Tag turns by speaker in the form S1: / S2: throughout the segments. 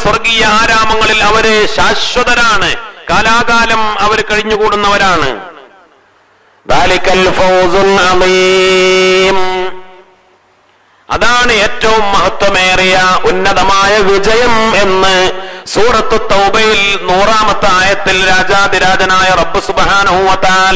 S1: സ്വർഗീയ ആരാമങ്ങളിൽ അവര് ശാശ്വതരാണ് കാലാകാലം അവർ കഴിഞ്ഞുകൂടുന്നവരാണ്
S2: ذلك الفوز العظيم
S1: അതാണ് ഏറ്റവും മഹത്വമേറിയ ഉന്നതമായ വിജയം എന്ന് സൂറത്ത് തൗബയിൽ നൂറാമത്തെ ആയത്തിൽ രാജാതിരാജനായ റബ്ബ് സുബാനഹുവത്താല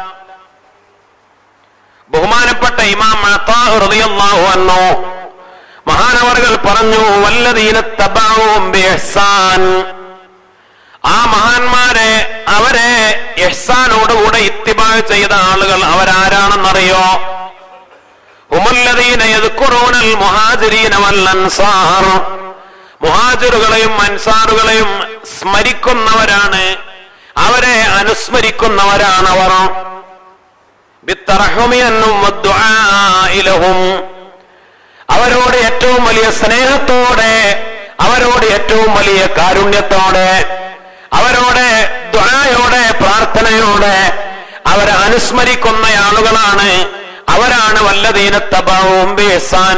S1: ബഹുമാനപ്പെട്ട ഇമാം അത്താഹ് റളിയല്ലാഹു അൻഹു മഹാനവറുകൾ പറഞ്ഞു വല്ലദീന തബഅൂഹും ബിഇഹ്സാൻ ആ മഹാന്മാരെ അവരെ ഇഹ്സാനോടുകൂടെ ഇത്തിബാ ചെയ്ത ആളുകൾ അവരാരാണെന്നറിയോ ഹുമുല്ലദീന യദ്കുറൂനൽ മുഹാജിരീന വൽ അൻസാർ മുഹാജിറുകളെയും അൻസാറുകളെയും സ്മരിക്കുന്നവരാണ് അവരെ അനുസ്മരിക്കുന്നവരാണ് അവർ ബിത്തറഹുമിയന്നും വദ്ദുആഇ ലഹും അവരോട് ഏറ്റവും വലിയ സ്നേഹത്തോടെ അവരോട് ഏറ്റവും വലിയ കാരുണ്യത്തോടെ അവരോട് ദ്വായോടെ പ്രാർത്ഥനയോടെ അവരെ അനുസ്മരിക്കുന്ന ആളുകളാണ് അവരാണ് വല്ലതീന തബാവും ബേസാൻ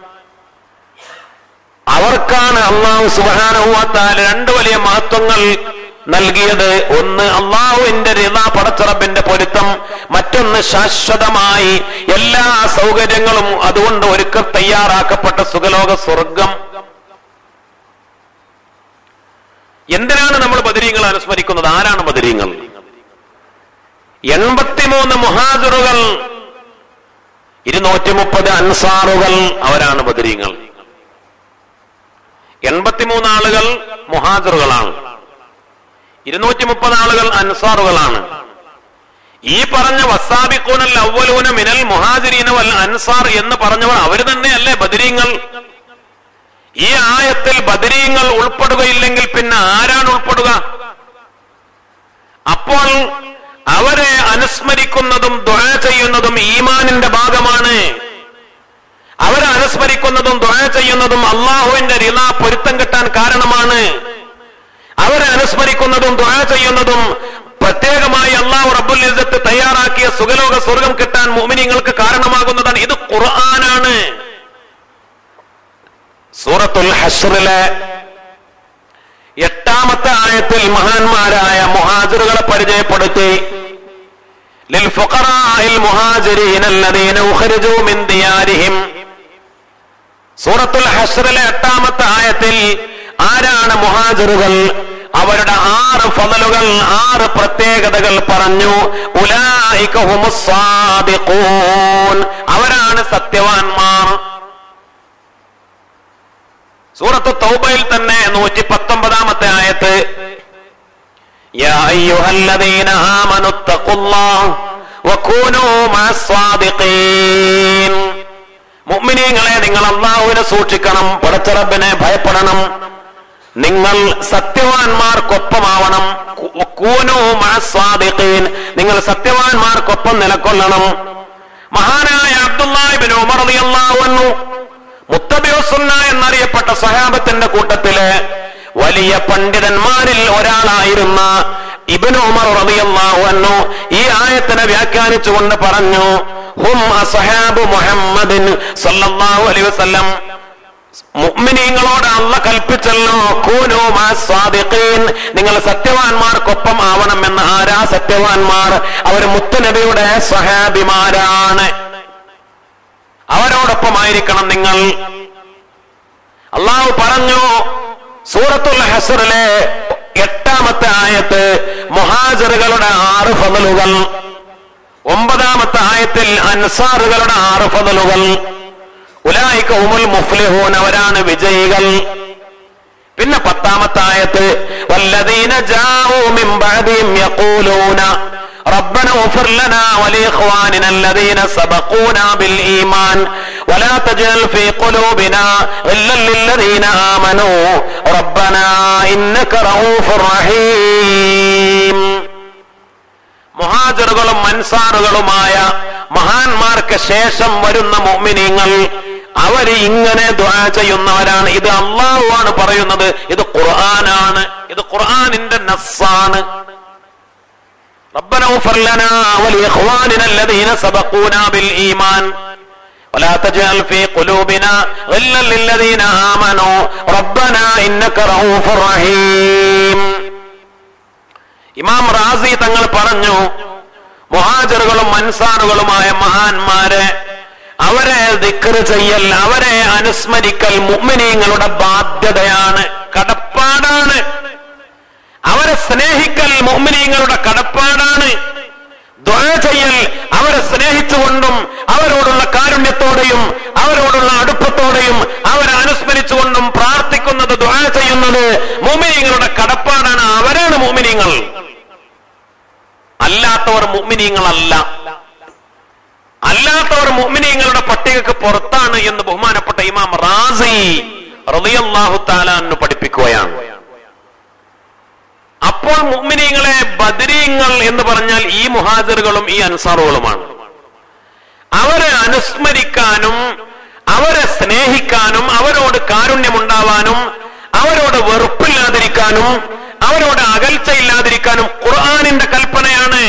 S1: അവർക്കാണ് അള്ളാഹു സുബാനുവാത്താൽ രണ്ട് വലിയ മഹത്വങ്ങൾ നൽകിയത് ഒന്ന് അള്ളാഹുവിന്റെ റിത പടച്ചറബിന്റെ പൊരുത്തം മറ്റൊന്ന് ശാശ്വതമായി എല്ലാ സൗകര്യങ്ങളും അതുകൊണ്ട് ഒരുക്കം തയ്യാറാക്കപ്പെട്ട സുഖലോക സ്വർഗം എന്തിനാണ് നമ്മൾ ബദരീങ്ങൾ അനുസ്മരിക്കുന്നത് ആരാണ് ബദരീങ്ങൾ എൺപത്തിമൂന്ന് മുഹാജറുകൾ ഇരുന്നൂറ്റി മുപ്പത് അൻസാറുകൾ അവരാണ് ബദരീങ്ങൾ എൺപത്തിമൂന്ന് ആളുകൾ മുഹാജറുകളാണ് ഇരുന്നൂറ്റി മുപ്പത് ആളുകൾ അൻസാറുകളാണ് ഈ പറഞ്ഞ വസാബിക്കൂനൽ അവലൂന മിനൽ മുഹാജിരീന വൽ അൻസാർ എന്ന് പറഞ്ഞവർ അവർ തന്നെയല്ലേ ബദരീങ്ങൾ ഈ ആയത്തിൽ ബദരീങ്ങൾ ഉൾപ്പെടുകയില്ലെങ്കിൽ പിന്നെ ആരാണ് ഉൾപ്പെടുക അപ്പോൾ അവരെ അനുസ്മരിക്കുന്നതും ദ്വാ ചെയ്യുന്നതും ഈമാനിന്റെ ഭാഗമാണ് അവരെ അനുസ്മരിക്കുന്നതും ദ്വാ ചെയ്യുന്നതും അള്ളാഹുവിന്റെ റില പൊരുത്തം കിട്ടാൻ കാരണമാണ് അവരെ അനുസ്മരിക്കുന്നതും ദ്വാ ചെയ്യുന്നതും പ്രത്യേകമായി അള്ളാഹു റബ്ബുൽ ഇസ്സത്ത് തയ്യാറാക്കിയ സുഖലോക സ്വർഗം കിട്ടാൻ മോമിനിങ്ങൾക്ക് കാരണമാകുന്നതാണ് ഇത് ഖുർആനാണ് സൂറത്തുൽ ഹഷ്റിലെ എട്ടാമത്തെ ആയത്തിൽ മഹാന്മാരായ മുഹാജിറുകളെ പരിചയപ്പെടുത്തി للفقراء المهاجرين الذين أخرجوا من ديارهم സൂറത്തുൽ ഹഷ്റിലെ എട്ടാമത്തെ ആയത്തിൽ ആരാണ് മുഹാജിറുകൾ അവരുടെ ആറ് ഫതലുകൾ ആറ് പ്രത്യേകതകൾ പറഞ്ഞു ഉലായിക ഹുമുസ് സാദിഖൂൻ അവരാണ് സത്യവാൻമാർ സൂറത്ത് തൗബയിൽ തന്നെ നൂറ്റി പത്തൊമ്പതാമത്തെ ആയത്ത് يا أيها الذين آمنوا اتقوا الله وكونوا مع الصادقين മുഅ്മിനീങ്ങളെ നിങ്ങൾ അള്ളാഹുവിനെ സൂക്ഷിക്കണം പടച്ചറബിനെ ഭയപ്പെടണം നിങ്ങൾ സത്യവാൻമാർക്കൊപ്പമാവണം കു- കൂനൂ മഅ സ്വാദിഖീൻ. നിങ്ങൾ സത്യവാൻമാർക്കൊപ്പം നിലകൊള്ളണം മഹാനായ അബ്ദുല്ലാഹിബിൻ ഉമർ റളിയല്ലാഹു അൻഹു മുത്തബിഉസുന്ന എന്നറിയപ്പെട്ട സഹാബത്തിന്റെ കൂട്ടത്തില് വലിയ പണ്ഡിതന്മാരിൽ ഒരാളായിരുന്ന ഇബ്നു ഉമർ റളിയല്ലാഹു അൻഹു ഈ ആയത്തിനെ വ്യാഖ്യാനിച്ചുകൊണ്ട് പറഞ്ഞു ഹും അസ്ഹാബു മുഹമ്മദിൻ സല്ലല്ലാഹു അലൈഹി വസല്ലം മുഅ്മിനീങ്ങളോട് അല്ല കൽപ്പിച്ചല്ലോ കൂനു മാ സ്വാദിഖീൻ നിങ്ങൾ സത്യവാൻമാർക്കൊപ്പം ആവണമെന്ന് ആരാ സത്യവാൻമാർ അവർ മുത്തുനബിയുടെ സഹാബിമാരാണ് അവരോടൊപ്പമായിരിക്കണം നിങ്ങൾ അള്ളാഹു പറഞ്ഞു സൂറത്തുൽ ഹസറിലെ എട്ടാമത്തെ ആയത്ത് മുഹാജറുകളുടെ ആറ് ഫതലുകൾ ഒമ്പതാമത്തെ ആയത്തിൽ അൻസാറുകളുടെ ആറ് ഫതലുകൾ ഉലായിക്ക ഉമുൽ മുഫ്ലിഹൂൻ അവരാണ് വിജയികൾ പിന്നെ പത്താമത്തെ ആയത്ത് വല്ലദീന ജാഊ മിൻ ബഅദിഹിം യഖൂലൂന ربنا اغفر لنا ولإخواننا الذين سبقونا بالإيمان ولا تجعل في قلوبنا غلا للذين آمنوا ربنا إنك رؤوف رحيم മുഹാജറുകളും അൻസാറുകളുമായ മഹാന്മാർക്ക് ശേഷം വരുന്ന മുഅ്മിനീങ്ങൾ അവര് ഇങ്ങനെ ദ്വാ ചെയ്യുന്നവരാണ് ഇത് അള്ളാഹുവാണ് പറയുന്നത് ഇത് ഖുർആനാണ് ഇത് ഖുർആനിന്റെ നസ്സാണ് ربنا اغفر لنا ولإخواننا الذين سبقونا بالإيمان
S2: ولا تجعل في قلوبنا غلا للذين آمنوا ربنا إنك رؤوف رحيم
S1: ഇമാം റാസി തങ്ങൾ പറഞ്ഞു മുഹാജറുകളും അൻസാറുകളുമായ മഹാന്മാരെ അവരെ ദിക്ർ ചെയ്യൽ അവരെ അനുസ്മരിക്കൽ മുഅ്മിനീങ്ങളുടെ ബാധ്യതയാണ് കടപ്പാടാണ് അവരെ സ്നേഹിക്കൽ മുഅ്മിനീങ്ങളുടെ കടപ്പാടാണ് ദ്വാ ചെയ്യൽ അവരെ സ്നേഹിച്ചുകൊണ്ടും അവരോടുള്ള കാരുണ്യത്തോടെയും അവരോടുള്ള അടുപ്പത്തോടെയും അവരെ അനുസ്മരിച്ചുകൊണ്ടും പ്രാർത്ഥിക്കുന്നത് ദ്വാ ചെയ്യുന്നത് മുഅ്മിനീങ്ങളുടെ കടപ്പാടാണ് അവരാണ് മുഅ്മിനീങ്ങൾ അല്ലാത്തവർ മുഅ്മിനീങ്ങളല്ല അല്ലാത്തവർ മുഅ്മിനീങ്ങളുടെ പട്ടികക്ക് പുറത്താണ് എന്ന് ബഹുമാനപ്പെട്ട ഇമാം റാസി റളിയല്ലാഹു തആല പഠിപ്പിക്കുകയാണ് അപ്പോൾ മുഅ്മിനീങ്ങളെ ബദരീങ്ങൾ എന്ന് പറഞ്ഞാൽ ഈ മുഹാജിറുകളും ഈ അൻസാറുകളുമാണ് അവരെ അനുസ്മരിക്കാനും അവരെ സ്നേഹിക്കാനും അവരോട് കാരുണ്യമുണ്ടാവാനും അവരോട് വെറുപ്പില്ലാതിരിക്കാനും അവരോട് അകൽച്ചയില്ലാതിരിക്കാനും ഖുർആാനിന്റെ കൽപ്പനയാണ്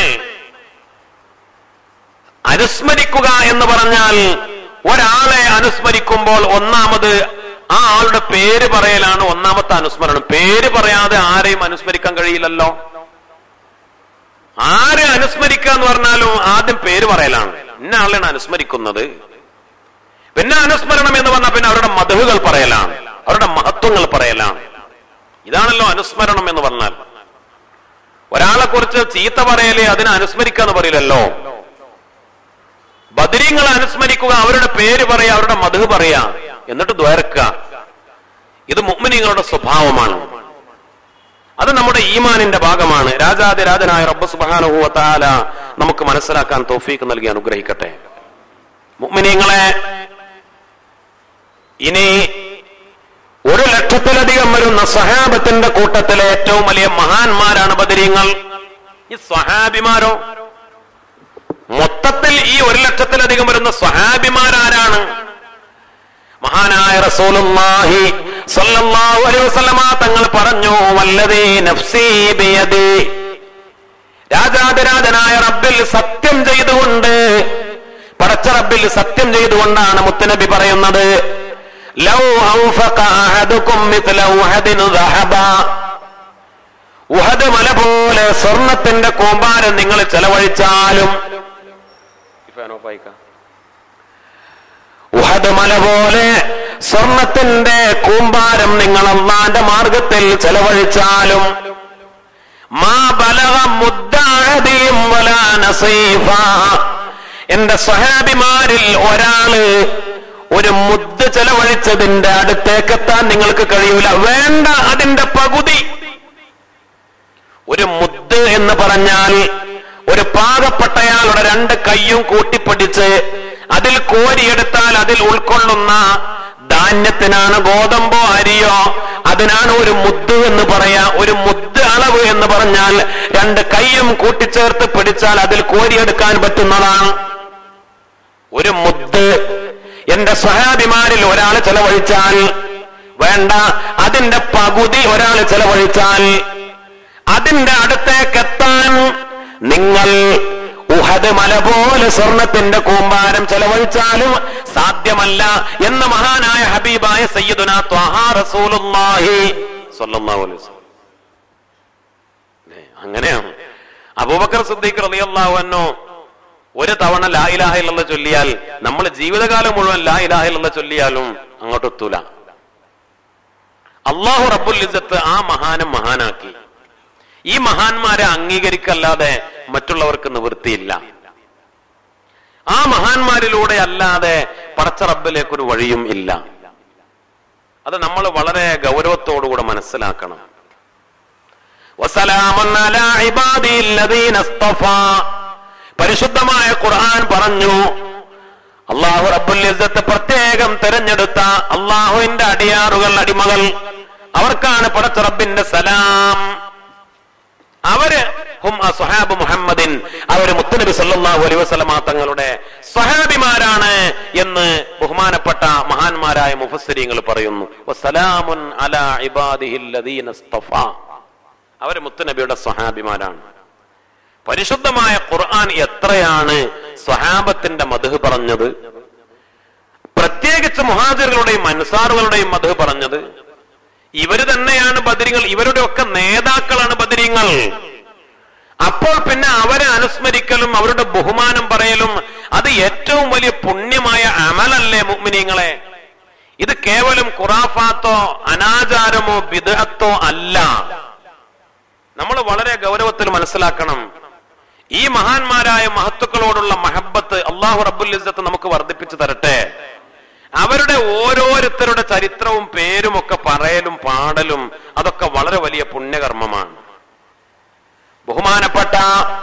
S1: അനുസ്മരിക്കുക എന്ന് പറഞ്ഞാൽ ഒരാളെ അനുസ്മരിക്കുമ്പോൾ ഒന്നാമത് ആ ആളുടെ പേര് പറയലാണ് ഒന്നാമത്തെ അനുസ്മരണം പേര് പറയാതെ ആരെയും അനുസ്മരിക്കാൻ കഴിയില്ലല്ലോ ആരെ അനുസ്മരിക്കുക എന്ന് പറഞ്ഞാലും ആദ്യം പേര് പറയലാണ് ഇന്ന ആളെയാണ് അനുസ്മരിക്കുന്നത് പിന്നെ അനുസ്മരണം എന്ന് പറഞ്ഞാൽ പിന്നെ അവരുടെ മധുകൾ പറയലാണ് അവരുടെ മഹത്വങ്ങൾ പറയലാണ് ഇതാണല്ലോ അനുസ്മരണം എന്ന് പറഞ്ഞാൽ ഒരാളെ കുറിച്ച് ചീത്ത പറയലേ അതിനെ അനുസ്മരിക്കുക എന്ന് പറയില്ലല്ലോ ബദരീങ്ങളെ അനുസ്മരിക്കുക അവരുടെ പേര് പറയാ അവരുടെ മധു പറയാ എന്നിട്ട് ദ്വേർക്കുക ഇത് മുഅ്മിനീങ്ങളുടെ സ്വഭാവമാണ് അത് നമ്മുടെ ഈമാനിന്റെ ഭാഗമാണ് രാജാതിരാജനായ റബ്ബ് സുബ്ഹാനഹു വ തആല നമുക്ക് മനസ്സിലാക്കാൻ തൗഫീക്ക് നൽകി അനുഗ്രഹിക്കട്ടെ മുഅ്മിനീങ്ങളെ ഇനി ഒരു ലക്ഷത്തിലധികം വരുന്ന സഹാബത്തിന്റെ കൂട്ടത്തിലെ ഏറ്റവും വലിയ മഹാന്മാരാണ് ബദരീങ്ങൾ ഈ സ്വഹാബിമാരോ മൊത്തത്തിൽ ഈ ഒരു ലക്ഷത്തിലധികം വരുന്ന സ്വഹാബിമാരാരാണ് മഹാനായ റസൂലുള്ളാഹി സ്വല്ലല്ലാഹു അലൈഹി വസല്ലമ തങ്ങൾ പറഞ്ഞു വല്ലദീ നഫ്സീ ബിയദി രാജാതിരാജനായ റബ്ബിൽ സത്യം ചെയ്തുകൊണ്ട് പടച്ച റബ്ബിൽ സത്യം ചെയ്തുകൊണ്ടാണ് മുത്തുനബി പറയുന്നത് ലൗ ഔഫഖ അഹദുകും മിത്ല ഉഹദിൻ ദഹബ ഉഹദ് മല പോലെ സ്വർണത്തിന്റെ കൂമ്പാരം നിങ്ങൾ ചെലവഴിച്ചാലും ഉഹദ് മല പോലെ സ്വർണത്തിന്റെ കൂമ്പാരം നിങ്ങൾ അള്ളാന്റെ മാർഗത്തിൽ ചെലവഴിച്ചാലും മാ ബലഗ മുദ്ദഅഹദിയും വലാ നസീഫ എന്റെ സഹാബിമാരിൽ ഒരാള് ഒരു മുദ്ദ് ചെലവഴിച്ചതിന്റെ അടുത്തേക്കെത്താൻ നിങ്ങൾക്ക് കഴിയൂല വേണ്ട അതിന്റെ പകുതി ഒരു മുദ്ദ് എന്ന് പറഞ്ഞാൽ ഒരു പാകപ്പെട്ടയാളുടെ രണ്ട് കൈയും കൂട്ടിപ്പിടിച്ച് അതിൽ കോരിയെടുത്താൽ അതിൽ ഉൾക്കൊള്ളുന്ന ധാന്യത്തിനാണ് ഗോതമ്പോ അരിയോ അതിനാണ് ഒരു മുദ്ദ് എന്ന് പറയാ ഒരു മുദ്ദ് അളവ് എന്ന് പറഞ്ഞാൽ രണ്ട് കൈയും കൂട്ടിച്ചേർത്ത് പിടിച്ചാൽ അതിൽ കോരിയെടുക്കാൻ പറ്റുന്നതാണ് ഒരു മുദ്ദ് എന്റെ സ്വഹാബിമാരിൽ ഒരാൾ ചെലവഴിച്ചാൽ വേണ്ട അതിന്റെ പകുതി ഒരാൾ ചെലവഴിച്ചാൽ അതിന്റെ അടുത്തേക്ക് എത്താൻ നിങ്ങൾ ഉഹദ് മല പോലെ സ്വർണത്തിന്റെ കൂമ്പാരം ചെലവഴിച്ചാലും സാധ്യമല്ല എന്ന് മഹാനായ ഹബീബായ സയ്യിദുന ത്വഹാ റസൂലുള്ളാഹി സ്വല്ലല്ലാഹു അലൈഹി വസല്ലം ഏ, അങ്ങനെയാണ് അബൂബക്കർ സിദ്ദീഖ് റളിയല്ലാഹു അൻഹു ഒരു തവണ ലാ ഇലാഹ ഇല്ലല്ലാഹ് ചൊല്ലിയാൽ നമ്മൾ ജീവിതകാലം മുഴുവൻ ലാ ഇലാഹ ഇല്ലല്ലാഹ് ചൊല്ലിയാലും അങ്ങോട്ട് എത്തൂല അള്ളാഹു റബ്ബുൽ ഇസ്സത്ത് ആ മഹാനം മഹാനാക്കി ഈ മഹാന്മാരെ അംഗീകരിക്കല്ലാതെ മറ്റുള്ളവർക്ക് നിവൃത്തിയില്ല ആ മഹാന്മാരിലൂടെ അല്ലാതെ പടച്ച റബ്ബിലേക്കൊരു വഴിയും ഇല്ല അത് നമ്മൾ വളരെ ഗൗരവത്തോടുകൂടെ മനസ്സിലാക്കണം വസലാമുൻ അലാ ഇബാദിൽ ലദീന ഇസ്തഫാ. പരിശുദ്ധമായ ഖുർആൻ പറഞ്ഞു അള്ളാഹു റബ്ബുൽ ഇസ്സത്ത് പ്രത്യേകം തിരഞ്ഞെടുത്ത അള്ളാഹുവിന്റെ അടിയാറുകൾ അടിമകൾ അവർക്കാണ് പടച്ച റബ്ബിന്റെ സലാം അവര് ഹും അസ്ഹാബ് മുഹമ്മദിൻ അവര് മുത്തുനബി സല്ലല്ലാഹു അലൈഹി വസല്ലമ തങ്ങളുടെ സ്വഹാബിമാരാണ് എന്ന് ബഹുമാനപ്പെട്ട മഹാന്മാരായ മുഫസ്സിരീങ്ങൾ പറയുന്നു വസലാമുൻ അലാ ഇബാദിഹിൽ ലദീന ഇസ്തഫാ അവര് മുത്തുനബിയുടെ സ്വഹാബിമാരാണ് പരിശുദ്ധമായ ഖുർആൻ എത്രയാണ് സ്വഹാബത്തിന്റെ മധു പറഞ്ഞത് പ്രത്യേകിച്ച് മുഹാജിറുകളുടെയും അൻസാറുകളുടെയും മധു പറഞ്ഞത് ഇവര് തന്നെയാണ് ബദരിങ്ങൾ ഇവരുടെ ഒക്കെ നേതാക്കളാണ് ബദരിങ്ങൾ അപ്പോൾ പിന്നെ അവരെ അനുസ്മരിക്കലും അവരുടെ ബഹുമാനം പറയലും അത് ഏറ്റവും വലിയ പുണ്യമായ അമലല്ലേ മുഅ്മിനീങ്ങളെ ഇത് കേവലം ഖുറാഫാത്തോ അനാചാരമോ വിദഗ്ധത്തോ അല്ല നമ്മൾ വളരെ ഗൗരവത്തിൽ മനസ്സിലാക്കണം ഈ മഹാന്മാരായ മഹത്തുക്കളോടുള്ള മഹബത്ത് അള്ളാഹു റബ്ബുൽ ഇസ്സത്ത് നമുക്ക് വർദ്ധിപ്പിച്ചു തരട്ടെ അവരുടെ ഓരോരുത്തരുടെ ചരിത്രവും പേരും ഒക്കെ പറയലും പാടലും അതൊക്കെ വളരെ വലിയ പുണ്യകർമ്മമാണ് ബഹുമാനപ്പെട്ട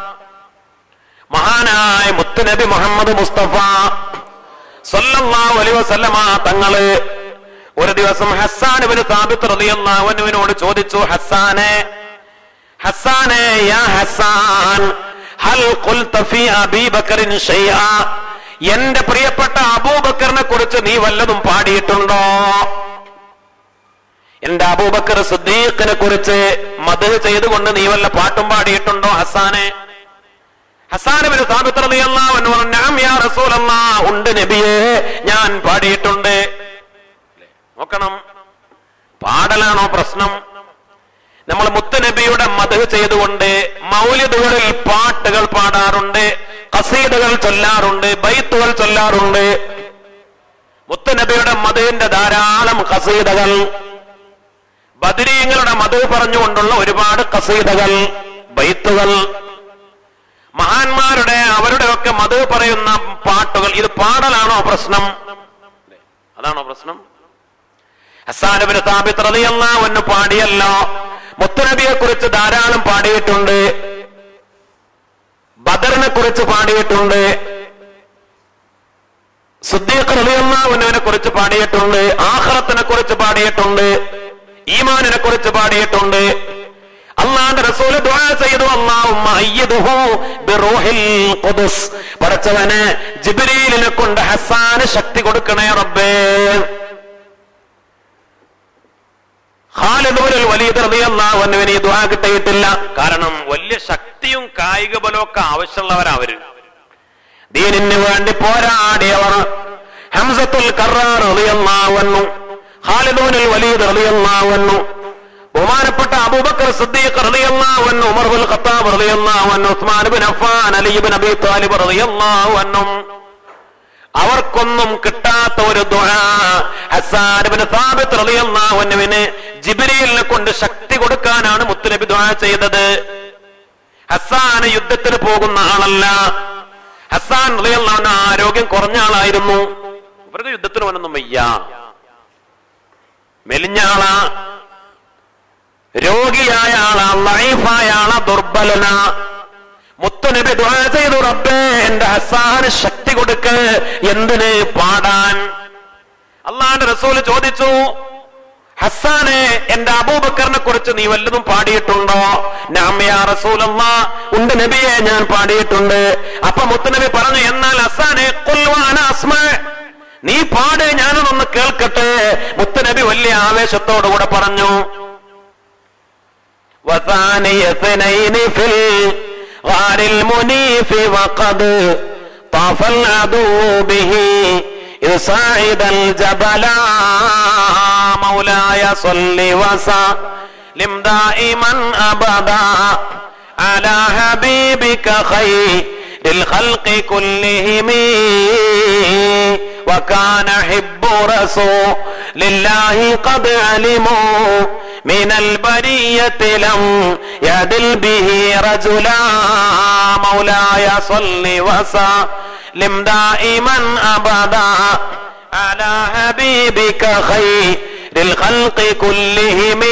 S1: മഹാനായ മുത്തുനബി മുഹമ്മദ് മുസ്തഫ സല്ലല്ലാഹു അലൈഹി വസല്ലമ തങ്ങള് ഒരു ദിവസം ഹസ്സാൻ ഇബ്നു സാബിത്ത് റളിയല്ലാഹു അൻഹുവിനോട് ചോദിച്ചു ഹസ്സാനെ ഹസ്സാനെ യാ ഹസ്സാൻ ഹൽ ഖുൽത ഫീ അബീ ബക്കറിൻ ഷൈആ എന്റെ പ്രിയപ്പെട്ട അബൂബക്കറിനെ കുറിച്ച് നീ വല്ലതും പാടിയിട്ടുണ്ടോ എന്റെ അബൂബക്കർ സിദ്ദീഖിനെ കുറിച്ച് മത് ചെയ്തുകൊണ്ട് നീ വല്ല പാട്ടും പാടിയിട്ടുണ്ടോ ഹസാനെ ഹസാനുവിന് സാബിത്ത് റളിയല്ലാഹു അൻഹു പറഞ്ഞു "നഅം യാ റസൂലല്ലാഹ് ഉണ്ട് നബിയേ ഞാൻ പാടിയിട്ടുണ്ട് നോക്കണം പാടലാണോ പ്രശ്നം നമ്മൾ മുത്തുനബിയുടെ മത് ചെയ്തുകൊണ്ട് മൗലിദുകളിൽ പാട്ടുകൾ പാടാറുണ്ട് കസീദകൾ ചൊല്ലാറുണ്ട് ബൈത്തുകൾ ചൊല്ലാറുണ്ട് മുത്തുനബിയുടെ മധുവിന്റെ ധാരാളം കസീദകൾ ബദരീങ്ങളുടെ മധു പറഞ്ഞുകൊണ്ടുള്ള ഒരുപാട് കസീദകൾ ബൈത്തുകൾ മഹാന്മാരുടെ അവരുടെ ഒക്കെ മധു പറയുന്ന പാട്ടുകൾ ഇത് പാടലാണോ പ്രശ്നം അതാണോ പ്രശ്നം ഹസാനബിന് സാബിത്ത് റളിയല്ലാഹു അൻഹു പാടിയല്ലോ മുത്തുനബിയെ കുറിച്ച് ധാരാളം പാടിയിട്ടുണ്ട് ബദറിനെ കുറിച്ച് പാടിയിട്ടുണ്ട് സുദ്ദീഖ് റളിയല്ലാഹുവിനെ കുറിച്ച് പാടിയിട്ടുണ്ട് ആഖിറത്തിനെ കുറിച്ച് പാടിയിട്ടുണ്ട് ഈമാനിനെ കുറിച്ച് പാടിയിട്ടുണ്ട് അള്ളാന്റെ റസൂല് ദുആ ചെയ്തു അല്ലാഹുമ്മ അയ്യിദുഹു ബിറൂഹിൽ ഖുദ്സ് പടച്ചവനെ ജിബ്രീലിനെ കൊണ്ട് ഹസ്സാന് ശക്തി കൊടുക്കണേ റബ്ബേ ഖാലിദുൽ വലീദ് റളിയല്ലാഹു അൻഹുവിന് ഈ ദുആ കിട്ടിയിട്ടില്ല കാരണം വലിയ ശക്തിയും കായിക ബലവും ഒക്കെ ആവശ്യമുള്ളവരാ അവര് ദീനിന് വേണ്ടി പോരാടിയവർ ഹംസത്തുൽ കറാർ റളിയല്ലാഹു അൻഹു ഖാലിദുൽ വലീദ് റളിയല്ലാഹു അൻഹു ബഹുമാനപ്പെട്ട അബൂബക്കർ സിദ്ദീഖ് റളിയല്ലാഹു അൻഹു ഉമർ ബിൻ ഖത്താബ് റളിയല്ലാഹു അൻഹു Usman bin Affan Ali bin Abi Talib റളിയല്ലാഹു അൻഹും അവർക്കൊന്നും കിട്ടാത്ത ഒരു ദുആ ഹസ്സാൻ ഇബ്നു സാബിത്ത് റളിയല്ലാഹു അൻഹുവിന് ജിബ്രീലിനെ കൊണ്ട് ശക്തി കൊടുക്കാനാണ് മുത്തുനബി ദുആ ചെയ്തത് ഹസ്സാൻ യുദ്ധത്തിന് പോകുന്ന ആളല്ല ഹസ്സാൻ റളിയല്ലാഹു അൻഹു ആരോഗ്യം കുറഞ്ഞ ആളായിരുന്നു ഇവർക്ക് യുദ്ധത്തിന് പോകാനൊന്നും വയ്യ മെലിഞ്ഞ ആളാ രോഗിയായ ആളാ ലൈഫായ ആളാ ദുർബലന മുത്തുനബി ദുആ ചെയ്തു റബ്ബേ എന്റെ ഹസ്സാന് ശക്തി കൊടുക്ക് എന്തിന് പാടാൻ അള്ളാന്റെ റസൂല് ചോദിച്ചു ഹസ്സാനെ എന്റെ അബൂബക്കറിനെ കുറിച്ച് നീ വല്ലതും പാടിയിട്ടുണ്ടോ നാമയാ റസൂലല്ലാ ഉണ്ട് നബിയെ ഞാൻ പാടിയിട്ടുണ്ട് അപ്പൊ മുത്തുനബി പറഞ്ഞു എന്നാൽ ഹസ്സാനെ ഖുൽവാന അസ്മ നീ പാട് ഞാനതൊന്ന് കേൾക്കട്ടെ മുത്തുനബി വലിയ ആവേശത്തോടുകൂടെ പറഞ്ഞു وثاني اثنين في الغار المنيف وقد طاف العدو به إذ صعد الجبل مولاي صل وسلم دائما أبدا على حبيبك خير الخلق كلهم وكان حب رسول لله قد علموا من البرية لم يدل به رجلا مولاي صل وسلم دائما أبدا على حبيبك خير الخلق كلهم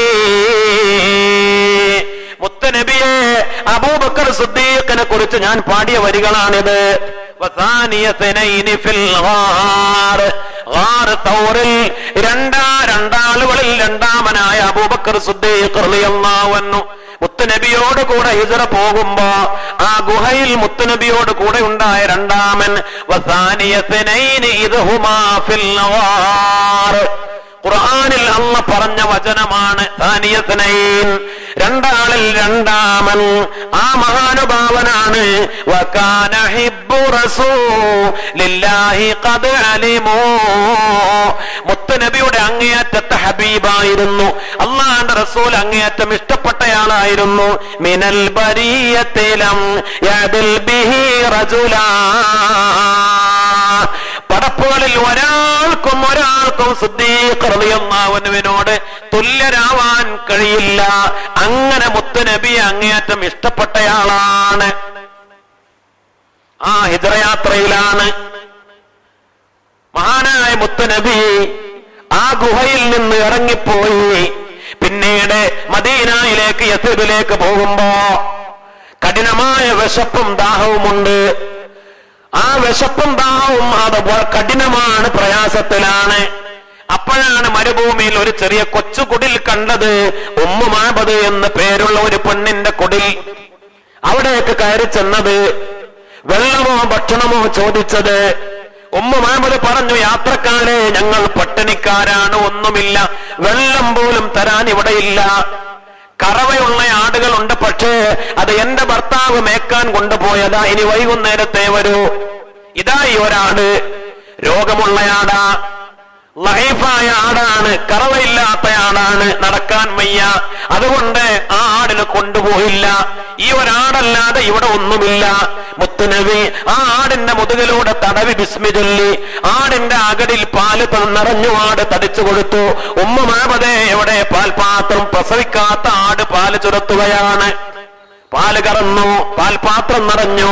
S1: മുത്തനബിയെ അബൂബക്കർ സുദ്ദീഖിനെ കുറിച്ച് ഞാൻ പാടിയ വരികളാണിത് വസാനിയത്തനൈനി ഫിൽ ഗാർ. ഗാർ തൗറിൽ രണ്ടാ രണ്ടാളുകളിൽ രണ്ടാമനായ അബൂബക്കർ സുദ്ദീഖ് റളിയല്ലാഹു അൻഹു മുത്തുനബിയോട് കൂടെ ഹിജറ പോകുമ്പോ ആ ഗുഹയിൽ മുത്തുനബിയോട് കൂടെ ഉണ്ടായ രണ്ടാമൻ വസാനിയത്തനൈനി ഇദ്ഹുമാ ഫിൽ ഗാർ. ഖുർആനിൽ അല്ല പറഞ്ഞ വചനമാണ് സാനിയത്തനൈൻ
S2: രണ്ടാളിൽ രണ്ടാമൻ ആ മഹാനുഭാവനാണ് വകാന ഹിബ്ബു റസൂലില്ലാഹി ഖദ് അലിമൂ മുത്തുനബിയുടെ അങ്ങേയറ്റത്തെ ഹബീബായിരുന്നു അള്ളാന്റെ റസൂൽ അങ്ങേയറ്റം ഇഷ്ടപ്പെട്ടയാളായിരുന്നു മിനൽ ബരിയത്തിലം യദിൽ ബിഹി റജുലാ പടപ്പുകളിൽ ഒരാൾക്കും ഒരാൾക്കും സിദ്ദീഖ്റിയാവുന്നവനോട് തുല്യരാവാൻ കഴിയില്ല അങ്ങനെ മുത്തുനബി അങ്ങേയറ്റം ഇഷ്ടപ്പെട്ടയാളാണ് ആ ഹിജറയാത്രയിലാണ് മഹാനായ മുത്തുനബി ആ ഗുഹയിൽ നിന്ന് ഇറങ്ങിപ്പോയി പിന്നീട് മദീനയിലേക്ക് യസീബിലേക്ക് പോകുമ്പോ കഠിനമായ വിശപ്പും ദാഹവുമുണ്ട് ആ വിശപ്പും ദാഹവും അത് വ- കഠിനമാണ് പ്രയാസത്തിലാണ് അപ്പോഴാണ് മരുഭൂമിയിൽ ഒരു ചെറിയ കൊച്ചു കുടിൽ കണ്ടത് ഉമ്മുമാബത് എന്ന് പേരുള്ള ഒരു പെണ്ണിന്റെ കുടിൽ അവിടേക്ക് കയറി ചെന്നത് വെള്ളമോ ഭക്ഷണമോ ചോദിച്ചത് ഉമ്മ മുഹമ്മദ് പറഞ്ഞു യാത്രക്കാരെ ഞങ്ങൾ പട്ടിണിക്കാരാണ് ഒന്നുമില്ല വെള്ളം പോലും തരാൻ ഇവിടെയില്ല കറവയുള്ള ആടുകളുണ്ട് പക്ഷേ അത് എന്റെ ഭർത്താവ് മേക്കാൻ കൊണ്ടുപോയതാ ഇനി വൈകുന്നേരത്തെ വരൂ ഇതായി ഒരാട് രോഗമുള്ള ആടാ ലഹീഫായ ആടാണ് കറവയില്ലാത്ത ആടാണ് നടക്കാൻ വയ്യ അതുകൊണ്ട് ആ ആടിന് കൊണ്ടുപോയില്ല ഈ ഒരാടല്ലാതെ ഇവിടെ ഒന്നുമില്ല മുത്തുനബി ആ ആടിന്റെ മുതുകിലൂടെ തടവി ബിസ്മി ചൊല്ലി ആടിന്റെ അകടിൽ പാല് ത- നിറഞ്ഞു ആട് തടിച്ചു കൊടുത്തു ഉമ്മ മാമതേ എവിടെ പാൽപാത്രം പ്രസവിക്കാത്ത ആട് പാല് ചുരത്തുകയാണ് പാല് കറന്നു പാൽപാത്രം നിറഞ്ഞു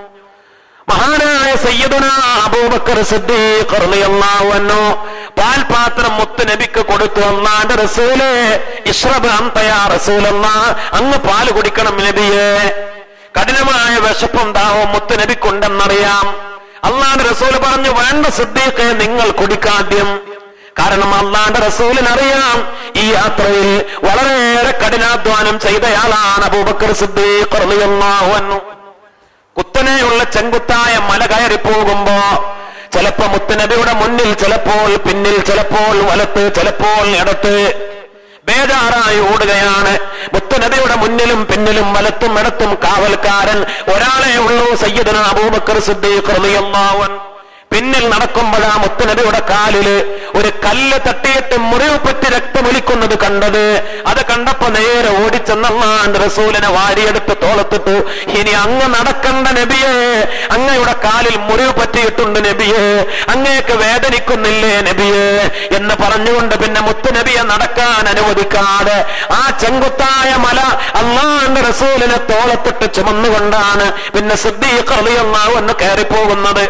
S2: മഹാനായ സയ്യിദുന അബൂബക്കർ സിദ്ദീഖ് റളിയല്ലാഹു അൻഹു പാൽപാത്രം മുത്ത് നബിക്ക് കൊടുത്തു അള്ളാന്റെ റസൂല് ഇഷ്റബ് അന്തയാ റസൂലല്ലാ അങ്ങ് പാല് കുടിക്കണം നബിയെ കഠിനമായ വിശപ്പും ദാഹവും മുത്ത് നബിക്കുണ്ടെന്നറിയാം അള്ളാന്റെ റസൂല് പറഞ്ഞു വേണ്ട സിദ്ദീഖെ നിങ്ങൾ കുടിക്കാദ്യം കാരണം അള്ളാന്റെ റസൂലിനറിയാം ഈ യാത്രയിൽ വളരെയേറെ കഠിനാധ്വാനം ചെയ്തയാളാണ് അബൂബക്കർ സിദ്ദീഖ് റളിയല്ലാഹു അൻഹു കുത്തനെയുള്ള ചെങ്കുത്തായ മല കയറി പോകുമ്പോ ചിലപ്പോ മുത്തനബിയുടെ മുന്നിൽ ചിലപ്പോൾ പിന്നിൽ ചിലപ്പോൾ വലത്ത് ചിലപ്പോൾ ഇടത്ത് ബേജാറായി ഓടുകയാണ് മുത്തനബിയുടെ മുന്നിലും പിന്നിലും വലത്തും ഇടത്തും കാവൽക്കാരൻ ഒരാളെ ഉള്ളൂ സയ്യിദന അബൂബക്കർ സിദ്ദീഖ് റളിയല്ലാഹു അൻഹു പിന്നിൽ നടക്കുമ്പോഴാ മുത്തുനബിയുടെ കാലില് ഒരു കല്ല് തട്ടിയിട്ട് മുറിവ് പറ്റി രക്തമൊലിക്കുന്നത് കണ്ടത് അത് കണ്ടപ്പോ നേരെ ഓടിച്ചെന്നാണ്ട് റസൂലിനെ വാരിയെടുത്ത് തോളത്തിട്ടു ഇനി അങ്ങ് നടക്കണ്ട നബിയെ അങ്ങയുടെ കാലിൽ മുറിവ് പറ്റിയിട്ടുണ്ട് നബിയെ അങ്ങേക്ക് വേദനിക്കുന്നില്ലേ നബിയെ എന്ന് പറഞ്ഞുകൊണ്ട് പിന്നെ മുത്തുനബിയെ നടക്കാൻ അനുവദിക്കാതെ ആ ചെങ്കുത്തായ മല അള്ളാന്റെ റസൂലിനെ തോളത്തിട്ട് ചുമന്നുകൊണ്ടാണ് പിന്നെ സിദ്ദീഖ് റളിയല്ലാഹു എന്ന് കയറിപ്പോകുന്നത്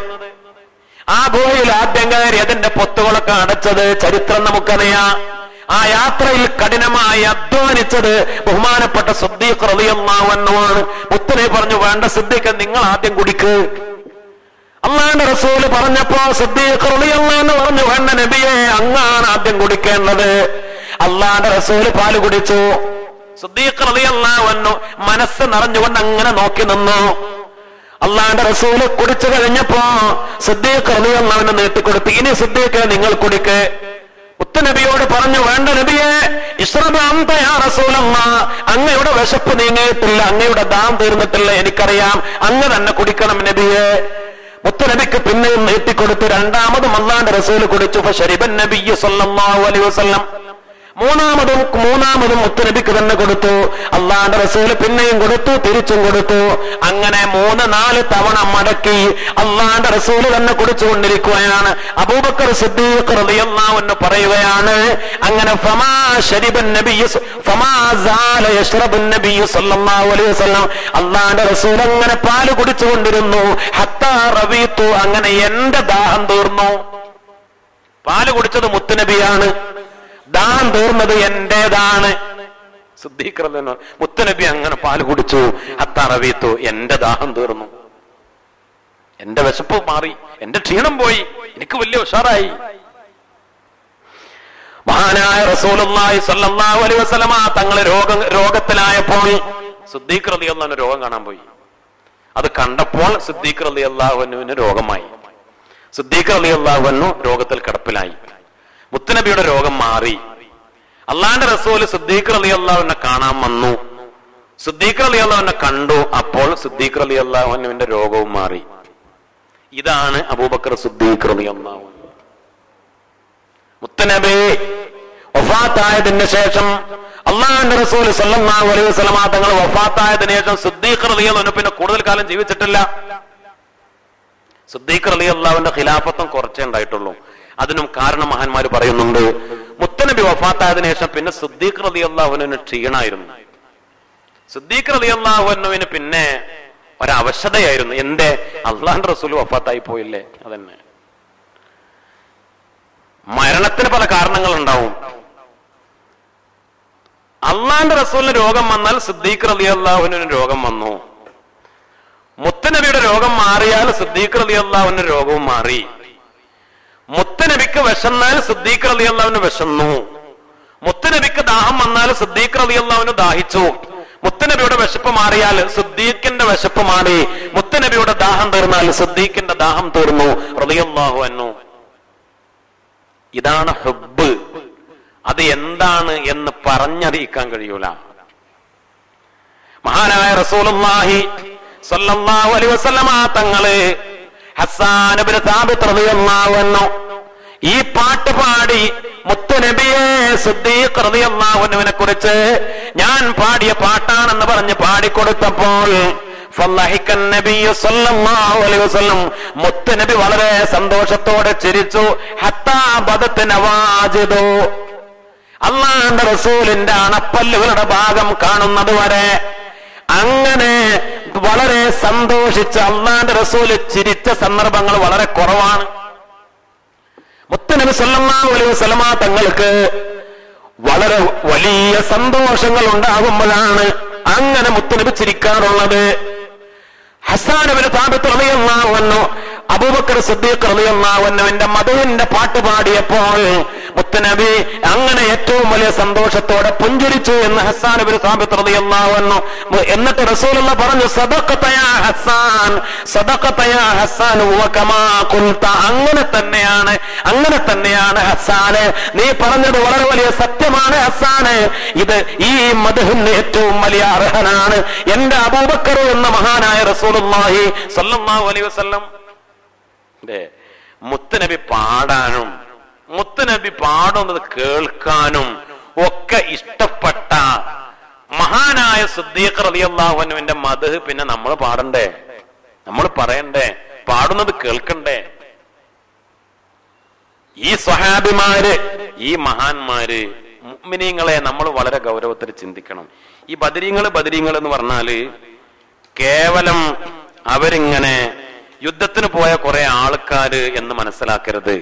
S2: ആ ഗുഹയിൽ ആദ്യം കയറി അതിന്റെ പൊത്തുകളൊക്കെ അടച്ചത് ചരിത്രം നമുക്കറിയാം ആ യാത്രയിൽ കഠിനമായി അധ്വാനിച്ചത് ബഹുമാനപ്പെട്ട സുദ്ദീഖ് റളിയല്ലാഹുവാണ് മുത്തനെ പറഞ്ഞു വേണ്ട സിദ്ദീഖ് നിങ്ങൾ ആദ്യം കുടിക്ക് അള്ളാന്റെ റസൂല് പറഞ്ഞപ്പോ സിദ്ദീഖ് റളിയല്ലാഹു പറഞ്ഞു വേണ്ട നബിയെ അങ്ങാണ് ആദ്യം കുടിക്കേണ്ടത് അള്ളാന്റെ റസൂല് പാല് കുടിച്ചു സിദ്ദീഖ് റളിയല്ലാഹു മനസ്സ് നിറഞ്ഞുകൊണ്ട് അങ്ങനെ നോക്കി നിന്നു അള്ളാന്റെ റസൂല് കുടിച്ചു കഴിഞ്ഞപ്പോ സിദ്ദീഖ് റളിയല്ലാഹുവിനെ നീട്ടിക്കൊടുത്തു ഇനി സിദ്ദീഖ് നിങ്ങൾ കുടിക്ക് മുത്തുനബിയോട് പറഞ്ഞു വേണ്ട നബിയെ ഇസ്രബ് അന്ത യാ റസൂലല്ലാ അങ്ങയുടെ വിശപ്പ് നീങ്ങിയിട്ടില്ല അങ്ങയുടെ ദാം തീർന്നിട്ടില്ല എനിക്കറിയാം അങ്ങ് തന്നെ കുടിക്കണം നബിയെ മുത്തുനബിക്ക് പിന്നെയും നീട്ടിക്കൊടുത്തു രണ്ടാമതും അള്ളാന്റെ റസൂല് കുടിച്ചു ഫശരിബൻ നബിയ്യ സല്ലല്ലാഹു അലൈഹി വസല്ലം മൂന്നാമതും മൂന്നാമതും മുത്തുനബിക്ക് തന്നെ കൊടുത്തു അള്ളാന്റെ റസൂല് പിന്നെയും കൊടുത്തു തിരിച്ചും കൊടുത്തു അങ്ങനെ മൂന്ന് നാല് തവണ മടക്കി അള്ളാന്റെ റസൂല് തന്നെ കുടിച്ചുകൊണ്ടിരിക്കുകയാണ് അബൂബക്കർ സിദ്ദീഖ് റളിയല്ലാഹു അൻഹു പറയുകയാണ് അങ്ങനെ ഫമാ ശരിബൻ നബിയ്യ സ- ഫമാ സാല യശ്റബുൻ നബിയ്യ സല്ലല്ലാഹു അലൈഹി വസല്ലം അള്ളാന്റെ റസൂൽ അങ്ങനെ പാല് കുടിച്ചുകൊണ്ടിരുന്നു ഹത്താ റവീത്തു അങ്ങനെ എന്റെ ദാഹം തീർന്നു പാല് കുടിച്ചത് മുത്തുനബിയാണ് ദാഹം തീർന്നത് എന്റേതാണ് സിദ്ദീഖ് റളിയല്ലാഹു അൻഹു, മുത്തുനബി അങ്ങനെ പാല് കുടിച്ചു അത്തറവീത്തു എന്റെ ദാഹം തീർന്നു എന്റെ വിശപ്പ് മാറി എന്റെ ക്ഷീണം പോയി എനിക്ക് വലിയ ഉഷാറായി മഹാനായ റസൂലുള്ളാഹി സ്വല്ലല്ലാഹു അലൈഹി വസല്ലമ തങ്ങൾ രോഗം രോഗത്തിലായപ്പോൾ സിദ്ദീഖ് റളിയല്ലാഹു അൻഹു രോഗം കാണാൻ പോയി അത് കണ്ടപ്പോൾ സിദ്ദീഖ് റളിയല്ലാഹു അൻഹുവിന് രോഗമായി സിദ്ദീഖ് റളിയല്ലാഹു അൻഹു രോഗത്തിൽ കിടപ്പിലായി മുത്തുനബിയുടെ രോഗം മാറി
S1: അള്ളാന്റെ റസൂല് സിദ്ദീഖ് അലി അള്ളാഹുവിനെ കാണാൻ വന്നു സിദ്ദീഖ് അലി അള്ളാഹുവിനെ കണ്ടു അപ്പോൾ സിദ്ദീഖ് അലി അള്ളാഹുവിന്റെ രോഗവും മാറി ഇതാണ് അബൂബക്കർ സിദ്ദീഖ് അലി അള്ളാഹു
S2: മുത്തനബി വഫാത്തായതിന് ശേഷം അള്ളാഹുന്റെ റസൂൽ സല്ലല്ലാഹു അലൈഹി വസല്ലമ തങ്ങൾ വഫാത്തായതിനു ശേഷം
S1: സിദ്ദീഖ് അലി അള്ളാഹുവിന് പിന്നെ കൂടുതൽ കാലം ജീവിച്ചിട്ടില്ല സിദ്ദീഖ് അലി അള്ളാഹുവിന്റെ ഖിലാഫത്വം കുറച്ചേ ഉണ്ടായിട്ടുള്ളൂ അതിനും കാരണം മഹാന്മാർ പറയുന്നുണ്ട് മുത്തനബി വഫാത്തായതിനു ശേഷം പിന്നെ സിദ്ദീഖ് അലി അള്ളാഹുവിന് ക്ഷീണായിരുന്നു സിദ്ദീഖ് അലി അള്ളാഹുവിന് പിന്നെ ഒരവശതയായിരുന്നു എന്റെ അള്ളാഹിന്റെ റസൂൽ വഫാത്തായി പോയില്ലേ അതന്നെ മരണത്തിന് പല കാരണങ്ങൾ ഉണ്ടാവും അള്ളാന്റെ റസൂലിന് രോഗം വന്നാൽ സിദ്ദീഖ് റലി അള്ളാഹുവിന് രോഗം വന്നു മുത്തനബിയുടെ രോഗം മാറിയാൽ സിദ്ദീഖ് റലി അള്ളാഹുവിന്റെ രോഗവും മാറി മുത്തനബിക്ക് വിശന്നാൽ സിദ്ദീഖ് റലി അള്ളാഹുവിന് വിശന്നു മുത്തനബിക്ക് ദാഹം വന്നാൽ സിദ്ദീഖ് റലി അള്ളാഹുവിന് ദാഹിച്ചു മുത്തനബിയുടെ വിശപ്പ് മാറിയാൽ സിദ്ദീഖിന്റെ വിശപ്പ് മാറി മുത്തനബിയുടെ ദാഹം തീർന്നാൽ സിദ്ദീഖിന്റെ ദാഹം തീർന്നു റളിയല്ലാഹു അന്നു ഇതാണ് ഹുബ് അത് എന്താണ് എന്ന് പറഞ്ഞറിയിക്കാൻ കഴിയൂല മഹാനായ റസൂലുള്ളാഹി സല്ലല്ലാഹു അലൈഹി വസല്ലമ തങ്ങള് ഹസ്സാൻ ഇബ്നു സാബിത്ത് റളിയല്ലാഹു അൻഹു ഈ പാട്ട് പാടി മുത്തുനബിയെ സിദ്ദീഖ് റളിയല്ലാഹു അൻഹുവിനെ കുറിച്ച് ഞാൻ പാടിയ പാട്ടാണെന്ന് പറഞ്ഞ് പാടിക്കൊടുത്തപ്പോൾ ഫല്ലഹിക്കൻ നബിയ്യു സല്ലല്ലാഹു അലൈഹി വസല്ലം മുത്തുനബി വളരെ സന്തോഷത്തോടെ ചിരിച്ചു ഹത്താ ബദത്ത് നവാജിദു അള്ളാന്റെ റസൂലിന്റെ അണപ്പല്ലുകളുടെ ഭാഗം കാണുന്നത് വരെ അങ്ങനെ വളരെ സന്തോഷിച്ച് അള്ളാന്റെ റസൂല് ചിരിച്ച സന്ദർഭങ്ങൾ വളരെ കുറവാണ് മുത്തനബി സല്ലല്ലാഹു അലൈഹി വസല്ലമ തങ്ങൾക്ക് വളരെ വലിയ സന്തോഷങ്ങൾ ഉണ്ടാകുമ്പോഴാണ് അങ്ങനെ മുത്തനബി ചിരിക്കാറുള്ളത് ഹസാനബിന് താപത്ത് റളിയല്ലാഹു അൻഹു അബൂബക്കർ സിദ്ദീഖ് റളിയല്ലാഹു അൻഹുവിന്റെ മധുവിന്റെ പാട്ട് പാടിയപ്പോൾ മുത്തനബി അങ്ങനെ ഏറ്റവും വലിയ സന്തോഷത്തോടെ പുഞ്ചിരിച്ചു എന്ന് ഹസ്സാൻ ഇബ്നു സാബിത്ത് റളിയല്ലാഹു അൻഹു എന്നിട്ട് റസൂലുള്ള പറഞ്ഞു സദഖത യാ ഹസ്സാൻ സദഖത യാ ഹസ്സാൻ വ കമാ ഖുൽത അങ്ങനെ തന്നെയാണ് അങ്ങനെ തന്നെയാണ് ഹസ്സാന് നീ പറഞ്ഞത് വളരെ വലിയ സത്യമാണ് ഹസ്സാന് ഇത് ഈ മധുഹിന് ഏറ്റവും വലിയ അർഹനാണ് എന്റെ അബൂബക്കർ എന്ന മഹാനായ റസൂലുള്ളാഹി സല്ലല്ലാഹു അലൈഹി വസല്ലം അല്ലേ മുത്തുനബി പാടാനും മുത്തുനബി പാടുന്നത് കേൾക്കാനും ഒക്കെ ഇഷ്ടപ്പെട്ട മഹാനായ സിദ്ദീഖ് റളിയല്ലാഹു അൻഹുവിന്റെ മധു പിന്നെ നമ്മൾ പാടണ്ടേ നമ്മൾ പറയണ്ടേ പാടുന്നത് കേൾക്കണ്ടേ ഈ സ്വഹാബിമാര് ഈ മഹാന്മാര് മുഅ്മിനീങ്ങളെ നമ്മൾ വളരെ ഗൗരവത്തിൽ ചിന്തിക്കണം ഈ ബദരീങ്ങള് ബദരീങ്ങൾ എന്ന് പറഞ്ഞാല് കേവലം അവരിങ്ങനെ യുദ്ധത്തിന് പോയ കുറെ ആൾക്കാര് എന്ന് മനസ്സിലാക്കരുത്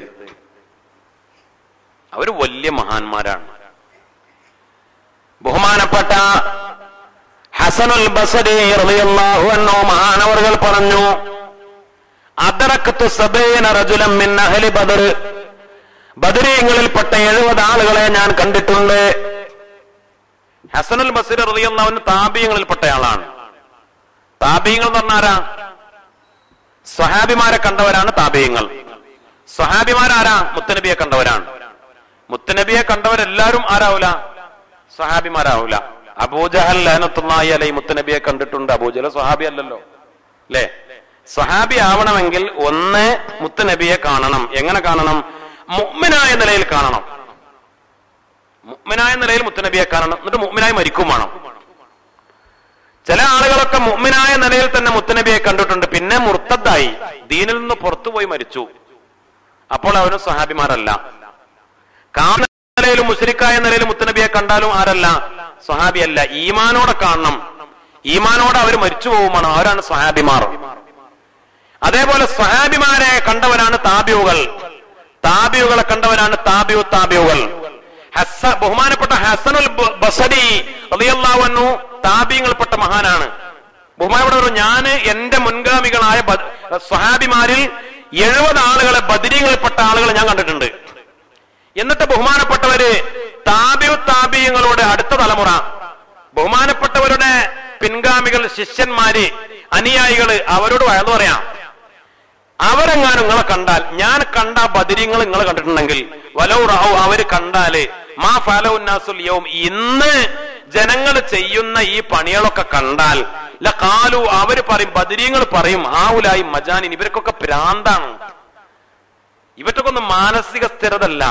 S1: അവർ വലിയ മഹാന്മാരാണ് ബഹുമാനപ്പെട്ട ഹസനുൽ ബസരി റളിയല്ലാഹു അൻഹു മഹാനവറുകൾ പറഞ്ഞു അദറക്കത്തു സബീന റജുലം മിൻ അഹ്ലി ബദർ ബദരീങ്ങളിൽപ്പെട്ട എഴുപത് ആളുകളെ ഞാൻ കണ്ടിട്ടുണ്ട് ഹസനുൽ ബസരി റളിയല്ലാഹു അൻഹു താബിയങ്ങളിൽപ്പെട്ട ആളാണ് താബിയങ്ങൾ എന്ന് പറഞ്ഞാൽ ആരാ സ്വഹാബിമാരെ കണ്ടവരാണ് താബിയങ്ങൾ സ്വഹാബിമാരാരാ മുത്തനബിയെ കണ്ടവരാണ് മുത്തനബിയെ കണ്ടവരെല്ലാരും ആരാവൂല സ്വഹാബിമാരാവൂല അബൂജഹൽ ലഹനത്തുള്ളാഹി അലൈ മുത്തനബിയെ കണ്ടിട്ടുണ്ട് അബൂജഹൽ സ്വഹാബി അല്ലല്ലോ അല്ലേ സ്വഹാബി ആവണമെങ്കിൽ ഒന്ന് മുത്തനബിയെ കാണണം എങ്ങനെ കാണണം മുഅ്മിനായ നിലയിൽ കാണണം മുഅ്മിനായ നിലയിൽ മുത്തനബിയെ കാണണം എന്നിട്ട് മുഅ്മിനായി മരിക്കും വേണം ചില ആളുകളൊക്കെ മുഅ്മിനായ നിലയിൽ തന്നെ മുത്തനബിയെ കണ്ടിട്ടുണ്ട് പിന്നെ മുർത്തദ്ദായി ദീനിൽ നിന്ന് പുറത്തുപോയി മരിച്ചു അപ്പോൾ അവനും സഹാബിമാരല്ല കാണുന്ന നിലയിലും മുസ്ലിക്കായ നിലയിലും മുത്തനബിയെ കണ്ടാലും ആരല്ല സ്വഹാബിയല്ല ഈമാനോടെ കാണണം ഈമാനോടെ അവർ മരിച്ചു പോകുമാണ് അവരാണ് സ്വഹാബിമാർ അതേപോലെ സ്വഹാബിമാരെ കണ്ടവരാണ് താബിയുകൾ താബിയുകളെ കണ്ടവരാണ് താബിയു താബിയുകൾ ഹസ ബഹുമാനപ്പെട്ട ഹസനുൽ ബ- ബസരി റളിയല്ലാഹു അൻഹു താബിയങ്ങൾപ്പെട്ട മഹാനാണ് ബഹുമാനപ്പെട്ട ഒരു ഞാന് എന്റെ മുൻഗാമികളായ ബദ- സ്വഹാബിമാരിൽ എഴുപത് ആളുകളെ ബദിരിയങ്ങളിൽപ്പെട്ട ആളുകളെ ഞാൻ കണ്ടിട്ടുണ്ട് എന്നിട്ട് ബഹുമാനപ്പെട്ടവര് താബിയു താബിയങ്ങളുടെ അടുത്ത തലമുറ ബഹുമാനപ്പെട്ടവരുടെ പിൻഗാമികൾ ശിഷ്യന്മാര് അനുയായികള് അവരോട് വയന്നു പറയാം
S2: അവരെങ്ങാനും നിങ്ങളെ കണ്ടാൽ ഞാൻ കണ്ട ബദിരിങ്ങൾ നിങ്ങൾ കണ്ടിട്ടുണ്ടെങ്കിൽ വലൗ റാവു അവര് കണ്ടാല് മാ ഫലൗന്നാസുൽ യൗം ഇന്ന് ജനങ്ങൾ ചെയ്യുന്ന ഈ പണികളൊക്കെ കണ്ടാൽ ല കാലു അവര് പറയും ബദിരിങ്ങൾ പറയും ആവുലായി മജാനിൻ ഇവർക്കൊക്കെ ഭ്രാന്താണ് ഇവർക്കൊക്കെ ഒന്നും മാനസിക സ്ഥിരതല്ല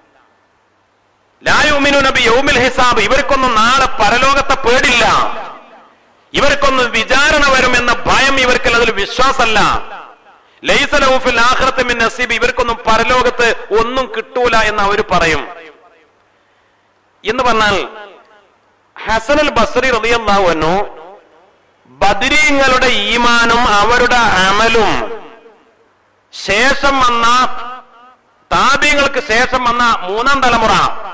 S2: ലായുമിനു നബി യൗമിൽ ഹിസാബ് ഇവർക്കൊന്നും നാളെ പരലോകത്തെ പേടില്ല ഇവർക്കൊന്നും വിചാരണ വരുമെന്ന ഭയം ഇവർക്ക് അതിൽ വിശ്വാസമല്ല ലൈസലൂഫിൽ ആഖിറത്ത് മിൻ നസീബ് ഇവർക്കൊന്നും പരലോകത്ത് ഒന്നും കിട്ടൂല എന്ന് അവർ പറയും എന്ന് പറഞ്ഞാൽ ഹസൻ അൽ ബസറി റളിയല്ലാഹു അൻഹു ബദരീങ്ങളുടെ ഈമാനും അവരുടെ അമലും ശേഷം വന്ന താബിങ്ങൾക്ക് ശേഷം വന്ന മൂന്നാം തലമുറ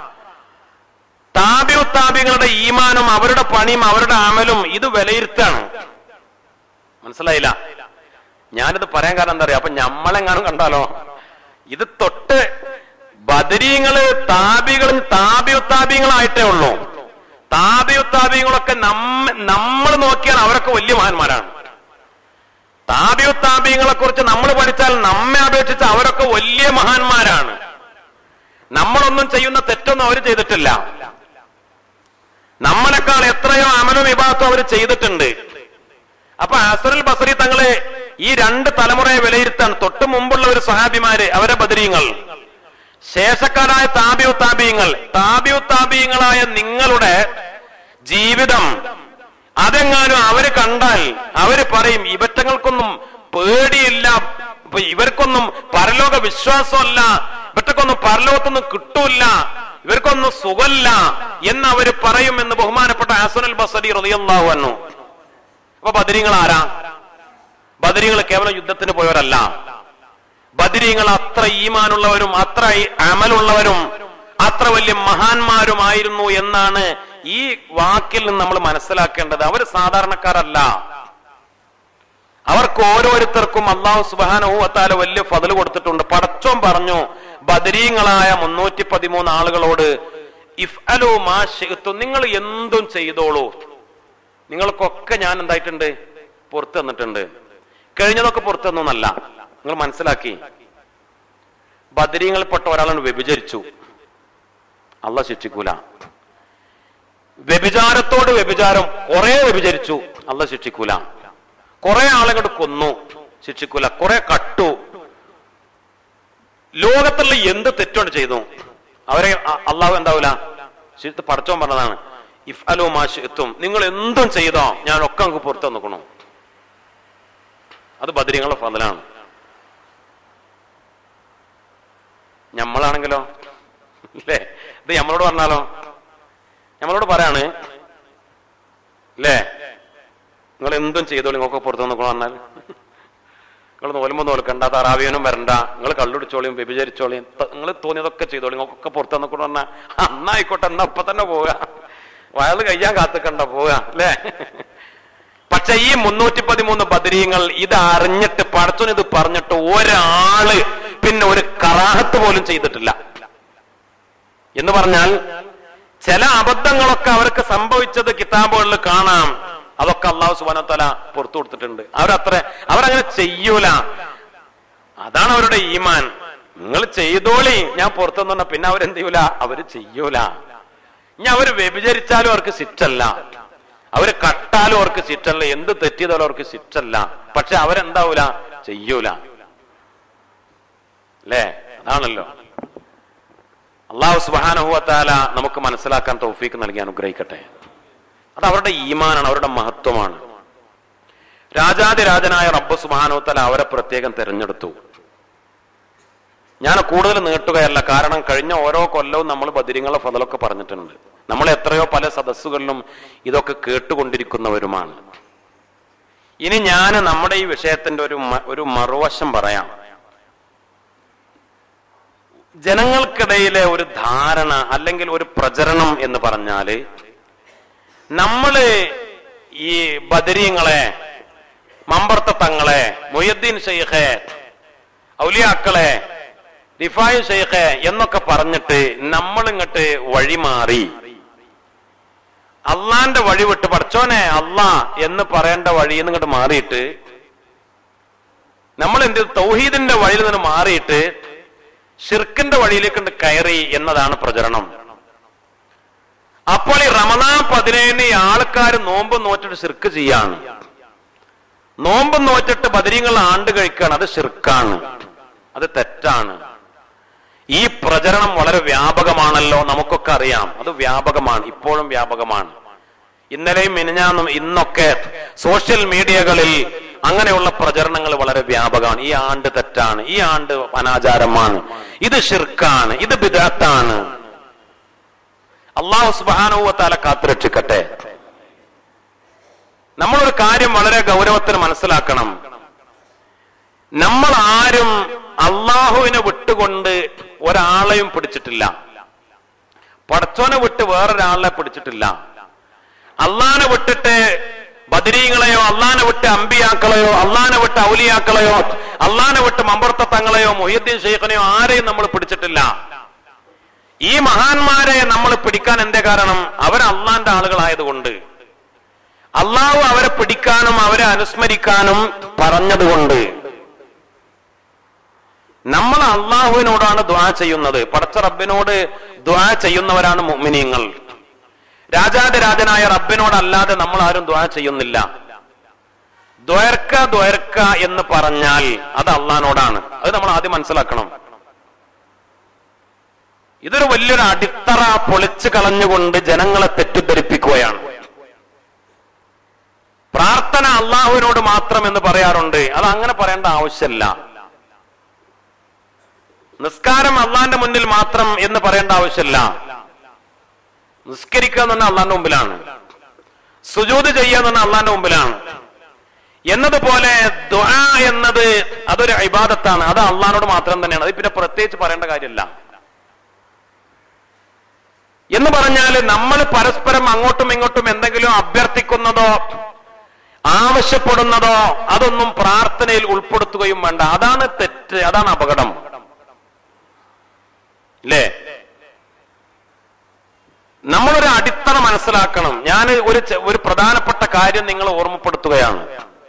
S2: താബിയു താബിങ്ങളുടെ ഈമാനും അവരുടെ പണിയും അവരുടെ അമലും ഇത് വിലയിരുത്താണ് മനസ്സിലായില്ല ഞാനിത് പറയാൻ കാരണം എന്താ പറയാ അപ്പൊ ഞമ്മളെങ്ങാനും കണ്ടാലോ ഇത് തൊട്ട് ബദരീങ്ങള് താബികളും താബിയു താബിങ്ങളായിട്ടേ ഉള്ളൂ താബിയു താബിങ്ങളൊക്കെ നമ്മ നമ്മൾ നോക്കിയാൽ അവരൊക്കെ വലിയ മഹാന്മാരാണ് താബിയു താബിങ്ങളെ കുറിച്ച് നമ്മൾ പഠിച്ചാൽ നമ്മെ അപേക്ഷിച്ച് അവരൊക്കെ വലിയ മഹാന്മാരാണ് നമ്മളൊന്നും ചെയ്യുന്ന തെറ്റൊന്നും അവർ ചെയ്തിട്ടില്ല നമ്മളെക്കാൾ എത്രയോ അമലും വിഭാഗത്തും അവർ ചെയ്തിട്ടുണ്ട് അപ്പൊ അസറുൽ ബസറി തങ്ങളെ ഈ രണ്ട് തലമുറയെ വിലയിരുത്താൻ തൊട്ടു മുമ്പുള്ള ഒരു സഹാബിമാര് അവരെ ബദരീങ്ങൾ ശേഷക്കാരായ താബിയു താബീയങ്ങൾ താബിയു താബീയങ്ങളായ നിങ്ങളുടെ ജീവിതം അതെങ്ങാനും അവര് കണ്ടാൽ അവര് പറയും ഇവറ്റങ്ങൾക്കൊന്നും പേടിയില്ല ഇപ്പൊ ഇവർക്കൊന്നും പരലോക വിശ്വാസമല്ല ഇവറ്റക്കൊന്നും പരലോകത്തൊന്നും കിട്ടൂല ഇവർക്കൊന്നും സുഖല്ല എന്ന് അവര് പറയും എന്ന് ബഹുമാനപ്പെട്ട ഹസനുൽ ബസരി റളിയല്ലാഹു അൻഹു അപ്പൊ ബദരീങ്ങൾ ആരാ ബദരീങ്ങൾ കേവലം യുദ്ധത്തിന് പോയവരല്ല ബദരീങ്ങൾ അത്ര ഈമാനുള്ളവരും അത്ര ഈ അമലുള്ളവരും അത്ര വലിയ മഹാന്മാരുമായിരുന്നു എന്നാണ് ഈ വാക്കിൽ നിന്ന് നമ്മൾ മനസ്സിലാക്കേണ്ടത് അവർ സാധാരണക്കാരല്ല അവർക്ക് ഓരോരുത്തർക്കും അള്ളാഹു സുബാനഹുവത്താല വലിയ ഫതൽ കൊടുത്തിട്ടുണ്ട് പടച്ചോൻ പറഞ്ഞു ബദരീങ്ങളായ മുന്നൂറ്റി പതിമൂന്ന് ആളുകളോട് ഇഫ് അലോ മാ ഷിഅ്തും, നിങ്ങൾ എന്തും ചെയ്തോളൂ നിങ്ങൾക്കൊക്കെ ഞാൻ എന്തായിട്ടുണ്ട് പുറത്തു തന്നിട്ടുണ്ട് കഴിഞ്ഞതൊക്കെ പുറത്തു തന്നല്ല നിങ്ങൾ മനസ്സിലാക്കി ബദരീങ്ങളിൽപ്പെട്ട ഒരാളാണ് വ്യഭിചരിച്ചു അല്ല ശിക്ഷിക്കൂല വ്യഭിചാരത്തോട് വ്യഭിചാരം കുറെ വ്യഭിചരിച്ചു അല്ല ശിക്ഷിക്കൂല കുറെ ആളുകൾ കൊന്നു ശിക്ഷിക്കൂല കുറെ കട്ടു ലോകത്തുള്ള എന്ത് തെറ്റുകൊണ്ട് ചെയ്തു അവരെ അ- അള്ളാഹു എന്താവൂല ശരിത്ത് പടച്ചോൻ പറഞ്ഞതാണ് ഇഫ് അലോ മാഷെത്തും നിങ്ങൾ എന്തും ചെയ്തോ ഞാൻ ഒക്കെ അങ്ങ് പുറത്തു നിൽക്കണു അത് ബദരീങ്ങളുടെ ഫതലാണ് ഞമ്മളാണെങ്കിലോ അല്ലേ ഇത് നമ്മളോട് പറഞ്ഞാലോ നമ്മളോട് പറയാണ് അല്ലേ നിങ്ങൾ എന്തും ചെയ്തോളൂ നിങ്ങൾക്ക് പുറത്തു നിൽക്കണം പറഞ്ഞാൽ നിങ്ങൾ നോലുമ്പോ നോൽക്കണ്ട തറാവിയനും വരണ്ട നിങ്ങൾ കള്ളുടിച്ചോളിയും വ്യഭിചരിച്ചോളിയും നിങ്ങൾ തോന്നിയതൊക്കെ ചെയ്തോളൂ നിങ്ങൾക്കൊക്കെ പുറത്തു നിൽക്കണം പറഞ്ഞാൽ അന്നായിക്കോട്ടെ എന്നാ ഇപ്പൊ തന്നെ പോവുക വയറ് കഴിയാൻ കാത്തുക്കണ്ട പോവുക അല്ലേ പക്ഷെ ഈ മുന്നൂറ്റി പതിമൂന്ന് ബദരീങ്ങൾ ഇത് അറിഞ്ഞിട്ട് പടച്ചോൻ ഇത് പറഞ്ഞിട്ട് ഒരാള് പിന്നെ ഒരു കറാഹത്ത് പോലും ചെയ്തിട്ടില്ല എന്ന് പറഞ്ഞാൽ ചില അബദ്ധങ്ങളൊക്കെ അവർക്ക് സംഭവിച്ചത് കിതാബുകളിൽ കാണാം അതൊക്കെ അള്ളാഹു സുബാനത്തല പുറത്തു കൊടുത്തിട്ടുണ്ട് അവരത്ര അവരങ്ങനെ ചെയ്യൂല അതാണ് അവരുടെ ഈമാൻ നിങ്ങൾ ചെയ്തോളി ഞാൻ പുറത്തു നിന്ന പിന്നെ അവരെന്ത് ചെയ്യൂല അവര് ചെയ്യൂല ഇനി അവര് വ്യഭിചരിച്ചാലും അവർക്ക് ശിക്ഷല്ല അവര് കട്ടാലും അവർക്ക് ശിക്ഷല്ല എന്ത് തെറ്റിയതാലും അവർക്ക് ശിക്ഷല്ല പക്ഷെ അവരെന്താവൂല ചെയ്യൂല അല്ലേ അതാണല്ലോ അള്ളാഹു സുബാനഹുവത്താല നമുക്ക് മനസ്സിലാക്കാൻ തൗഫീക്ക് നൽകി അനുഗ്രഹിക്കട്ടെ അത് അവരുടെ ഈമാനാണ് അവരുടെ മഹത്വമാണ് രാജാതിരാജനായ റബ്ബ് സുബാനുവത്താല അവരെ പ്രത്യേകം തിരഞ്ഞെടുത്തു ഞാൻ കൂടുതൽ നീട്ടുകയല്ല കാരണം കഴിഞ്ഞ ഓരോ കൊല്ലവും നമ്മൾ ബദിരിങ്ങളെ ഫതലൊക്കെ പറഞ്ഞിട്ടുണ്ട് നമ്മൾ എത്രയോ പല സദസ്സുകളിലും ഇതൊക്കെ കേട്ടുകൊണ്ടിരിക്കുന്നവരുമാണ് ഇനി ഞാൻ നമ്മുടെ ഈ വിഷയത്തിന്റെ ഒരു മ- ഒരു മറുവശം പറയാം ജനങ്ങൾക്കിടയിലെ ഒരു ധാരണ അല്ലെങ്കിൽ ഒരു പ്രചരണം എന്ന് പറഞ്ഞാല് നമ്മള് ഈ ബദരീങ്ങളെ മമ്പർത്ത തങ്ങളെ മൊയ്യദ്ദീൻ ഷെയ്ഖെ ഔലിയാക്കളെ റിഫായു ഷെയ്ഖെ എന്നൊക്കെ പറഞ്ഞിട്ട് നമ്മൾ ഇങ്ങോട്ട് വഴിമാറി അള്ളാന്റെ വഴി വിട്ട് പഠിച്ചോനെ അള്ളാ എന്ന് പറയേണ്ട വഴി ഇങ്ങോട്ട് മാറിയിട്ട്
S1: നമ്മൾ എന്ത് ചെയ്തു? തൗഹീദിന്റെ വഴിയിൽ നിന്ന് മാറിയിട്ട് ഷിർക്കിന്റെ വഴിയിലേക്ക് കൊണ്ട് കയറി എന്നതാണ് പ്രചരണം അപ്പോൾ ഈ റമദാൻ പതിനേഴിന് ഈ ആൾക്കാർ നോമ്പ് നോറ്റിട്ട് ഷിർക്ക് ചെയ്യാണ് നോമ്പ് നോറ്റിട്ട് ബദരീങ്ങൾ ആണ്ട് കഴിക്കുകയാണ് അത് ഷിർക്കാണ് അത് തെറ്റാണ് ഈ പ്രചരണം വളരെ വ്യാപകമാണല്ലോ നമുക്കൊക്കെ അറിയാം അത് വ്യാപകമാണ് ഇപ്പോഴും വ്യാപകമാണ് ഇന്നലെയും മിനിഞ്ഞാന്നും ഇന്നൊക്കെ സോഷ്യൽ മീഡിയകളിൽ അങ്ങനെയുള്ള പ്രചരണങ്ങൾ വളരെ വ്യാപകമാണ് ഈ ആണ്ട് തെറ്റാണ് ഈ ആണ്ട് അനാചാരമാണ് ഇത് ഷിർക്കാണ് ഇത് ബിദാത്താണ് അള്ളാഹു സുബാനുവത്താല കാത്തുരക്ഷിക്കട്ടെ നമ്മളൊരു കാര്യം വളരെ ഗൗരവത്തിന് മനസ്സിലാക്കണം നമ്മൾ ആരും അള്ളാഹുവിനെ വിട്ടുകൊണ്ട് ഒരാളെയും പിടിച്ചിട്ടില്ല പടച്ചോനെ വിട്ട് വേറൊരാളെ പിടിച്ചിട്ടില്ല അള്ളാനെ വിട്ടിട്ട് ബദരീങ്ങളെയോ അള്ളാനെ വിട്ട് അമ്പിയാക്കളെയോ അള്ളാനെ വിട്ട് ഔലിയാക്കളെയോ അള്ളാനെ വിട്ട് മമ്പർത്ത തങ്ങളെയോ മൊഹീദ്ദീൻ ഷെയ്ഖിനെയോ ആരെയും നമ്മൾ പിടിച്ചിട്ടില്ല ഈ മഹാന്മാരെ നമ്മൾ പിടിക്കാൻ എന്തേ കാരണം അവർ അള്ളാന്റെ ആളുകളായതുകൊണ്ട് അള്ളാഹു അവരെ പിടിക്കാനും അവരെ അനുസ്മരിക്കാനും പറഞ്ഞതുകൊണ്ട് നമ്മൾ അള്ളാഹുവിനോടാണ് ദ്വാ ചെയ്യുന്നത് പടച്ച റബ്ബിനോട് ദ്വാ ചെയ്യുന്നവരാണ് മുഅ്മിനീങ്ങൾ രാജാതിരാജനായ റബ്ബിനോടല്ലാതെ നമ്മൾ ആരും ദ്വാ ചെയ്യുന്നില്ല ദ്വയർക്ക ദ്വയർക്ക എന്ന് പറഞ്ഞാൽ അത് അള്ളഹാനോടാണ് അത് നമ്മൾ ആദ്യം മനസ്സിലാക്കണം ഇതൊരു വലിയൊരു അടിത്തറ പൊളിച്ചു കളഞ്ഞുകൊണ്ട് ജനങ്ങളെ തെറ്റിദ്ധരിപ്പിക്കുകയാണ് പ്രാർത്ഥന അള്ളാഹുവിനോട് മാത്രം എന്ന് പറയാറുണ്ട് അത് അങ്ങനെ പറയേണ്ട ആവശ്യമില്ല നിസ്കാരം അള്ളാന്റെ മുന്നിൽ മാത്രം എന്ന് പറയേണ്ട ആവശ്യമില്ല നിസ്കരിക്കുക എന്ന് പറഞ്ഞാൽ അള്ളാന്റെ മുമ്പിലാണ് സുജൂത് ചെയ്യുക എന്ന് പറഞ്ഞാൽ അള്ളാന്റെ മുമ്പിലാണ് എന്നതുപോലെ ദുആ എന്നത് അതൊരു ഇബാദത്താണ് അത് അള്ളഹാനോട് മാത്രം തന്നെയാണ് അത് പിന്നെ പ്രത്യേകിച്ച് പറയേണ്ട കാര്യമില്ല എന്ന് പറഞ്ഞാൽ നമ്മൾ പരസ്പരം അങ്ങോട്ടും ഇങ്ങോട്ടും എന്തെങ്കിലും അഭ്യർത്ഥിക്കുന്നതോ ആവശ്യപ്പെടുന്നതോ അതൊന്നും പ്രാർത്ഥനയിൽ ഉൾപ്പെടുത്തുകയും വേണ്ട അതാണ് തെറ്റ് അതാണ് അപകടം അല്ലേ നമ്മളൊരു അടിത്തറ മനസ്സിലാക്കണം ഞാൻ ഒരു ചെ- ഒരു പ്രധാനപ്പെട്ട കാര്യം നിങ്ങൾ ഓർമ്മപ്പെടുത്തുകയാണ്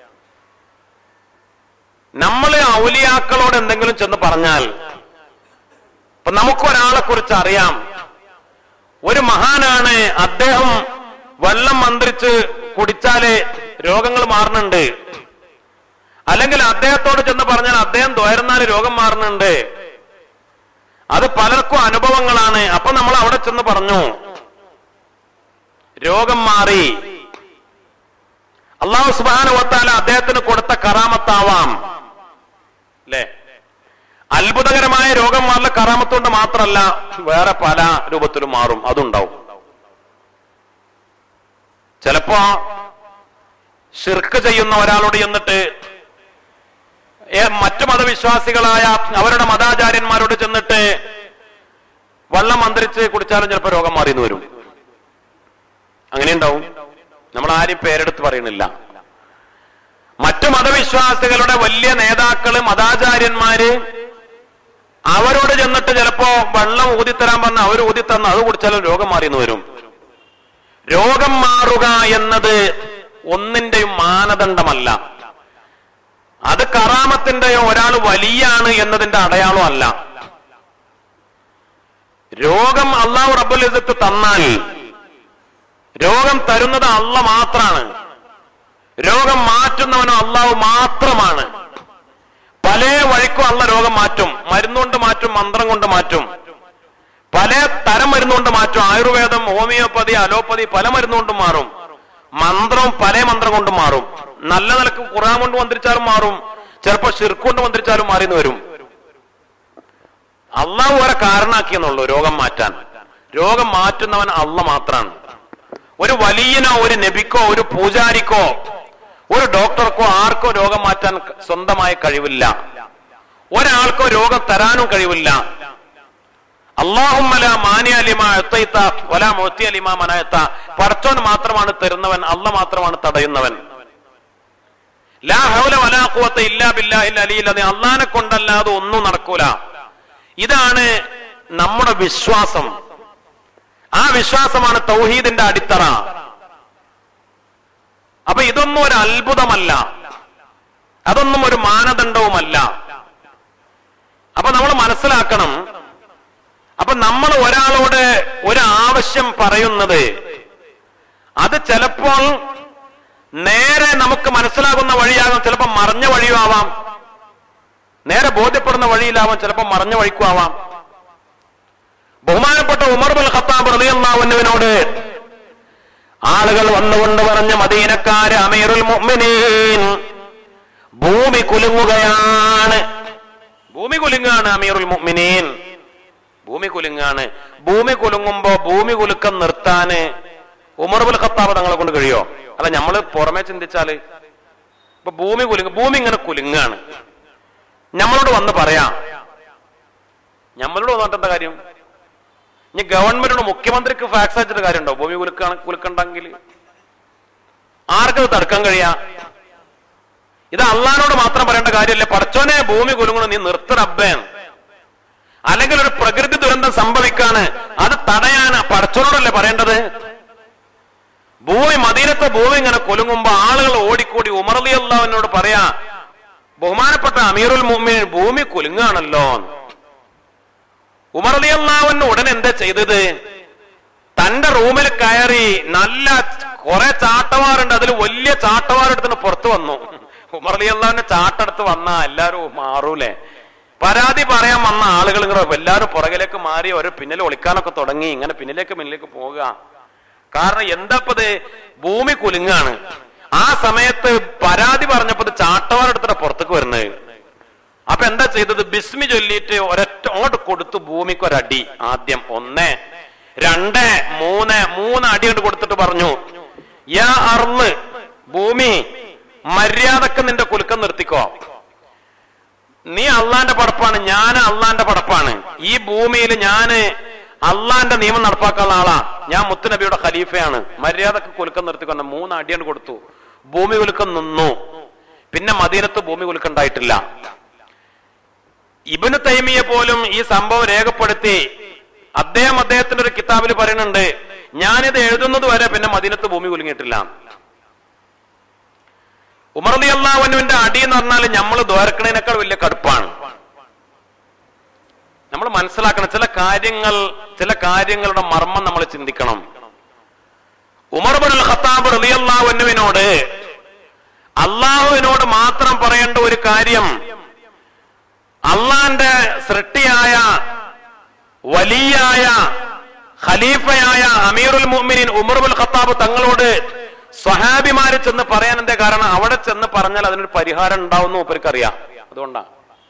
S1: നമ്മൾ ഔലിയാക്കളോട് എന്തെങ്കിലും ചെന്ന് പറഞ്ഞാൽ ഇപ്പൊ നമുക്കൊരാളെ കുറിച്ച് അറിയാം ഒരു മഹാനാണ് അദ്ദേഹം വെള്ളം മന്ത്രിച്ച് കുടിച്ചാല് രോഗങ്ങൾ മാറുന്നുണ്ട് അല്ലെങ്കിൽ അദ്ദേഹത്തോട് ചെന്ന് പറഞ്ഞാൽ അദ്ദേഹം ദ്വയർന്നാല് രോഗം മാറുന്നുണ്ട് അത് പലർക്കും അനുഭവങ്ങളാണ് അപ്പൊ നമ്മൾ അവിടെ ചെന്ന് പറഞ്ഞു രോഗം മാറി അള്ളാഹു സുബാന വത്താല അദ്ദേഹത്തിന് കൊടുത്ത കറാമത്താവാം അല്ലേ അത്ഭുതകരമായ രോഗം മാറില്ല കറാമത്തുകൊണ്ട് മാത്രമല്ല വേറെ പല രൂപത്തിലും മാറും അതുണ്ടാവും ചിലപ്പോ ഷിർക്ക് ചെയ്യുന്ന ഒരാളോട് ചെന്നിട്ട് ഏ, മറ്റു മതവിശ്വാസികളായ അവരുടെ മതാചാര്യന്മാരോട് ചെന്നിട്ട് വെള്ളം മന്ത്രിച്ച് കുടിച്ചാലും ചിലപ്പോൾ രോഗം മാറിയെന്ന് വരും അങ്ങനെ ഉണ്ടാവും നമ്മൾ ആരും പേരെടുത്ത് പറയുന്നില്ല മറ്റു മതവിശ്വാസികളുടെ വലിയ നേതാക്കള് മതാചാര്യന്മാര് അവരോട് ചെന്നിട്ട് ചിലപ്പോ വെള്ളം ഊതിത്തരാൻ പറഞ്ഞ അവർ ഊതിത്തന്ന അത് കുടിച്ചാലും രോഗം മാറിയെന്ന് വരും രോഗം മാറുക എന്നത് ഒന്നിന്റെയും മാനദണ്ഡമല്ല അത് കറാമത്തിന്റെയോ ഒരാൾ വലിയാണ് എന്നതിന്റെ അടയാളം അല്ല രോഗം അള്ളാഹു റബ്ബുൽ ഇസ്സത്ത് തന്നാൽ രോഗം തരുന്നത് അള്ള മാത്രാണ് രോഗം മാറ്റുന്നവനോ അള്ളാഹു മാത്രമാണ് പല വഴിക്കും അള്ള രോഗം മാറ്റും മരുന്നുകൊണ്ട് മാറ്റും മന്ത്രം കൊണ്ട് മാറ്റും പല തരം മരുന്നുകൊണ്ട് മാറ്റും ആയുർവേദം ഹോമിയോപ്പതി അലോപ്പതി പല മരുന്നുകൊണ്ടും മാറും മന്ത്രം പല മന്ത്രം കൊണ്ടും മാറും നല്ല നിലക്ക് ഖുറാൻ കൊണ്ട് മന്ത്രിച്ചാലും മാറും ചിലപ്പോ ഷിർക്ക് കൊണ്ട് മന്ത്രിച്ചാലും മാറിന്ന് വരും അള്ളാഹു വരെ കാരണാക്കിയെന്നുള്ളൂ രോഗം മാറ്റാൻ രോഗം മാറ്റുന്നവൻ അള്ള മാത്രാണ് ഒരു വലിയനോ ഒരു നബിക്കോ ഒരു പൂജാരിക്കോ ഒരു ഡോക്ടർക്കോ ആർക്കോ രോഗം മാറ്റാൻ സ്വന്തമായി കഴിവില്ല ഒരാൾക്കോ രോഗം തരാനും കഴിവില്ല അള്ളാഹുമല മാനിയ ലിമ എത്തൈത്ത വല മൊത്തിയ ലിമ മനയത്ത പടച്ചോൻ മാത്രമാണ് തരുന്നവൻ അള്ള മാത്രമാണ് തടയുന്നവൻ ലാ ഹൗല വലാ ഖുവത്ത ഇല്ലാ ബില്ലാഹിൽ അലിയിൽ അത് അള്ളാനെ കൊണ്ടല്ലാതെ ഒന്നും നടക്കൂല ഇതാണ് നമ്മുടെ വിശ്വാസം ആ വിശ്വാസമാണ് തൗഹീദിന്റെ അടിത്തറ അപ്പൊ ഇതൊന്നും ഒരു അത്ഭുതമല്ല അതൊന്നും ഒരു മാനദണ്ഡവുമല്ല അപ്പൊ നമ്മൾ മനസ്സിലാക്കണം അപ്പൊ നമ്മൾ ഒരാളോട് ഒരു ആവശ്യം പറയുന്നത് അത് ചിലപ്പോൾ നേരെ നമുക്ക് മനസ്സിലാകുന്ന വഴിയാകാം ചിലപ്പോൾ മറഞ്ഞ വഴിയും ആവാം നേരെ ബോധ്യപ്പെടുന്ന വഴിയിലാവാം ചിലപ്പോൾ മറഞ്ഞ വഴിക്കും ആവാം ബഹുമാനപ്പെട്ട ഉമർ ബുൽ ഖത്താബ് റളിയല്ലാഹുവിനോട് ആളുകൾ വന്നുകൊണ്ട് പറഞ്ഞ മദീനക്കാര് അമീറുൽ മുഅ്മിനീൻ ഭൂമി കുലുങ്ങുകയാണ് ഭൂമി കുലുങ്ങാണ് അമീറുൽ മുഅ്മിനീൻ ഭൂമി കുലുങ്ങാണ് ഭൂമി കുലുങ്ങുമ്പോ ഭൂമി കുലുക്കം നിർത്താന് ഉമർ ബുൽ ഖത്താബ് തങ്ങളെ കൊണ്ട് കഴിയോ അല്ല നമ്മൾ പുറമെ ചിന്തിച്ചാല് ഇപ്പൊ ഭൂമി കുലുങ്ങ ഭൂമി ഇങ്ങനെ കുലുങ്ങാണ് നമ്മളോട് വന്ന് പറയാം നമ്മളോട് വന്നിട്ട് എന്താ കാര്യം ഇനി ഗവൺമെന്റിനോട് മുഖ്യമന്ത്രിക്ക് ഫാക്സ് അയച്ചിട്ട് കാര്യമുണ്ടോ ഭൂമി കുലുക്കാണ് കുലുക്കണ്ടെങ്കിൽ ആർക്കത് തടുക്കാൻ കഴിയാ ഇത് അള്ളഹാനോട് മാത്രം പറയേണ്ട കാര്യമല്ല പടച്ചോനെ ഭൂമി കുലുങ്ങണം നീ നിർത്തറബ്ബേൻ അല്ലെങ്കിൽ ഒരു പ്രകൃതി ദുരന്തം സംഭവിക്കാണ് അത് തടയാൻ പടച്ചോനോടല്ലേ പറയേണ്ടത് ഭൂമി മദീനത്തെ ഭൂമി ഇങ്ങനെ കുലുങ്ങുമ്പോ ആളുകൾ ഓടിക്കൂടി ഉമർലി അള്ളാഹുവിനോട് പറയാ ബഹുമാനപ്പെട്ട അമീറുൽ മുഅ്മിൻ ഭൂമി കുലുങ്ങാണല്ലോ ഉമർലി അള്ളാഹുവിന് ഉടൻ എന്താ ചെയ്തത് തന്റെ റൂമിൽ കയറി നല്ല കുറെ ചാട്ടവാറുണ്ട് അതിൽ വലിയ ചാട്ടവാറെടുത്തിന് പുറത്തു വന്നു ഉമർലി അള്ളാഹുവിന്റെ ചാട്ടെടുത്ത് വന്ന എല്ലാരും മാറൂലേ പരാതി പറയാൻ വന്ന ആളുകൾ ഇങ്ങനെ എല്ലാവരും പുറകിലേക്ക് മാറി ഒരു പിന്നിൽ ഒളിക്കാനൊക്കെ തുടങ്ങി ഇങ്ങനെ പിന്നിലേക്ക് പിന്നിലേക്ക് പോവുക കാരണം എന്താപ്പത് ഭൂമി കുലുങ്ങാണ് ആ സമയത്ത് പരാതി പറഞ്ഞപ്പോ ചാട്ടവാറെടുത്തിട്ട് പുറത്തേക്ക് വരുന്നത് അപ്പൊ എന്താ ചെയ്തത് ബിസ്മി ചൊല്ലിയിട്ട് ഒരൊറ്റ അങ്ങോട്ട് കൊടുത്തു ഭൂമിക്ക് ഒരടി ആദ്യം ഒന്ന് രണ്ട് മൂന്ന് മൂന്ന് അടി കൊണ്ട് കൊടുത്തിട്ട് പറഞ്ഞു യാ അർന്ന് ഭൂമി മര്യാദക്ക് നിന്റെ കുലുക്കം നിർത്തിക്കോ നീ അള്ളാന്റെ പടപ്പാണ് ഞാൻ അള്ളാന്റെ പടപ്പാണ് ഈ ഭൂമിയിൽ ഞാന് അള്ളാന്റെ നിയമം നടപ്പാക്കാനുള്ള ആളാ ഞാൻ മുത്തുനബിയുടെ ഖലീഫയാണ് മര്യാദക്ക് കുലുക്കം നിർത്തിക്കൊണ്ട് മൂന്ന് അടിയാണ് കൊടുത്തു ഭൂമി കുലുക്കം നിന്നു പിന്നെ മദീനത്ത് ഭൂമി കുലുക്കം ഉണ്ടായിട്ടില്ല ഇബിന് തൈമിയെ പോലും ഈ സംഭവം രേഖപ്പെടുത്തി അദ്ദേഹം അദ്ദേഹത്തിന്റെ ഒരു കിതാബിൽ പറയുന്നുണ്ട് ഞാനിത് എഴുതുന്നത് വരെ പിന്നെ മദീനത്ത് ഭൂമി കുലുങ്ങിയിട്ടില്ല ഉമർദി അള്ളാഹുവിന്റെ അടി എന്ന് പറഞ്ഞാൽ നമ്മൾ ദ്വാരക്കണേനേക്കാൾ വലിയ കടുപ്പാണ് നമ്മൾ മനസ്സിലാക്കണം ചില കാര്യങ്ങൾ ചില കാര്യങ്ങളുടെ മർമ്മം നമ്മൾ ചിന്തിക്കണം ഉമർ ബുൽ ഖത്താബ് റളിയല്ലാഹുവിനോട് അള്ളാഹുവിനോട് മാത്രം പറയേണ്ട ഒരു കാര്യം അള്ളാന്റെ സൃഷ്ടിയായ വലിയായ ഖലീഫയായ അമീറുൽ മുഅ്മിനീൻ ഉമർ ബുൽ ഖത്താബ് തങ്ങളോട് സ്വഹാബിമാര് ചെന്ന് പറയാൻ എന്താ കാരണം അവിടെ ചെന്ന് പറഞ്ഞാൽ അതിനൊരു പരിഹാരം ഉണ്ടാവുന്നു മൂപ്പർക്കറിയാം അതുകൊണ്ടാണ്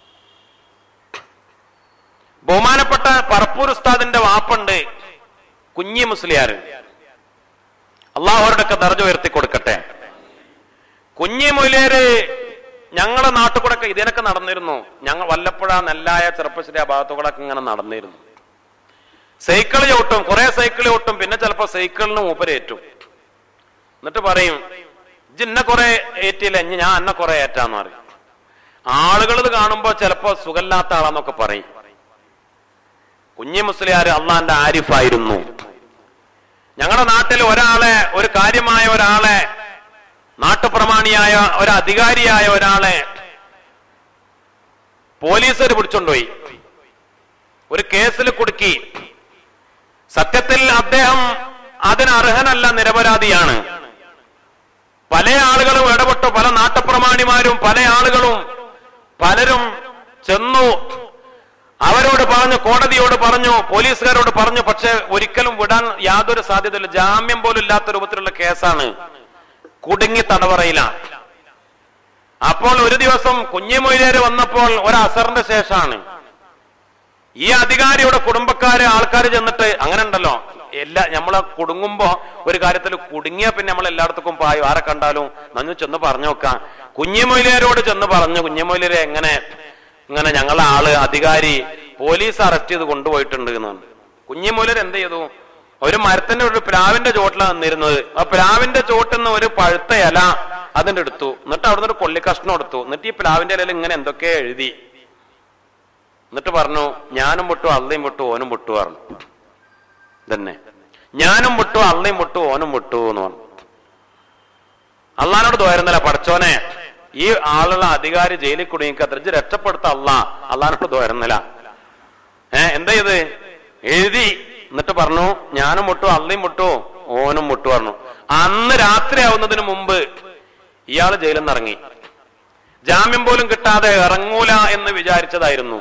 S1: ബഹുമാനപ്പെട്ട പറപ്പൂർ ഉസ്താദിന്റെ വാപ്പുണ്ട് കുഞ്ഞി മുസ്ലിയാർ അള്ളാഹുരുടെ ഒക്കെ ദർജ ഉയർത്തി കൊടുക്കട്ടെ കുഞ്ഞി മുസ്ലിയാര് ഞങ്ങളുടെ നാട്ടിൽ കൂടെ ഒക്കെ ഇതിനൊക്കെ നടന്നിരുന്നു ഞങ്ങൾ വല്ലപ്പുഴ നെല്ലായ ചെറുപ്പശ്ശേരി ആ ഭാഗത്തുകൂടെ ഇങ്ങനെ നടന്നിരുന്നു സൈക്കിൾ ചവിട്ടും കുറെ സൈക്കിൾ ചവിട്ടും പിന്നെ ചിലപ്പോ സൈക്കിളിന് മൂപ്പരേറ്റും എന്നിട്ട് പറയും ഇന്നെ കുറെ ഏറ്റില്ല ഇനി ഞാൻ എന്നെ കുറെ ഏറ്റാന്ന് പറയും ആളുകൾ ഇത് കാണുമ്പോ ചിലപ്പോ സുഖമില്ലാത്ത ആളാന്നൊക്കെ പറയും കുഞ്ഞി മുസ്ലിയാർ അള്ളാന്റെ ആരിഫായിരുന്നു ഞങ്ങളുടെ നാട്ടിൽ ഒരാളെ ഒരു കാര്യമായ ഒരാളെ നാട്ടുപ്രമാണിയായ ഒരു അധികാരിയായ ഒരാളെ പോലീസുകാർ പിടിച്ചോണ്ടുപോയി ഒരു കേസിൽ കുടുക്കി സത്യത്തിൽ അദ്ദേഹം അതിന് അർഹനല്ല നിരപരാധിയാണ് പല ആളുകളും ഇടപെട്ടു പല നാട്ടുപ്രമാണിമാരും പല ആളുകളും പലരും ചെന്നു അവരോട് പറഞ്ഞു കോടതിയോട് പറഞ്ഞു പോലീസുകാരോട് പറഞ്ഞു പക്ഷെ ഒരിക്കലും വിടാൻ യാതൊരു സാധ്യതയില്ല ജാമ്യം പോലും ഇല്ലാത്ത രൂപത്തിലുള്ള കേസാണ് കുടുങ്ങി തടവറയിലാണ് അപ്പോൾ ഒരു ദിവസം കുഞ്ഞിമൊയ്ലേര് വന്നപ്പോൾ ഒരു അസറിന്റെ ശേഷമാണ് ഈ അധികാരിയുടെ കുടുംബക്കാര് ആൾക്കാർ ചെന്നിട്ട് അങ്ങനെ ഉണ്ടല്ലോ എല്ലാ നമ്മളെ കുടുങ്ങുമ്പോ ഒരു കാര്യത്തിൽ കുടുങ്ങിയ പിന്നെ നമ്മൾ എല്ലായിടത്തേക്കും പായും ആരെ കണ്ടാലും നന്നു ചെന്ന് പറഞ്ഞു നോക്കാം കുഞ്ഞിമൊയിലേരോട് ചെന്ന് പറഞ്ഞു കുഞ്ഞിമൊയിലേരെ എങ്ങനെ ഇങ്ങനെ ഞങ്ങളെ ആള് അധികാരി പോലീസ് അറസ്റ്റ് ചെയ്ത് കൊണ്ടുപോയിട്ടുണ്ട് എന്നാണ് കുഞ്ഞിമൊയിലേർ എന്ത് ചെയ്തു ഒരു മരത്തിന്റെ ഒരു പ്ലാവിന്റെ ചോട്ടിലാണ് നിന്നിരുന്നത് ആ പ്ലാവിന്റെ ചോട്ടിൽ നിന്ന് ഒരു പഴുത്ത ഇല അതിന്റെ എടുത്തു എന്നിട്ട് അവിടുന്ന് ഒരു കൊള്ളിക്കഷ്ണം എടുത്തു എന്നിട്ട് ഈ പ്ലാവിന്റെ ഇലയിൽ ഇങ്ങനെ എന്തൊക്കെ എഴുതി എന്നിട്ട് പറഞ്ഞു ഞാനും വിട്ടു അള്ളയും വിട്ടു ഓനും വിട്ടു പറഞ്ഞു തന്നെ ഞാനും വിട്ടു അള്ളയും വിട്ടു ഓനും വിട്ടു എന്ന് പറഞ്ഞു അള്ളഹാനോട് തോരുന്നില്ല പഠിച്ചോനെ ഈ ആളുള്ള അധികാരി ജയിലിൽ കുടുങ്ങിക്കത്ര ഇജ്ജ് രക്ഷപ്പെടുത്ത അല്ല അള്ളഹാനോട് തോരുന്നില്ല ഏ എന്താ ഇത് എഴുതി എന്നിട്ട് പറഞ്ഞു ഞാനും മുട്ടു അള്ളയും മുട്ടു ഓനും മുട്ടു പറഞ്ഞു അന്ന് രാത്രി ആവുന്നതിന് മുമ്പ് ഇയാൾ ജയിലിൽ നിന്ന് ഇറങ്ങി ജാമ്യം പോലും കിട്ടാതെ ഇറങ്ങൂല എന്ന് വിചാരിച്ചതായിരുന്നു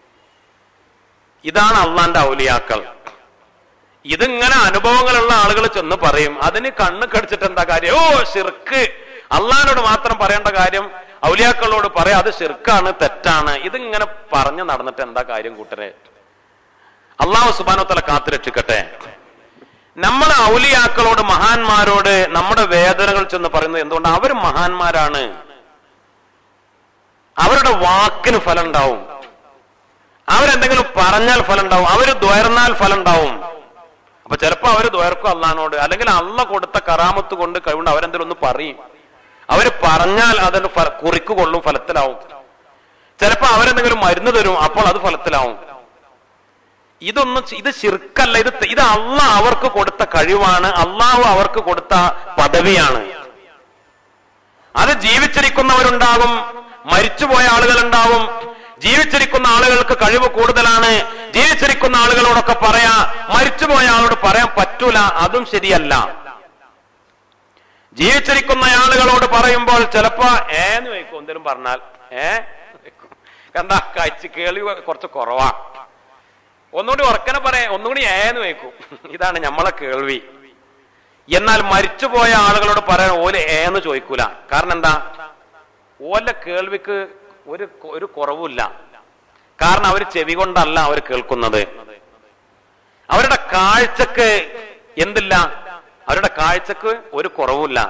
S1: ഇതാണ് അള്ളാന്റെ ഔലിയാക്കൾ ഇതിങ്ങനെ അനുഭവങ്ങളുള്ള ആളുകൾ ചെന്ന് പറയും അതിന് കണ്ണ് കടിച്ചിട്ട് എന്താ കാര്യം ഓ ഷിർക്ക് അള്ളഹാനോട് മാത്രം പറയേണ്ട കാര്യം ഔലിയാക്കളോട് പറയാം അത് ഷിർക്കാണ് തെറ്റാണ് ഇതിങ്ങനെ പറഞ്ഞു നടന്നിട്ട് എന്താ കാര്യം കൂട്ടരെ അള്ളാഹു സുബാനോത്തല കാത്തുരക്ഷിക്കട്ടെ നമ്മുടെ ഔലിയാക്കളോട് മഹാന്മാരോട് നമ്മുടെ വേദനകൾ ചെന്ന് പറയുന്നത് എന്തുകൊണ്ട് അവർ മഹാന്മാരാണ് അവരുടെ വാക്കിന് ഫലം ഉണ്ടാവും അവരെന്തെങ്കിലും പറഞ്ഞാൽ ഫലം ഉണ്ടാവും അവര് ദ്വയർന്നാൽ ഫലം ഉണ്ടാവും അപ്പൊ ചിലപ്പോ അവര് ദ്വയർക്കും അള്ളഹാനോട് അല്ലെങ്കിൽ അള്ള കൊടുത്ത കറാമത്ത് കൊണ്ട് കഴിവുണ്ട് അവരെന്തെങ്കിലും ഒന്ന് പറയും അവര് പറഞ്ഞാൽ അതിന് ഫ- കുറിക്ക് കൊള്ളും ഫലത്തിലാവും ചിലപ്പോ അവരെന്തെങ്കിലും മരുന്ന് തരും അപ്പോൾ അത് ഫലത്തിലാവും ഇതൊന്നും ചി- ഇത് ശിർക്കല്ല ഇത് ത- ഇത് അള്ള അവർക്ക് കൊടുത്ത കഴിവാണ് അള്ളാഹു അവർക്ക് കൊടുത്ത പദവിയാണ് അത് ജീവിച്ചിരിക്കുന്നവരുണ്ടാകും മരിച്ചുപോയ ആളുകളുണ്ടാവും ജീവിച്ചിരിക്കുന്ന ആളുകൾക്ക് കഴിവ് കൂടുതലാണ് ജീവിച്ചിരിക്കുന്ന ആളുകളോടൊക്കെ പറയാ മരിച്ചുപോയ ആളോട് പറയാൻ പറ്റൂല അതും ശരിയല്ല ജീവിച്ചിരിക്കുന്ന ആളുകളോട് പറയുമ്പോൾ ചിലപ്പോ ഏന്ന് വയ്ക്കും എന്തെങ്കിലും പറഞ്ഞാൽ ഏ കണ്ട കഴിച്ച് കേൾവി കുറച്ച് കുറവാ ഒന്നുകൂടി ഉറക്കനെ പറയാം ഒന്നുകൂടി ഏന്ന് വയ്ക്കും ഇതാണ് നമ്മളെ കേൾവി എന്നാൽ മരിച്ചുപോയ ആളുകളോട് പറയാൻ ഓല് ഏന്ന് ചോദിക്കൂല കാരണം എന്താ ഓല കേൾവിക്ക് ഒരു ഒരു കുറവുമില്ല കാരണം അവർ ചെവി കൊണ്ടല്ല അവർ കേൾക്കുന്നത് അവരുടെ കാഴ്ചക്ക് എന്തില്ല അവരുടെ കാഴ്ചക്ക് ഒരു കുറവുമില്ല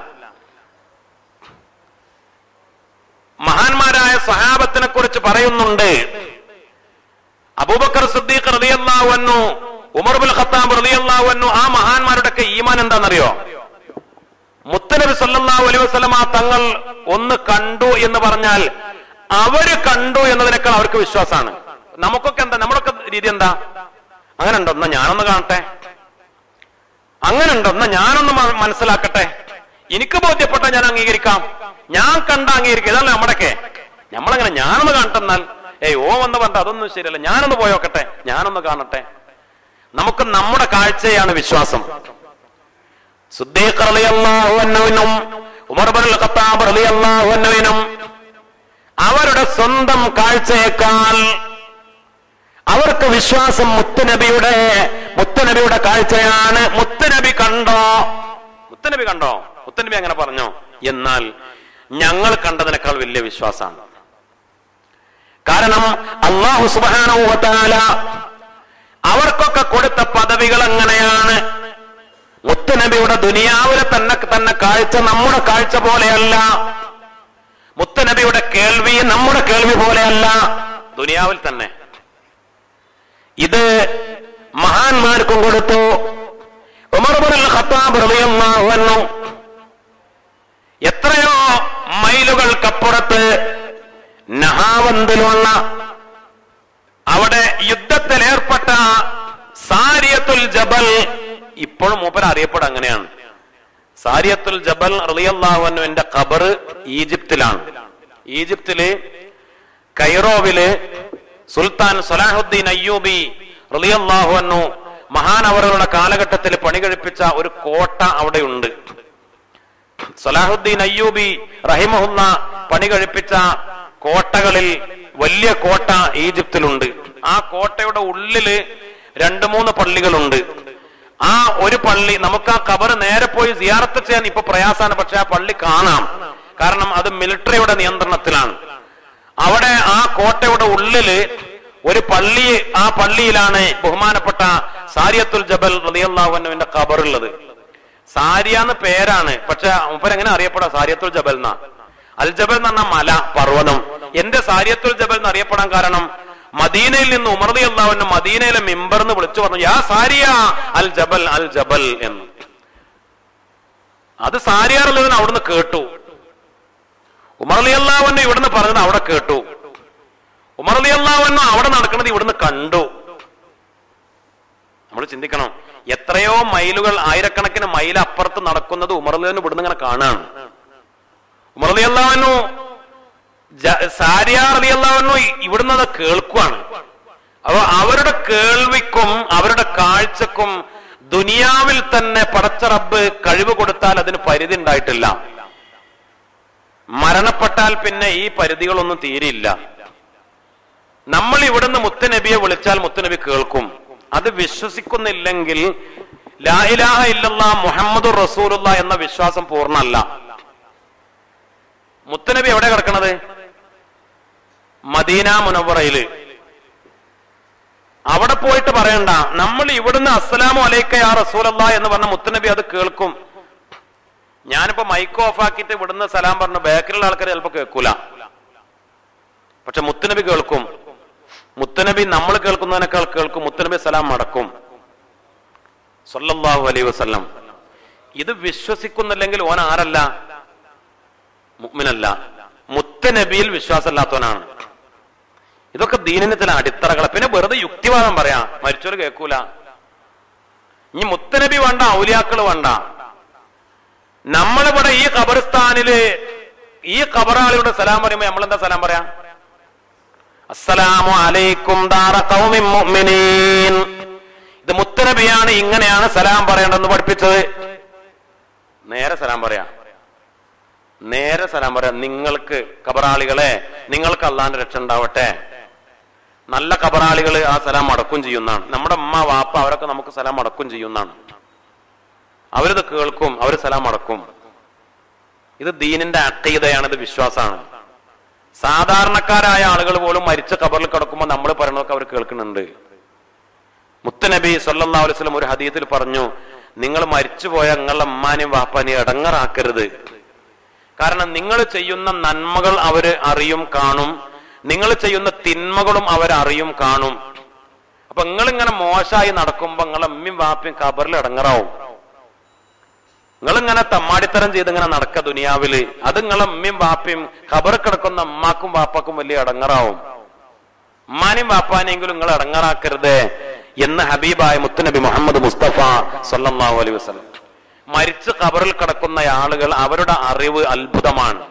S1: മഹാന്മാരായ സഹാബത്തിനെ കുറിച്ച് പറയുന്നുണ്ട് അബൂബക്കർ സിദ്ദീഖ് റളിയല്ലാഹു അൻഹു ഉമർ ബിൻ ഖത്താബ് റളിയല്ലാഹു അൻഹു ആ മഹാന്മാരുടെ ഒക്കെ ഈമാൻ എന്താണെന്നറിയോ മുത്തനബി സല്ലല്ലാഹു അലൈഹി വസല്ലമ തങ്ങൾ ഒന്ന് കണ്ടു എന്ന് പറഞ്ഞാൽ അവര് കണ്ടു എന്നതിനേക്കാൾ അവർക്ക് വിശ്വാസമാണ് നമുക്കൊക്കെ എന്താ നമ്മുടെയൊക്കെ രീതി എന്താ അങ്ങനെ ഉണ്ടോ എന്നാ ഞാനൊന്ന് കാണട്ടെ അങ്ങനെ ഉണ്ടോ എന്നാ ഞാനൊന്ന് മ- മനസ്സിലാക്കട്ടെ എനിക്ക് ബോധ്യപ്പെട്ട ഞാൻ അംഗീകരിക്കാം ഞാൻ കണ്ട അംഗീകരിക്കുക ഇതല്ല നമ്മുടെയൊക്കെ നമ്മളങ്ങനെ ഞാനൊന്ന് കാണട്ടെന്നാൽ ഏയ് ഓ വന്ന് പറഞ്ഞ അതൊന്നും ശരിയല്ല ഞാനൊന്ന് പോയോക്കട്ടെ ഞാനൊന്ന് കാണട്ടെ നമുക്ക് നമ്മുടെ കാഴ്ചയാണ് വിശ്വാസം സുദ്ദീഖ് റളിയല്ലാഹു അൻഹുവിനും ഉമർ ബിൻ ഖത്താബ് റളിയല്ലാഹു അൻഹുവിനും അവരുടെ സ്വന്തം കാഴ്ചയേക്കാൾ അവർക്ക് വിശ്വാസം മുത്തുനബിയുടെ മുത്തുനബിയുടെ കാഴ്ചയാണ് മുത്തുനബി കണ്ടോ മുത്തുനബി കണ്ടോ മുത്തുനബി അങ്ങനെ പറഞ്ഞോ എന്നാൽ ഞങ്ങൾ കണ്ടതിനേക്കാൾ വലിയ വിശ്വാസമാണ് കാരണം അള്ളാഹു സുബ്ഹാനഹു വ തആല അവർക്കൊക്കെ കൊടുത്ത പദവികൾ എങ്ങനെയാണ് മുത്തുനബിയുടെ ദുനിയാവിലെ തന്നെ തന്നെ കാഴ്ച നമ്മുടെ കാഴ്ച പോലെയല്ല മുത്തുനബിയുടെ കേൾവി നമ്മുടെ കേൾവി പോലെയല്ല ദുനിയാവിൽ തന്നെ ഇത് മഹാന്മാർക്കും കൊടുത്തു ഉമർ ഇബ്നുൽ ഖത്താബ് റളിയല്ലാഹു അൻഹു എത്രയോ മൈലുകൾക്കപ്പുറത്ത് നഹാവന്തിലുള്ള അവിടെ യുദ്ധത്തിൽ ഏർപ്പെട്ട സാരിയത്തുൽ ജബൽ ഇപ്പോഴും മൂപ്പർ അറിയപ്പെടും അങ്ങനെയാണ് സാരിയത്തുൽ ജബൽ റളിയല്ലാഹുവിന്റെ ഖബർ ഈജിപ്തിലാണ് ഈജിപ്തില് കൈറോവില് സുൽത്താൻ സലാഹുദ്ദീൻ അയ്യൂബി റളിയല്ലാഹു അൻഹു മഹാനവറുകളുടെ കാലഘട്ടത്തിൽ പണി കഴിപ്പിച്ച ഒരു കോട്ട അവിടെയുണ്ട് സലാഹുദ്ദീൻ അയ്യൂബി റഹിമഹുല്ല പണി കഴിപ്പിച്ച കോട്ടകളിൽ വലിയ കോട്ട ഈജിപ്തിലുണ്ട് ആ കോട്ടയുടെ ഉള്ളില് രണ്ട് മൂന്ന് പള്ളികളുണ്ട് ആ ഒരു പള്ളി നമുക്ക് ആ കബർ നേരെ പോയി സിയാറത്ത് ചെയ്യാൻ ഇപ്പൊ പ്രയാസമാണ് പക്ഷെ ആ പള്ളി കാണാം കാരണം അത് മിലിറ്ററിയുടെ നിയന്ത്രണത്തിലാണ് അവിടെ ആ കോട്ടയുടെ ഉള്ളില് ഒരു പള്ളി ആ പള്ളിയിലാണ് ബഹുമാനപ്പെട്ട സാരിയത്തുൽ ജബൽ റളിയല്ലാഹുവിന്റെ ഖബറുള്ളത് സാരിയ എന്ന് പേരാണ് പക്ഷെ മുപ്പർ എങ്ങനെ അറിയപ്പെടാം സാരിയത്തുൽ ജബൽ എന്നാ അൽ ജബൽ എന്ന് പറഞ്ഞ മല പർവ്വതം എന്റെ സാരിയത്തുൽ ജബൽ എന്ന് അറിയപ്പെടാൻ കാരണം മദീനയിൽ നിന്ന് ഉമർദി അള്ളാഹുവിന്റെ മദീനയിലെ മിമ്പർ എന്ന് വിളിച്ചു പറഞ്ഞു യാ സാരിയ അൽ ജബൽ അൽ ജബൽ എന്ന് അത് സാരിയാറുള്ളതിന് അവിടുന്ന് കേട്ടു ഉമർ അലി അള്ളാഹുവിന്റെ ഇവിടുന്ന് പറഞ്ഞത് അവിടെ കേട്ടു ഉമർ അലി അള്ളാഹുവിനും അവിടെ നടക്കുന്നത് ഇവിടുന്ന് കണ്ടു നമ്മൾ ചിന്തിക്കണം എത്രയോ മൈലുകൾ ആയിരക്കണക്കിന് മൈൽ അപ്പുറത്ത് നടക്കുന്നത് ഉമർ അലിന് ഇവിടുന്ന് ഇങ്ങനെ കാണാണ് ഉമർ അലി അള്ളാഹുവിനു സാരിയാറിയല്ലാവണ്ണു ഇവിടുന്ന് അത് കേൾക്കുവാണ് അപ്പൊ അവരുടെ കേൾവിക്കും അവരുടെ കാഴ്ചക്കും ദുനിയാവിൽ തന്നെ പടച്ച റബ്ബ് കഴിവ് കൊടുത്താൽ അതിന് പരിധി ഉണ്ടായിട്ടില്ല മരണപ്പെട്ടാൽ പിന്നെ ഈ പരിധികളൊന്നും തീരെയില്ല നമ്മൾ ഇവിടുന്ന് മുത്തനബിയെ വിളിച്ചാൽ മുത്തനബി കേൾക്കും അത് വിശ്വസിക്കുന്നില്ലെങ്കിൽ ലാ ഇലാഹ ഇല്ലല്ലാ മുഹമ്മദ് റസൂലുള്ള എന്ന വിശ്വാസം പൂർണ്ണമല്ല മുത്തനബി എവിടെ കിടക്കണത് മദീന മുനവറയില് അവിടെ പോയിട്ട് പറയണ്ട നമ്മൾ ഇവിടുന്ന് അസ്സലാമു അലൈക്ക യാ റസൂലല്ലാ എന്ന് പറഞ്ഞ മുത്തനബി അത് കേൾക്കും ഞാനിപ്പോ മൈക്ക് ഓഫ് ആക്കിയിട്ട് ഇവിടുന്ന് സലാം പറഞ്ഞു ബാക്കിലുള്ള ആൾക്കാർ ചിലപ്പോ കേൾക്കൂല പക്ഷെ മുത്തനബി കേൾക്കും മുത്തനബി നമ്മൾ കേൾക്കുന്നതിനേക്കാൾ കേൾക്കും മുത്തനബി സലാം മടക്കും സല്ലല്ലാഹു അലൈഹി വസല്ലം ഇത് വിശ്വസിക്കുന്നില്ലെങ്കിൽ ഓൻ ആരല്ല മുഅ്മിനല്ല മുത്തനബിയിൽ വിശ്വാസമില്ലാത്തവനാണ് ഇതൊക്കെ ദീനിന് ചില അടിത്തറകൾ പിന്നെ വെറുതെ യുക്തിവാദം പറയാം മരിച്ചവര് കേൾക്കൂല ഇനി മുത്തനബി വേണ്ട ഔലിയാക്കള് വേണ്ട നമ്മളിവിടെ ഈ ഖബർസ്ഥാനില് ഈ ഖബറാളിയുടെ സലാം പറയുമ്പോ നമ്മളെന്താ സലാം പറയാ അസ്സലാമു അലൈക്കും ദാറ ഖൗമിൻ മുഅ്മിനീൻ ഇത് മുത്തനബിയാണ് ഇങ്ങനെയാണ് സലാം പറയേണ്ടതെന്ന് പഠിപ്പിച്ചത് നേരെ സലാം പറയാം നേരെ സലാം പറയാം നിങ്ങൾക്ക് കബറാളികളെ നിങ്ങൾക്ക് അള്ളാന്റെ രക്ഷ ഉണ്ടാവട്ടെ നല്ല കബറാളികൾ ആ സലാം മടക്കും ചെയ്യുന്നതാണ് നമ്മുടെ അമ്മ വാപ്പ അവരൊക്കെ നമുക്ക് സലാം മടക്കും ചെയ്യുന്നതാണ് അവരിത് കേൾക്കും അവർ സലാം മടക്കും ഇത് ദീനിന്റെ അക്കീതയാണ് ഇത് വിശ്വാസമാണ് സാധാരണക്കാരായ ആളുകൾ പോലും മരിച്ച കബറിൽ കിടക്കുമ്പോൾ നമ്മൾ പറയണതൊക്കെ അവർ കേൾക്കുന്നുണ്ട് മുത്തനബി സല്ലല്ലാഹു അലൈഹി വസല്ലം ഒരു ഹദീത്തിൽ പറഞ്ഞു നിങ്ങൾ മരിച്ചുപോയ നിങ്ങളുടെ അമ്മാനെയും വാപ്പാനെയും ഇടങ്ങറാക്കരുത് കാരണം നിങ്ങൾ ചെയ്യുന്ന നന്മകൾ അവര് അറിയും കാണും നിങ്ങൾ ചെയ്യുന്ന തിന്മകളും അവരറിയും കാണും അപ്പൊ നിങ്ങൾ ഇങ്ങനെ മോശമായി നടക്കുമ്പോ നിങ്ങളെ അമ്മയും വാപ്പയും കബറിൽ ഇടങ്ങറാവും നിങ്ങൾ ഇങ്ങനെ തമ്മാടിത്തരം ചെയ്ത് ഇങ്ങനെ നടക്ക ദുനിയാവില് അത് നിങ്ങളെ അമ്മയും വാപ്പയും ഖബർ കിടക്കുന്ന അമ്മാക്കും വാപ്പാക്കും വലിയ ഇടങ്ങറാവും ഉമ്മാനെയും വാപ്പാനെങ്കിലും നിങ്ങൾ ഇടങ്ങറാക്കരുത് എന്ന് ഹബീബായ മുത്തുനബി മുഹമ്മദ് മുസ്തഫ സല്ലല്ലാഹു അലൈഹി വസല്ലം മരിച്ച് ഖബറിൽ കിടക്കുന്ന ആളുകൾ അവരുടെ അറിവ് അത്ഭുതമാണ്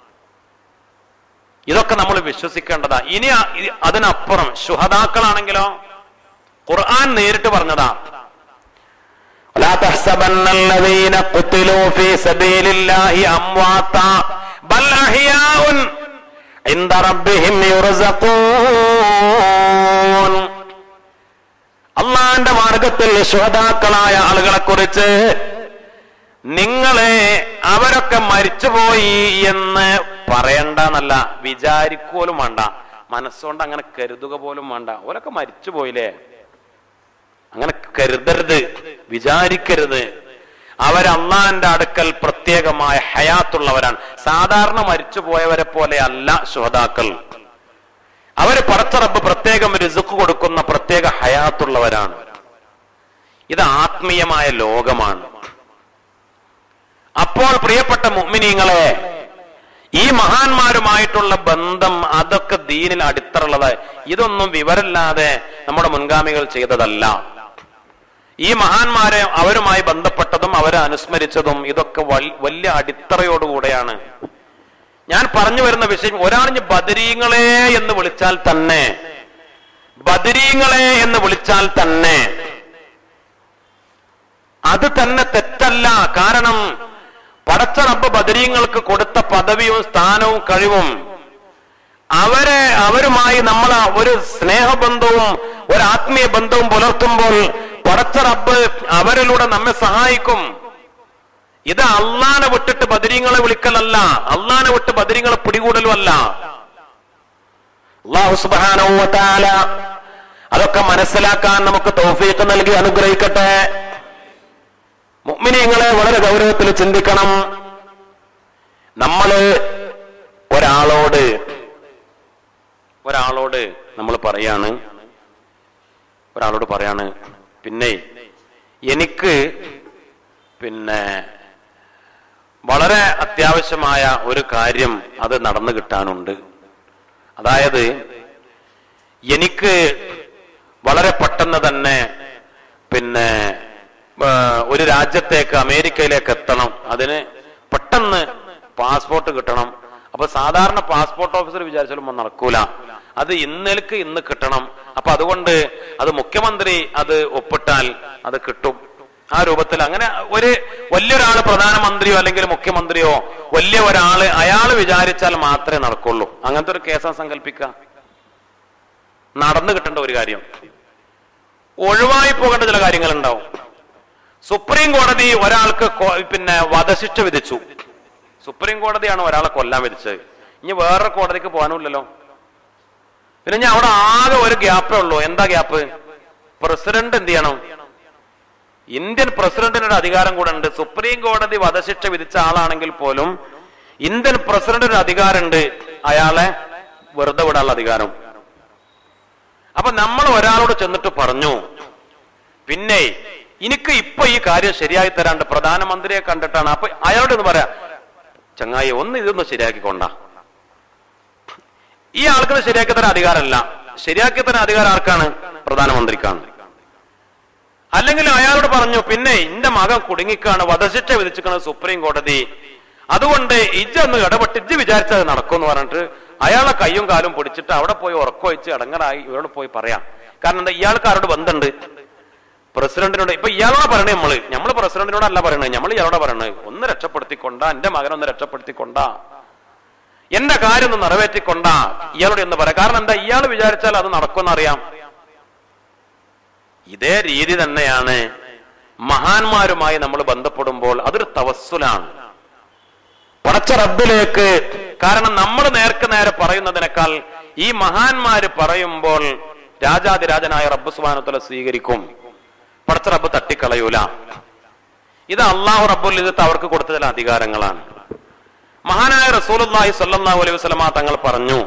S1: ഇതൊക്കെ നമ്മൾ വിശ്വസിക്കേണ്ടതാ ഇനി അ- ഇ- അതിനപ്പുറം ശുഹദാക്കളാണെങ്കിലോ ഖുർആൻ നേരിട്ട് പറഞ്ഞതാ
S2: لا تحسبن الذين قتلوا في سبيل الله أمواتا بل أحياء عند ربهم يرزقون അള്ളാന്റെ മാർഗത്തിൽ ശ്രോതാക്കളായ ആളുകളെ കുറിച്ച് നിങ്ങളെ അവരൊക്കെ മരിച്ചുപോയി എന്ന് പറയണ്ടെന്നല്ല വിചാരിക്കോലും വേണ്ട മനസ്സുകൊണ്ട് അങ്ങനെ കരുതുക പോലും വേണ്ട അവരൊക്കെ മരിച്ചുപോയില്ലേ അങ്ങനെ കരുതരുത് വിചാരിക്കരുത് അവരള്ളാന്റെ അടുക്കൽ പ്രത്യേകമായ ഹയാത്തുള്ളവരാണ് സാധാരണ മരിച്ചുപോയവരെ പോലെ അല്ല ശ്രോതാക്കൾ അവര് പടച്ചറബ് പ്രത്യേകം രിസുക്ക് കൊടുക്കുന്ന പ്രത്യേക ഹയാത്തുള്ളവരാണ് ഇത് ആത്മീയമായ ലോകമാണ് അപ്പോൾ പ്രിയപ്പെട്ട മുഅ്മിനീങ്ങളെ ഈ മഹാന്മാരുമായിട്ടുള്ള ബന്ധം അതൊക്കെ ദീനിൽ അടിത്തറുള്ളത് ഇതൊന്നും വിവരമില്ലാതെ നമ്മുടെ മുൻഗാമികൾ ചെയ്തതല്ല ഈ മഹാന്മാരെ അവരുമായി ബന്ധപ്പെട്ടതും അവരെ അനുസ്മരിച്ചതും ഇതൊക്കെ വൽ- വലിയ അടിത്തറയോടുകൂടെയാണ് ഞാൻ പറഞ്ഞു വരുന്ന വിഷയം ഒരാളിഞ്ഞ് ബദരീങ്ങളെ എന്ന് വിളിച്ചാൽ തന്നെ ബദരീങ്ങളെ എന്ന് വിളിച്ചാൽ തന്നെ അത് തന്നെ തെറ്റല്ല കാരണം പടച്ച റബ്ബ് ബദരീങ്ങൾക്ക് കൊടുത്ത പദവിയും സ്ഥാനവും കഴിവും അവരെ അവരുമായി നമ്മൾ ഒരു സ്നേഹബന്ധവും ഒരു ആത്മീയ ബന്ധവും പുലർത്തുമ്പോൾ പടച്ച റബ്ബ് അവരിലൂടെ നമ്മെ സഹായിക്കും ഇത് അള്ളാനെ വിട്ടിട്ട് ബദരീങ്ങളെ വിളിക്കലല്ല അള്ളാനെ വിട്ട് ബദരീങ്ങളെ പിടികൂടലും അല്ല അള്ളാഹു സുബ്ഹാനഹു വ തആല അതൊക്കെ മനസ്സിലാക്കാൻ നമുക്ക് തൗഫീഖ് നൽകി അനുഗ്രഹിക്കട്ടെ മുഅ്മിനീങ്ങളെ വളരെ ഗൗരവത്തിൽ ചിന്തിക്കണം നമ്മള് ഒരാളോട് ഒരാളോട് നമ്മൾ പറയാണ് ഒരാളോട് പറയാണ് പിന്നെ എനിക്ക് പിന്നെ വളരെ അത്യാവശ്യമായ ഒരു കാര്യം അത് നടന്നു കിട്ടാനുണ്ട് അതായത് എനിക്ക് വളരെ പെട്ടെന്ന് തന്നെ പിന്നെ ആ, ഒരു രാജ്യത്തേക്ക് അമേരിക്കയിലേക്ക് എത്തണം അതിന് പെട്ടെന്ന് പാസ്പോർട്ട് കിട്ടണം
S1: അപ്പൊ സാധാരണ പാസ്പോർട്ട് ഓഫീസർ വിചാരിച്ചാലും ഒന്നും നടക്കൂല അത് ഇന്നലേക്ക് ഇന്ന് കിട്ടണം അപ്പൊ അതുകൊണ്ട് അത് മുഖ്യമന്ത്രി അത് ഒപ്പിട്ടാൽ അത് കിട്ടും ആ രൂപത്തിൽ അങ്ങനെ ഒരു വലിയൊരാള് പ്രധാനമന്ത്രിയോ അല്ലെങ്കിൽ മുഖ്യമന്ത്രിയോ വലിയ ഒരാള് അയാൾ വിചാരിച്ചാൽ മാത്രമേ നടക്കുള്ളൂ അങ്ങനത്തെ ഒരു കേസാ സങ്കല്പിക്കുക നടന്നു കിട്ടേണ്ട ഒരു കാര്യം ഒഴിവായി പോകേണ്ട ചില കാര്യങ്ങൾ ഉണ്ടാവും സുപ്രീം കോടതി ഒരാൾക്ക് കൊ- പിന്നെ വധശിക്ഷ വിധിച്ചു സുപ്രീം കോടതിയാണ് ഒരാളെ കൊല്ലാൻ വിധിച്ചത് ഇനി വേറൊരു കോടതിക്ക് പോകാനുമില്ലല്ലോ പിന്നെ ഞാൻ അവിടെ ആകെ ഒരു ഗ്യാപ്പേ ഉള്ളൂ എന്താ ഗ്യാപ്പ് പ്രസിഡന്റ് എന്ത് ചെയ്യണം ഇന്ത്യൻ പ്രസിഡന്റിന് ഒരു അധികാരം കൂടെ ഉണ്ട് സുപ്രീം കോടതി വധശിക്ഷ വിധിച്ച ആളാണെങ്കിൽ പോലും ഇന്ത്യൻ പ്രസിഡന്റിന് ഒരു അധികാരമുണ്ട് അയാളെ വെറുതെ വിടാനുള്ള അധികാരം അപ്പൊ നമ്മൾ ഒരാളോട് ചെന്നിട്ട് പറഞ്ഞു പിന്നെ എനിക്ക് ഇപ്പൊ ഈ കാര്യം ശരിയായി തരാണ്ട് പ്രധാനമന്ത്രിയെ കണ്ടിട്ടാണ് അപ്പൊ അയാളോട് ഒന്ന് പറയാ ചങ്ങായി ഒന്ന് ഇതൊന്ന് ശരിയാക്കിക്കൊണ്ട ഈ ആൾക്കത് ശരിയാക്കി തരാൻ അധികാരമല്ല ശരിയാക്കി തരാൻ അധികാരം ആർക്കാണ് പ്രധാനമന്ത്രിക്കാണ് അല്ലെങ്കിൽ അയാളോട് പറഞ്ഞു പിന്നെ എന്റെ മകൻ കുടുങ്ങിക്കാണ് വധശിക്ഷ വിധിച്ചിരിക്കുന്നത് സുപ്രീം കോടതി അതുകൊണ്ട് ഇജ്ജൊന്ന് ഇടപെട്ട് ഇജ്ജ് വിചാരിച്ചത് നടക്കുമെന്ന് പറഞ്ഞിട്ട് അയാളെ കയ്യും കാലും പിടിച്ചിട്ട് അവിടെ പോയി ഉറക്കമൊഴിച്ച് ഇടങ്ങറായി ഇവരോട് പോയി പറയാം കാരണം എന്താ ഇയാൾക്ക് ആരോട് ബന്ധമുണ്ട് പ്രസിഡന്റിനോട് ഇപ്പൊ ഇയാളോട് പറയണേ നമ്മള് നമ്മള് പ്രസിഡന്റിനോടല്ല പറയണത് നമ്മൾ ഇയാളോട് പറയണത് ഒന്ന് രക്ഷപ്പെടുത്തിക്കൊണ്ട എന്റെ മകനൊന്ന് രക്ഷപ്പെടുത്തിക്കൊണ്ട എന്റെ കാര്യം ഒന്ന് നിറവേറ്റിക്കൊണ്ട ഇയാളോട് എന്ന് പറയാം കാരണം എന്താ ഇയാൾ വിചാരിച്ചാൽ അത് നടക്കുമെന്നറിയാം ഇതേ രീതി തന്നെയാണ് മഹാന്മാരുമായി നമ്മൾ ബന്ധപ്പെടുമ്പോൾ അതൊരു തവസ്സുലാണ് പടച്ച റബ്ബിലേക്ക് കാരണം നമ്മൾ നേർക്ക് നേരെ പറയുന്നതിനേക്കാൾ ഈ മഹാന്മാര് പറയുമ്പോൾ രാജാതിരാജനായ റബ്ബ് സുബാനത്തല സ്വീകരിക്കും പടച്ച റബ്ബ് തട്ടിക്കളയൂല ഇത് അള്ളാഹു റബ്ബുൽ ഇതത്ത് അവർക്ക് കൊടുത്ത ചില അധികാരങ്ങളാണ് മഹാനായ റസൂലുള്ളാഹി സ്വല്ലല്ലാഹു അലൈഹി വസല്ലമ തങ്ങൾ പറഞ്ഞു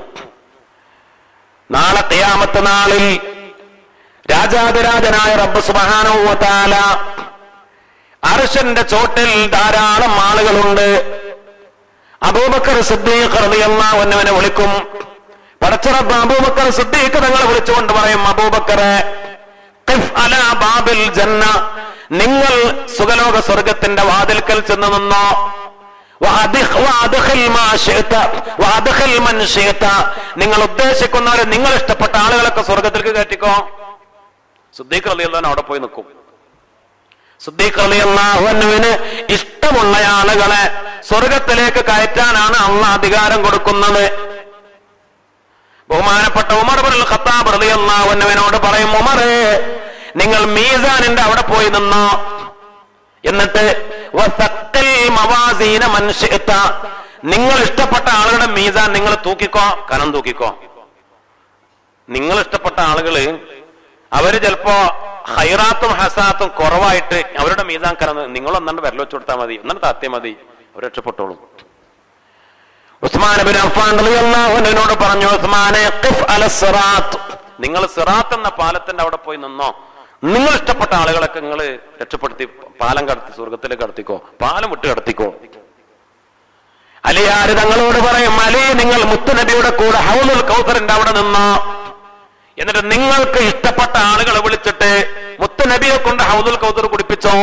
S1: നാളെ ഖിയാമത്ത് നാളിൽ രാജാതിരാജനായ റബ്ബ് സുബ്ഹാനഹു വ തആല അർശന്റെ ചോട്ടിൽ ധാരാളം ആളുകളുണ്ട് അബൂബക്കർ സിദ്ദീഖ് റളിയല്ലാഹു അൻഹുവിനെ വിളിക്കും പടച്ചറബ് അബൂബക്കർ സിദ്ദീഖ് തങ്ങളെ വിളിച്ചുകൊണ്ട് പറയും അബൂബക്കറെ ഖിഫ് അലാ ബാബിൽ ജന്ന നിങ്ങൾ സുഖലോക സ്വർഗത്തിന്റെ വാതിൽക്കൽ ചെന്ന് നിന്നോ വഅദ്ഖ് വഅദ്ഖിൽ മാ ശിഅത വഅദ്ഖിൽ മൻ ശിഅത നിങ്ങൾ ഉദ്ദേശിക്കുന്നവരെ നിങ്ങൾ ഇഷ്ടപ്പെട്ട ആളുകളൊക്കെ സ്വർഗത്തിലേക്ക് കയറ്റിക്കോ സിദ്ദീഖ് റളിയല്ലാഹു അവിടെ പോയി നിൽക്കും സിദ്ദീഖ് റളിയല്ലാഹു അൻഹുവിന് ഇഷ്ടമുള്ള ആളുകളെ സ്വർഗത്തിലേക്ക് കയറ്റാനാണ് അള്ള അധികാരം കൊടുക്കുന്നത് ബഹുമാനപ്പെട്ട ഉമർ ബിൻ ഖത്താബ് റളിയല്ലാഹു അൻഹുവിനോട് പറയും ഉമറേ നിങ്ങൾ മീസാനിന്റെ അവിടെ പോയി നിന്നോ എന്നിട്ട് വസഖൽ മവാസീന മൻ ശിഅത നിങ്ങൾ ഇഷ്ടപ്പെട്ട ആളുകളുടെ മീസാൻ നിങ്ങൾ തൂക്കിക്കോ കനം തൂക്കിക്കോ നിങ്ങൾ ഇഷ്ടപ്പെട്ട ആളുകള് അവര് ചിലപ്പോ ഹൈറാത്തും ഹസാത്തും കുറവായിട്ട് അവരുടെ മീസാൻ കറന്ന് നിങ്ങൾ ഒന്നാണ്ട് വിരൽ വെച്ച് കൊടുത്താൽ മതി ഒന്നാണ്ട് താത്തിയാൽ മതി അവർ രക്ഷപ്പെട്ടോളും ഉസ്മാൻ ബിൻ അഫ്ഫാൻ റളിയല്ലാഹു അൻഹുവിനോട് പറഞ്ഞു ഉസ്മാനെ ഖിഫ് അല സിറാത്ത് നിങ്ങൾ സിറാത്ത് എന്ന പാലത്തിന്റെ അവിടെ പോയി നിന്നോ നിങ്ങൾ ഇഷ്ടപ്പെട്ട ആളുകളൊക്കെ നിങ്ങൾ രക്ഷപ്പെടുത്തി പാലം കടത്തി സ്വർഗത്തിലേക്ക് കടത്തിക്കോ പാലം വിട്ട് കടത്തിക്കോ അലിയാര് തങ്ങളോട് പറയും അലി നിങ്ങൾ മുത്തുനബിയുടെ കൂടെ ഹൗലുൽ കൗസറിന്റെ അവിടെ നിന്നോ എന്നിട്ട് നിങ്ങൾക്ക് ഇഷ്ടപ്പെട്ട ആളുകളെ വിളിച്ചിട്ട് മുത്തുനബിയെ കൊണ്ട് ഹൗദുൽ കൗസർ കുടിപ്പിച്ചോ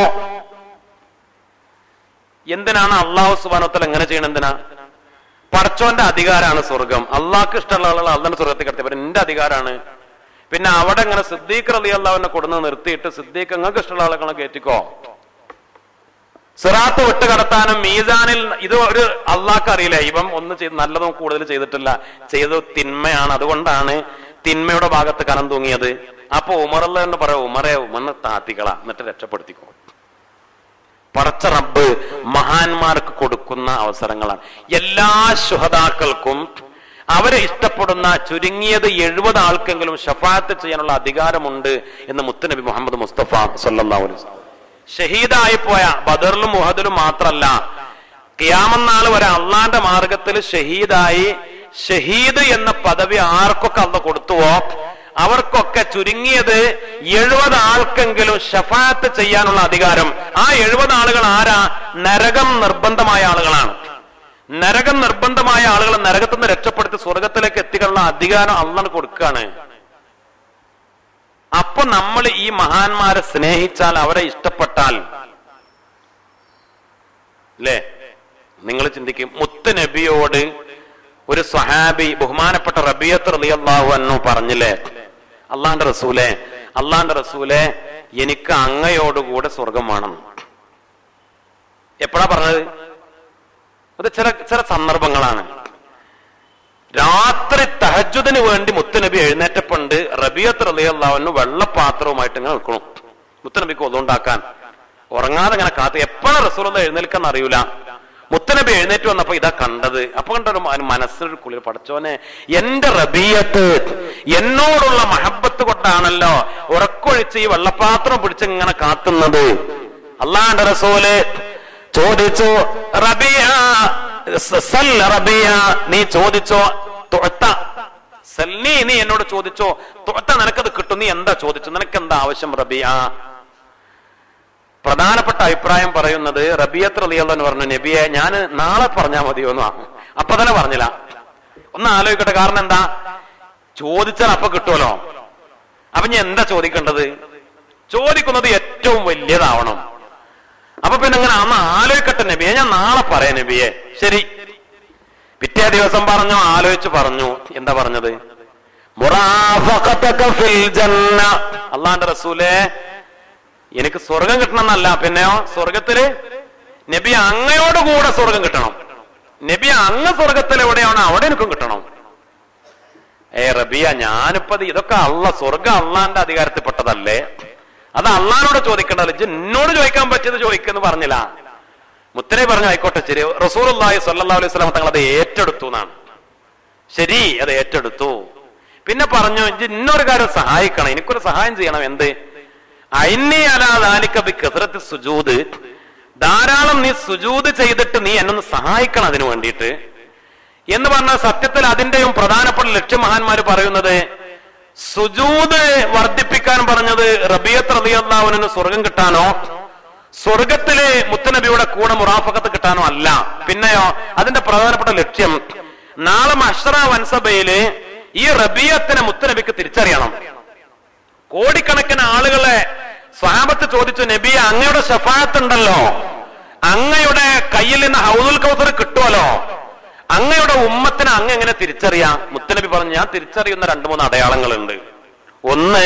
S1: എന്തിനാണ് അള്ളാഹു സുബാനോത്തൽ എങ്ങനെ ചെയ്യണം എന്തിനാ പടച്ചോന്റെ അധികാരമാണ് സ്വർഗം അള്ളാഹ്ക്ക് ഇഷ്ടമുള്ള ആളുകൾ അള്ളാന്റെ സ്വർഗത്തിൽ കിടത്തി പിന്നെ എന്റെ അധികാരമാണ് പിന്നെ അവിടെ ഇങ്ങനെ സിദ്ദീഖ് റലി അള്ളാഹുവിനെ കൊടുന്ന് നിർത്തിയിട്ട് സിദ്ദീഖ് നിങ്ങൾക്ക് ഇഷ്ടമുള്ള ആളുകളെ കയറ്റിക്കോ സിറാത്ത് വിട്ട് കടത്താനും മീസാനിൽ ഇത് ഒരു അള്ളാഹ്ക്ക് അറിയില്ല ഇവൻ ഒന്ന് ചെയ്ത് നല്ലതും കൂടുതൽ ചെയ്തിട്ടില്ല ചെയ്തത് തിന്മയാണ് അതുകൊണ്ടാണ് തിന്മയുടെ ഭാഗത്ത് കനം തൂങ്ങിയത് അപ്പൊ ഉമറല്ല എന്ന് പറയാം ഉമറെ ഉമറിനെ താത്തിക്കള എന്നിട്ട് രക്ഷപ്പെടുത്തിക്കോ പടച്ച റബ്ബ് മഹാന്മാർക്ക് കൊടുക്കുന്ന അവസരങ്ങളാണ് എല്ലാ ശുഹതാക്കൾക്കും അവരെ ഇഷ്ടപ്പെടുന്ന ചുരുങ്ങിയത് എഴുപത് ആൾക്കെങ്കിലും ഷഫാത്ത് ചെയ്യാനുള്ള അധികാരമുണ്ട് എന്ന് മുത്തുനബി മുഹമ്മദ് മുസ്തഫ സല്ലല്ലാഹു അലൈഹി വസല്ലം ഷഹീദായി പോയ ബദറിലും മുഹദിലും മാത്രല്ല കിയാമന്നാൾ വരെ അള്ളാന്റെ മാർഗത്തിൽ ഷഹീദായി ഷഹീദ് എന്ന പദവി ആർക്കൊക്കെ അന്ന് കൊടുത്തുവോ അവർക്കൊക്കെ ചുരുങ്ങിയത് എഴുപത് ആൾക്കെങ്കിലും ഷഫാത്ത് ചെയ്യാനുള്ള അധികാരം ആ എഴുപത് ആളുകൾ ആരാ നരകം നിർബന്ധമായ ആളുകളാണ് നരകം നിർബന്ധമായ ആളുകൾ നരകത്തിൽ നിന്ന് രക്ഷപ്പെടുത്തി സ്വർഗത്തിലേക്ക് എത്തിക്കാനുള്ള അധികാരം അള്ളാണ് കൊടുക്കുകയാണ് അപ്പൊ നമ്മൾ ഈ മഹാന്മാരെ സ്നേഹിച്ചാൽ അവരെ ഇഷ്ടപ്പെട്ടാൽ അല്ലേ നിങ്ങൾ ചിന്തിക്കും മുത്ത് നബിയോട് ഒരു സ്വഹാബി ബഹുമാനപ്പെട്ട റബിയത്ത് റളിയല്ലാഹു അൻഹു പറഞ്ഞില്ലേ അള്ളാന്റെ റസൂലെ അള്ളാന്റെ റസൂലെ എനിക്ക് അങ്ങയോടുകൂടെ സ്വർഗം വേണം എപ്പോഴാ പറഞ്ഞത് അത് ചില ചില സന്ദർഭങ്ങളാണ് രാത്രി തഹജുദിന് വേണ്ടി മുത്തുനബി എഴുന്നേറ്റപ്പണ്ട് റബിയത്ത് റളിയല്ലാഹുവിന് വെള്ളപ്പാത്രവുമായിട്ട് ഇങ്ങനെ നിൽക്കണം മുത്തുനബിക്ക് ഒതുണ്ടാക്കാൻ ഉറങ്ങാതെ ഇങ്ങനെ കാത്ത് എപ്പോഴാണ് റസൂലുള്ള എഴുന്നേൽക്കാന്ന് അറിയൂല മുത്തനബി എഴുന്നേറ്റ് വന്നപ്പോ ഇതാ കണ്ടത് അപ്പൊ കണ്ടൊരു മനസ്സിനൊരു കുളിർ പഠിച്ചോനെ എന്റെ റബിയത്ത് എന്നോടുള്ള മഹബത്ത് കൊണ്ടാണല്ലോ ഉറക്കൊഴിച്ച് ഈ വെള്ളപ്പാത്രം പിടിച്ച് ഇങ്ങനെ കാത്തുന്നത് അള്ളാന്റെ റസൂല് ചോദിച്ചു റബിയ സൽ റബിയ നീ ചോദിച്ചോ തുഴത്ത സല്ലി നീ എന്നോട് ചോദിച്ചോ തുഴത്ത നിനക്കത് കിട്ടും നീ എന്താ ചോദിച്ചു നിനക്ക് എന്താ ആവശ്യം റബിയ പ്രധാനപ്പെട്ട അഭിപ്രായം പറയുന്നത് റബിയത്ത് റലിയുള്ള പറഞ്ഞു നബിയെ ഞാൻ നാളെ പറഞ്ഞാൽ മതിയോ എന്ന് അപ്പൊ തന്നെ പറഞ്ഞില്ല ഒന്ന് ആലോചിക്കട്ടെ കാരണം എന്താ ചോദിച്ചാൽ അപ്പൊ കിട്ടുമല്ലോ അപ്പൊ ഞാൻ എന്താ ചോദിക്കേണ്ടത് ചോദിക്കുന്നത് ഏറ്റവും വലിയതാവണം അപ്പൊ പിന്നെ അങ്ങനെ അന്ന് ആലോചിക്കട്ടെ നബിയെ ഞാൻ നാളെ പറയാം നബിയെ ശരി പിറ്റേ ദിവസം പറഞ്ഞു ആലോചിച്ച് പറഞ്ഞു എന്താ പറഞ്ഞത് മുറാഫഖതക ഫിൽ ജന്ന അള്ളാന്റെ റസൂലേ എനിക്ക് സ്വർഗം കിട്ടണമെന്നല്ല പിന്നെയോ സ്വർഗത്തില് നബി അങ്ങയോട് കൂടെ സ്വർഗം കിട്ടണം നബി അങ്ങ് സ്വർഗത്തിൽ എവിടെയാണോ അവിടെ എനിക്കും കിട്ടണം ഏ റബിയ ഞാനിപ്പോ ഇത് ഇതൊക്കെ അള്ള സ്വർഗം അള്ളാന്റെ അധികാരത്തിൽപ്പെട്ടതല്ലേ അത് അള്ളഹാനോട് ചോദിക്കേണ്ടതല്ല ഇജ്ജ് എന്നോട് ചോദിക്കാൻ പറ്റിയത് ചോദിക്കുന്നു പറഞ്ഞില്ല മുത്തനെ പറഞ്ഞു ആയിക്കോട്ടെ ശരി റസൂർ അള്ളാഹി സല്ലാ അലൈഹി സ്വലാം തങ്ങൾ അത് ഏറ്റെടുത്തു എന്നാണ് ശരി അത് ഏറ്റെടുത്തു പിന്നെ പറഞ്ഞു ഇജ്ജ് ഇന്നൊരു കാര്യം സഹായിക്കണം എനിക്കൊരു സഹായം ചെയ്യണം എന്ത് അയിന്നി അലാദാലിക്കബി കസറത്ത് സുജൂദ് ധാരാളം നീ സുജൂദ് ചെയ്തിട്ട് നീ എന്നൊന്ന് സഹായിക്കണം അതിനു വേണ്ടിയിട്ട് എന്ന് പറഞ്ഞാൽ സത്യത്തിൽ അതിന്റെയും പ്രധാനപ്പെട്ട ലക്ഷ്യം മഹാന്മാര് പറയുന്നത് സുജൂദ് വർദ്ധിപ്പിക്കാൻ പറഞ്ഞത് റബിയത്ത് റബിയല്ലാവിന് സ്വർഗം കിട്ടാനോ സ്വർഗത്തിലെ മുത്തനബിയുടെ കൂടെ മുറാഫക്കത്ത് കിട്ടാനോ അല്ല പിന്നെയോ അതിന്റെ പ്രധാനപ്പെട്ട ലക്ഷ്യം നാളെ മഷ്റ വൻസഭയില് ഈ റബിയത്തിനെ മുത്തനബിക്ക് തിരിച്ചറിയണം കോടിക്കണക്കിന് ആളുകളെ സ്വഹാബത്ത് ചോദിച്ചു നബി അങ്ങയുടെ ഷഫാത്ത് ഉണ്ടല്ലോ അങ്ങയുടെ കയ്യിൽ നിന്ന് ഹൗദുൽ കൗസർ കിട്ടുമല്ലോ അങ്ങയുടെ ഉമ്മത്തിനെ അങ്ങ് എങ്ങനെ തിരിച്ചറിയാം മുത്തനബി പറഞ്ഞു ഞാൻ തിരിച്ചറിയുന്ന രണ്ടു മൂന്ന് അടയാളങ്ങളുണ്ട് ഒന്ന്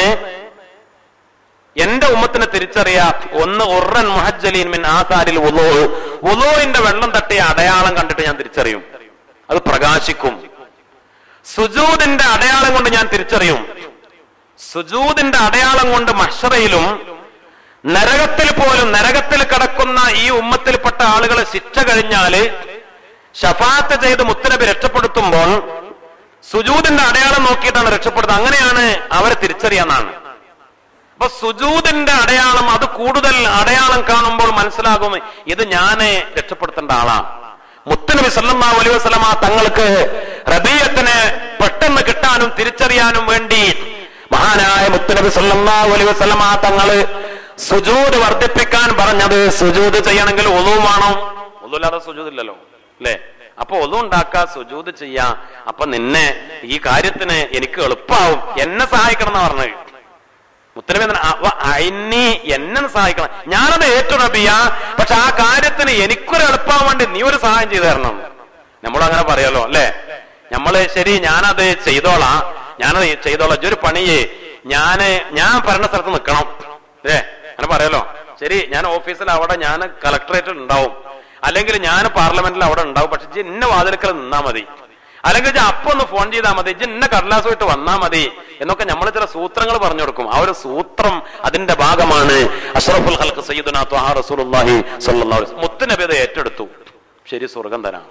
S1: എന്റെ ഉമ്മത്തിനെ തിരിച്ചറിയാ ഒന്ന് ഉറൻ മുഹജ്ജലീൻ മിൻ ആസാരിൽ ഉലോ ഉലോയിന്റെ വെള്ളം തട്ടിയ അടയാളം കണ്ടിട്ട് ഞാൻ തിരിച്ചറിയും അത് പ്രകാശിക്കും സുജൂദിന്റെ അടയാളം കൊണ്ട് ഞാൻ തിരിച്ചറിയും സുജൂദിന്റെ അടയാളം കൊണ്ട് മഷറയിലും നരകത്തിൽ പോലും നരകത്തിൽ കിടക്കുന്ന ഈ ഉമ്മത്തിൽപ്പെട്ട ആളുകളെ ശിക്ഷ കഴിഞ്ഞാല് ഷഫാത്ത് ചെയ്ത് മുത്തനബി രക്ഷപ്പെടുത്തുമ്പോൾ സുജൂദിന്റെ അടയാളം നോക്കിയിട്ടാണ് രക്ഷപ്പെടുന്നത് അങ്ങനെയാണ് അവരെ തിരിച്ചറിയാന്നാണ് അപ്പൊ സുജൂദിന്റെ അടയാളം അത് കൂടുതൽ അടയാളം കാണുമ്പോൾ മനസ്സിലാകും ഇത് ഞാന് രക്ഷപ്പെടുത്തേണ്ട ആളാണ് മുത്തനബി സല്ലാ അലൈഹി വസ്ലമ തങ്ങൾക്ക് റബീയത്തിനെ പെട്ടെന്ന് കിട്ടാനും തിരിച്ചറിയാനും വേണ്ടി മഹാനായ മുത്തനബി സല്ലാ അലൈഹി വസ്ലമ തങ്ങള് സുജൂദ് വർദ്ധിപ്പിക്കാൻ പറഞ്ഞത് സുജൂദ് ചെയ്യണമെങ്കിൽ ഒന്നും വേണം ഒന്നുമില്ലാതെ സുജൂദില്ലല്ലോ അല്ലേ അപ്പൊ ഒന്നും ഉണ്ടാക്കാ സുജൂദ് ചെയ്യാ അപ്പൊ നിന്നെ ഈ കാര്യത്തിന് എനിക്ക് എളുപ്പാവും എന്നെ സഹായിക്കണം എന്നാ പറഞ്ഞത് മുത്തനബി അയിനി എന്നെ സഹായിക്കണം ഞാനത് ഏറ്റു റബിയ പക്ഷെ ആ കാര്യത്തിന് എനിക്കൊരു എളുപ്പമാവാൻ വേണ്ടി നീ ഒരു സഹായം ചെയ്തു തരണം നമ്മൾ അങ്ങനെ പറയാലോ അല്ലേ നമ്മള് ശരി ഞാനത് ചെയ്തോളാം ഞാനത് ചെയ്തോളാം ഇജ്ജൊരു പണിയേ ഞാന് ഞാൻ ഭരണ സ്ഥലത്ത് നിൽക്കണം ഏ അങ്ങനെ പറയാലോ ശരി ഞാൻ ഓഫീസിൽ അവിടെ ഞാൻ കളക്ടറേറ്റിൽ ഉണ്ടാവും അല്ലെങ്കിൽ ഞാൻ പാർലമെന്റിൽ അവിടെ ഉണ്ടാവും പക്ഷെ ഇജ്ജ് ഇന്ന വാതിൽക്കൽ നിന്നാ മതി അല്ലെങ്കിൽ ഇജ്ജ് അപ്പൊ ഒന്ന് ഫോൺ ചെയ്താൽ മതി ഇജ്ജ് ഇന്ന കടലാസുമായിട്ട് വന്നാ മതി എന്നൊക്കെ നമ്മൾ ചില സൂത്രങ്ങൾ പറഞ്ഞു കൊടുക്കും ആ ഒരു സൂത്രം അതിന്റെ ഭാഗമാണ് അഷ്റഫുൽ ഹൽക്ക് സയ്യിദുന ത്വഹാ റസൂലുള്ളാഹി സ്വല്ലല്ലാഹു അലൈഹി വസല്ലം മുത്തുനബി അത് ഏറ്റെടുത്തു ശരി സ്വർഗം തരാം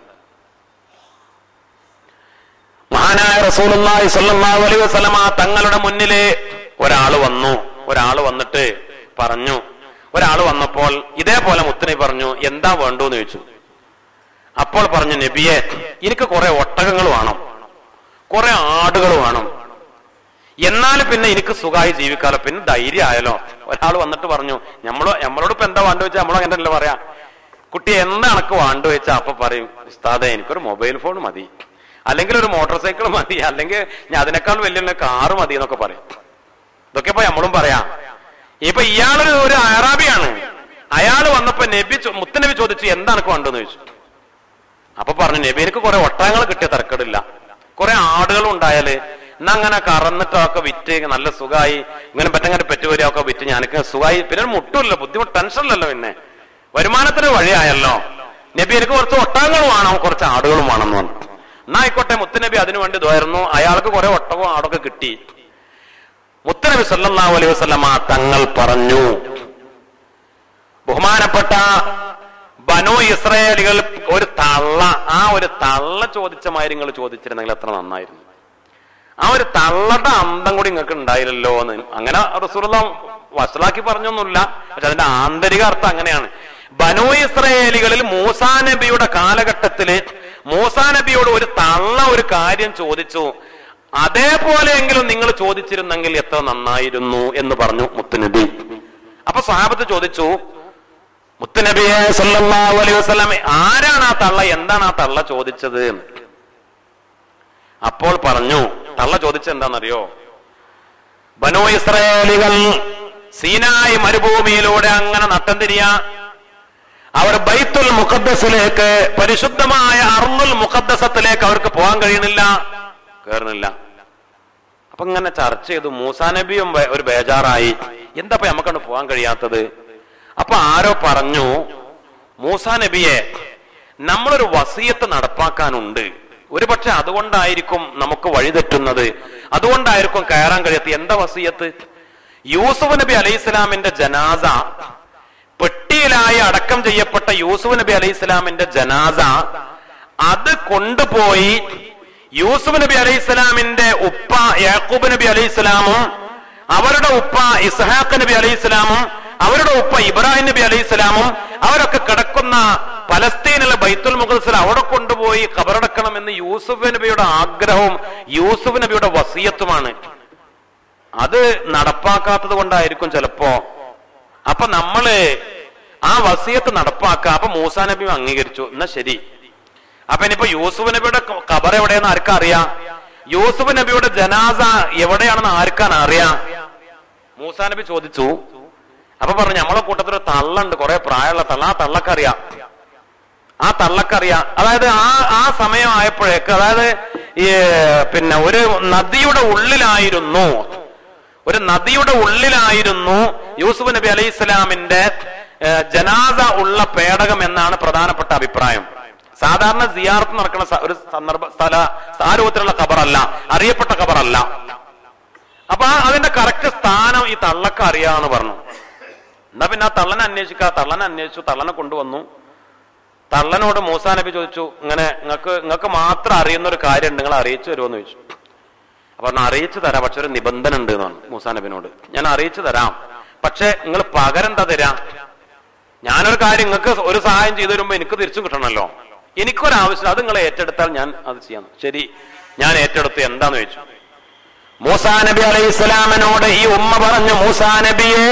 S1: മഹാനായ റസൂലുള്ളാഹി സ്വല്ലല്ലാഹു അലൈഹി വസല്ലമ തങ്ങളുടെ മുന്നില് ഒരാൾ വന്നു ഒരാൾ വന്നിട്ട് പറഞ്ഞു ഒരാൾ വന്നപ്പോൾ ഇതേപോലെ മുത്തനബി പറഞ്ഞു എന്താ വേണ്ടൂന്ന് ചോദിച്ചു അപ്പോൾ പറഞ്ഞു നബിയെ എനിക്ക് കുറെ ഒട്ടകങ്ങൾ വേണം കുറെ ആടുകൾ വേണം എന്നാൽ പിന്നെ എനിക്ക് സുഖമായി ജീവിക്കാലോ പിന്നെ ധൈര്യം ആയാലോ ഒരാൾ വന്നിട്ട് പറഞ്ഞു നമ്മളോ നമ്മളോട് ഇപ്പൊ എന്താ വേണ്ട വെച്ചാൽ നമ്മളോ അങ്ങനെയല്ലേ പറയാ കുട്ടി എന്താ എനക്ക് വേണ്ട വെച്ചാൽ അപ്പൊ പറയും ഉസ്താദെ എനിക്കൊരു മൊബൈൽ ഫോൺ മതി അല്ലെങ്കിൽ ഒരു മോട്ടോർ സൈക്കിൾ മതി അല്ലെങ്കിൽ ഞാൻ അതിനേക്കാൾ വലിയ കാറ് മതി എന്നൊക്കെ പറയും ഇതൊക്കെ ഇപ്പൊ നമ്മളും പറയാം ഇപ്പൊ ഇയാളൊരു ഒരു അറാബിയാണ് അയാൾ വന്നപ്പോ നബി ചോ- മുത്തനബി ചോദിച്ചു എന്താ എനക്ക് വേണ്ടെന്ന് ചോദിച്ചു അപ്പൊ പറഞ്ഞു നബി എനിക്ക് കുറെ ഒട്ടകങ്ങൾ കിട്ടിയ തിരക്കടില്ല കുറെ ആടുകൾ ഉണ്ടായാല് എന്നാ അങ്ങനെ കറന്നിട്ടൊക്കെ വിറ്റ് നല്ല സുഖമായി ഇങ്ങനെ പറ്റങ്ങനെ പെറ്റുവരികയൊക്കെ വിറ്റ് ഞാനൊക്കെ സുഖമായി പിന്നെ ഒരു മുട്ടുമില്ല ബുദ്ധിമുട്ട് ടെൻഷനില്ലല്ലോ പിന്നെ വരുമാനത്തിന് വഴിയായല്ലോ നബി എനിക്ക് കുറച്ച് ഒട്ടകങ്ങളും വേണം കുറച്ച് ആടുകളും വേണം എന്ന് പറഞ്ഞു എന്നാ ആയിക്കോട്ടെ മുത്തുനബി അതിനു വേണ്ടി ഇതായിരുന്നു അയാൾക്ക് കുറെ ഒട്ടകവും ആടൊക്കെ കിട്ടി മുത്തനബി സല്ലല്ലാഹു അലൈഹി വസല്ലമ തങ്ങൾ പറഞ്ഞു ബഹുമാനപ്പെട്ട ബനു ഇസ്രായേലികൾ ഒരു തള്ള ആ ഒരു തള്ള ചോദിച്ച മാതിരി നിങ്ങൾ ചോദിച്ചിരുന്നെങ്കിൽ എത്ര നന്നായിരുന്നു ആ ഒരു തള്ളയുടെ അന്തം കൂടി നിങ്ങൾക്ക് ഉണ്ടായില്ലല്ലോ എന്ന് അങ്ങനെ റസൂലുള്ള വഷളാക്കി പറഞ്ഞൊന്നുമില്ല പക്ഷെ അതിന്റെ ആന്തരിക അർത്ഥം അങ്ങനെയാണ് ബനു ഇസ്രായേലികളിൽ മൂസാ നബിയുടെ കാലഘട്ടത്തില് മൂസാ നബിയോട് ഒരു തള്ള ഒരു കാര്യം ചോദിച്ചു അതേപോലെയെങ്കിലും നിങ്ങൾ ചോദിച്ചിരുന്നെങ്കിൽ എത്ര നന്നായിരുന്നു എന്ന് പറഞ്ഞു മുത്തുനബി അപ്പൊ സ്വഹാബത്ത് ചോദിച്ചു മുത്തുനബിയെ സല്ലല്ലാഹു അലൈഹി വസല്ലം ആരാണ് ആ തള്ള എന്താണ് ആ തള്ള ചോദിച്ചത് എന്ന്. അപ്പോൾ പറഞ്ഞു തള്ള ചോദിച്ചത് എന്താണെന്നറിയോ ബനോ ഇസ്രായേലികൾ സീനായി മരുഭൂമിയിലൂടെ അങ്ങനെ നട്ടം തിരിയ അവർ ബൈത്തുൽ മുഖദ്ദസിലേക്ക് പരിശുദ്ധമായ അർമുൽ മുഖദ്ദസത്തിലേക്ക് അവർക്ക് പോകാൻ കഴിയണില്ല കയറുന്നില്ല അപ്പൊ ഇങ്ങനെ ചർച്ച ചെയ്തു മൂസാ നബിയും ബേ- ഒരു ബേജാറായി എന്താ ഇപ്പൊ നമുക്കാണ് പോകാൻ കഴിയാത്തത് അപ്പൊ ആരോ പറഞ്ഞു മൂസാ നബിയെ നമ്മളൊരു വസീയത്ത് നടപ്പാക്കാനുണ്ട് ഒരു പക്ഷെ അതുകൊണ്ടായിരിക്കും നമുക്ക് വഴിതെറ്റുന്നത് അതുകൊണ്ടായിരിക്കും കയറാൻ കഴിയാത്ത എന്താ വസീയത്ത് യൂസുഫ് നബി അലൈഹി ഇസ്ലാമിന്റെ ജനാസ പെട്ടിയിലായി അടക്കം ചെയ്യപ്പെട്ട യൂസുഫ് നബി അലൈഹി ഇസ്ലാമിന്റെ ജനാസ അത് കൊണ്ടുപോയി യൂസുഫ് നബി അലൈഹി ഇസ്ലാമിന്റെ ഉപ്പ യാക്കൂബ് നബി അലൈഹി ഇസ്ലാമും അവരുടെ ഉപ്പ ഇസ്ഹാഖ് നബി അലൈഹി ഇസ്ലാമും അവരുടെ ഉപ്പ ഇബ്രാഹിം നബി അലൈഹി ഇസ്ലാമും അവരൊക്കെ കിടക്കുന്ന പലസ്തീനിലെ ബൈത്തുൽ മുഖദ്സിൽ അവിടെ കൊണ്ടുപോയി ഖബറടക്കണമെന്ന് യൂസുഫ് നബിയുടെ ആഗ്രഹവും യൂസുഫ് നബിയുടെ വസീയത്തുമാണ് അത് നടപ്പാക്കാത്തത് കൊണ്ടായിരിക്കും ചിലപ്പോ അപ്പൊ നമ്മള് ആ വസീയത്ത് നടപ്പാക്ക അപ്പൊ മൂസാ നബി അംഗീകരിച്ചു എന്നാ ശരി അപ്പൊ ഇനിയിപ്പോ യൂസുഫ് നബിയുടെ ഖബർ എവിടെയെന്ന് ആർക്കാ അറിയാം യൂസുഫ് നബിയുടെ ജനാസ എവിടെയാണെന്ന് ആർക്കാണ് അറിയാം മൂസാ നബി ചോദിച്ചു അപ്പൊ പറഞ്ഞു നമ്മളെ കൂട്ടത്തിൽ ഒരു തള്ളുണ്ട് കുറെ പ്രായമുള്ള തള്ള ആ തള്ളക്കറിയാം ആ തള്ളക്കറിയാം അതായത് ആ ആ സമയം ആയപ്പോഴേക്ക് അതായത് ഈ പിന്നെ ഒരു നദിയുടെ ഉള്ളിലായിരുന്നു ഒരു നദിയുടെ ഉള്ളിലായിരുന്നു യൂസുഫ് നബി അലൈഹി ഇസ്ലാമിന്റെ ഏഹ്, ജനാസ ഉള്ള പേടകം എന്നാണ് പ്രധാനപ്പെട്ട അഭിപ്രായം സാധാരണ സിയാർത്ത് നടക്കുന്ന സ- ഒരു സന്ദർഭ സ്ഥല സാരൂപത്തിലുള്ള ഖബറല്ല അറിയപ്പെട്ട ഖബറല്ല അപ്പൊ ആ അതിന്റെ കറക്റ്റ് സ്ഥാനം ഈ തള്ളക്ക് അറിയാന്ന് പറഞ്ഞു എന്നാ പിന്നെ ആ തള്ളനെ അന്വേഷിക്കുക തള്ളനെ അന്വേഷിച്ചു തള്ളനെ കൊണ്ടുവന്നു തള്ളനോട് മൂസാ നബി ചോദിച്ചു ഇങ്ങനെ നിങ്ങൾക്ക് നിങ്ങൾക്ക് മാത്രം അറിയുന്ന ഒരു കാര്യം നിങ്ങൾ അറിയിച്ചു തരുമോ ചോദിച്ചു അപ്പൊ പറഞ്ഞു അറിയിച്ചു തരാം പക്ഷെ ഒരു നിബന്ധന ഉണ്ട് എന്ന് പറഞ്ഞു മൂസാ നബിനോട് ഞാൻ അറിയിച്ചു തരാം പക്ഷെ നിങ്ങൾ പകരം എന്താ തരാം ഞാനൊരു കാര്യം നിങ്ങൾക്ക് ഒരു സഹായം ചെയ്തു തരുമ്പോ എനിക്ക് തിരിച്ചും കിട്ടണമല്ലോ എനിക്കൊരാവശ്യം അത് നിങ്ങൾ ഏറ്റെടുത്താൽ ഞാൻ അത് ചെയ്യാം ശരി ഞാൻ ഏറ്റെടുത്ത് എന്താന്ന് ചോദിച്ചു മൂസാ നബി അലൈഹി ഇസ്ലാമിനോട് ഈ ഉമ്മ പറഞ്ഞു മൂസാ നബിയേ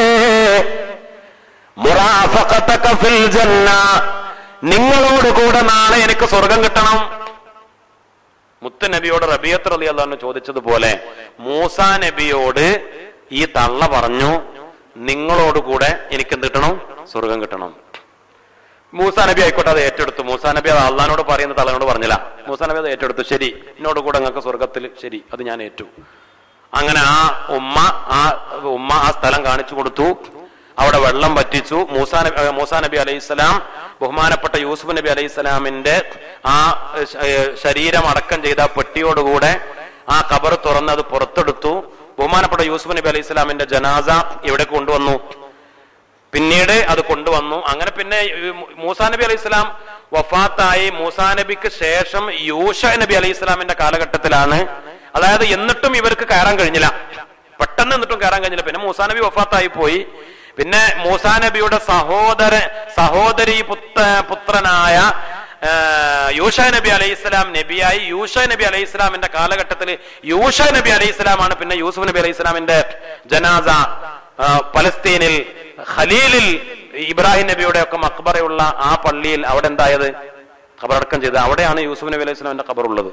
S1: മുറാഫഖതക ഫിൽ ജന്ന നിങ്ങളോട് കൂടെ നാളെ എനിക്ക് സ്വർഗം കിട്ടണം മുത്ത നബിയോട് റബിയത്ത് റലി അള്ളഹാന്ന് ചോദിച്ചതുപോലെ മൂസാ നബിയോട് ഈ തള്ള പറഞ്ഞു നിങ്ങളോട് കൂടെ എനിക്ക് എന്ത് കിട്ടണം സ്വർഗം കിട്ടണം മൂസാ നബി ആയിക്കോട്ടെ അത് ഏറ്റെടുത്തു മൂസാ നബി അത് അള്ളഹാനോട് പറയുന്ന തള്ളനോട് പറഞ്ഞില്ല മൂസാ നബി അത് ഏറ്റെടുത്തു ശരി എന്നോട് കൂടെ നിങ്ങൾക്ക് സ്വർഗത്തിൽ ശരി അത് ഞാൻ ഏറ്റു അങ്ങനെ ആ ഉമ്മ ആ ഉമ്മ ആ സ്ഥലം കാണിച്ചു കൊടുത്തു അവിടെ വെള്ളം വറ്റിച്ചു മൂസാ നബി ഏഹ് മൂസാ നബി അലൈഹി സ്വലാം ബഹുമാനപ്പെട്ട യൂസുഫ് നബി അലൈഹി സ്വലാമിന്റെ ആ ഏഹ് ശ- ഏഹ് ശരീരം അടക്കം ചെയ്ത പെട്ടിയോടുകൂടെ ആ കബർ തുറന്ന് അത് പുറത്തെടുത്തു ബഹുമാനപ്പെട്ട യൂസുഫ് നബി അലൈഹി സ്വലാമിന്റെ ജനാസ ഇവിടെ കൊണ്ടുവന്നു പിന്നീട് അത് കൊണ്ടുവന്നു അങ്ങനെ പിന്നെ ഈ മൂസാ നബി അലൈഹി സ്വലാം വഫാത്തായി മൂസാ നബിക്ക് ശേഷം യൂഷ നബി അലൈഹി സ്വലാമിന്റെ കാലഘട്ടത്തിലാണ് അതായത് എന്നിട്ടും ഇവർക്ക് കയറാൻ കഴിഞ്ഞില്ല പെട്ടെന്ന് എന്നിട്ടും കയറാൻ കഴിഞ്ഞില്ല പിന്നെ മൂസാ നബി വഫാത്തായി പോയി പിന്നെ മൂസാ നബിയുടെ സഹോദര സഹോദരി പുത്ര പുത്രനായ ആ, യൂഷ നബി അലൈഹി സ്വലാം നബിയായി യൂഷ നബി അലൈഹി സ്വലാമിന്റെ കാലഘട്ടത്തിൽ യൂഷ നബി അലൈഹി സ്വലാമാണ് പിന്നെ യൂസുഫ് നബി അലൈഹി സ്വലാമിന്റെ ജനാസ ആ, പലസ്തീനിൽ ഖലീലിൽ ഇബ്രാഹിം നബിയുടെ ഒക്കെ മക്ബറയുള്ള ആ പള്ളിയിൽ അവിടെ എന്തായത് ഖബറടക്കം ചെയ്ത് അവിടെയാണ് യൂസുഫ് നബി അലൈഹി സ്വലാമിന്റെ ഖബർ ഉള്ളത്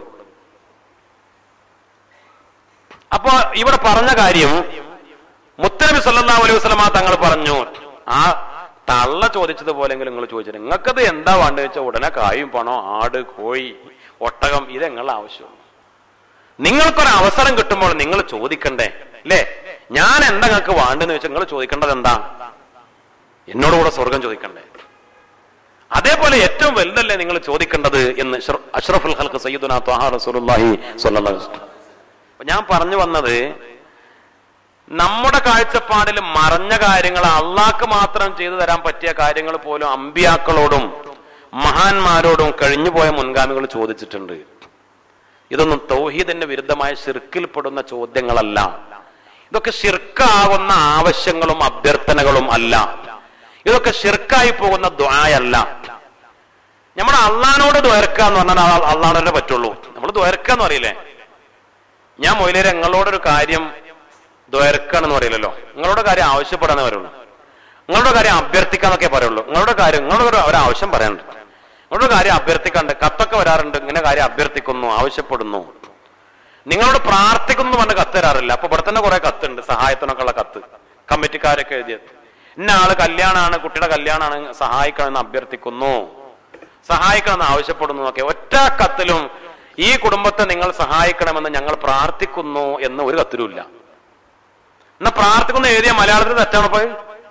S1: അപ്പോ ഇവിടെ പറഞ്ഞ കാര്യം മുത്തനബി സല്ലല്ലാഹു അലൈഹി വസല്ലമ തങ്ങൾ പറഞ്ഞു ആ തള്ള ചോദിച്ചതുപോലെങ്കിലും നിങ്ങൾ ചോദിച്ചിട്ട് നിങ്ങൾക്കത് എന്താ വേണ്ടത് വെച്ചാൽ ഉടനെ കായും പണോ ആട് കോഴി ഒട്ടകം ഇത് നിങ്ങളുടെ ആവശ്യമുള്ളൂ നിങ്ങൾക്കൊരു അവസരം കിട്ടുമ്പോൾ നിങ്ങൾ ചോദിക്കണ്ടേ അല്ലേ ഞാൻ എന്താ നിങ്ങൾക്ക് വേണ്ടെന്ന് വെച്ചാൽ നിങ്ങൾ ചോദിക്കേണ്ടത് എന്താ എന്നോട് കൂടെ സ്വർഗം ചോദിക്കണ്ടേ അതേപോലെ ഏറ്റവും വലുതല്ലേ നിങ്ങൾ ചോദിക്കേണ്ടത് എന്ന് ഷർ- അഷ്റഫുൽ ഹൽക്ക് സയ്യിദുന ത്വഹാ റസൂലുള്ളാഹി സ്വല്ലല്ലാഹു അലൈഹി വസല്ലം. അപ്പൊ ഞാൻ പറഞ്ഞു വന്നത് നമ്മുടെ കാഴ്ചപ്പാടിൽ മറഞ്ഞ കാര്യങ്ങൾ അള്ളാഹ്ക്ക് മാത്രം ചെയ്തു തരാൻ പറ്റിയ കാര്യങ്ങൾ പോലും അമ്പിയാക്കളോടും മഹാന്മാരോടും കഴിഞ്ഞുപോയ മുൻഗാമികൾ ചോദിച്ചിട്ടുണ്ട് ഇതൊന്നും തൗഹീദിന്റെ വിരുദ്ധമായ ഷിർക്കിൽപ്പെടുന്ന ചോദ്യങ്ങളല്ല ഇതൊക്കെ ഷിർക്കാകുന്ന ആവശ്യങ്ങളും അഭ്യർത്ഥനകളും അല്ല ഇതൊക്കെ ഷിർക്കായി പോകുന്ന ദ്വായല്ല നമ്മുടെ അള്ളഹാനോട് ദ്വരക്ക എന്ന് പറഞ്ഞാൽ അള്ളഹാനോടെ പറ്റുള്ളൂ നമ്മൾ ദ്വരക്ക എന്ന് പറയില്ലേ ഞാൻ മൊയിലേരെ നിങ്ങളോടൊരു കാര്യം ദ്വരക്കാണെന്ന് പറയില്ലല്ലോ നിങ്ങളുടെ കാര്യം ആവശ്യപ്പെടാന്നേ പറയുള്ളൂ നിങ്ങളുടെ കാര്യം അഭ്യർത്ഥിക്കാന്നൊക്കെ പറയുള്ളൂ നിങ്ങളുടെ കാര്യം നിങ്ങളുടെ ഒരു ഒരു ആവശ്യം പറയാനുണ്ട് നിങ്ങളുടെ കാര്യം അഭ്യർത്ഥിക്കാണ്ട് കത്തൊക്കെ വരാറുണ്ട് ഇങ്ങനെ കാര്യം അഭ്യർത്ഥിക്കുന്നു ആവശ്യപ്പെടുന്നു നിങ്ങളോട് പ്രാർത്ഥിക്കുന്നു എന്ന് പറഞ്ഞ് കത്ത് തരാറില്ല അപ്പൊ ഇവിടെ തന്നെ കുറെ കത്തുണ്ട് സഹായത്തിനൊക്കെ ഉള്ള കത്ത് കമ്മിറ്റിക്കാരൊക്കെ എഴുതിയത് ഇന്ന ആള് കല്യാണമാണ് കുട്ടിയുടെ കല്യാണമാണ് സഹായിക്കണമെന്ന് അഭ്യർത്ഥിക്കുന്നു സഹായിക്കണമെന്ന് ആവശ്യപ്പെടുന്നു ഒക്കെ ഒറ്റ കത്തിലും ഈ കുടുംബത്തെ നിങ്ങൾ സഹായിക്കണമെന്ന് ഞങ്ങൾ പ്രാർത്ഥിക്കുന്നു എന്ന് ഒരു കത്തിലുമില്ല എന്നാ പ്രാർത്ഥിക്കുന്ന എഴുതിയ മലയാളത്തിൽ തെറ്റാണ് പോയി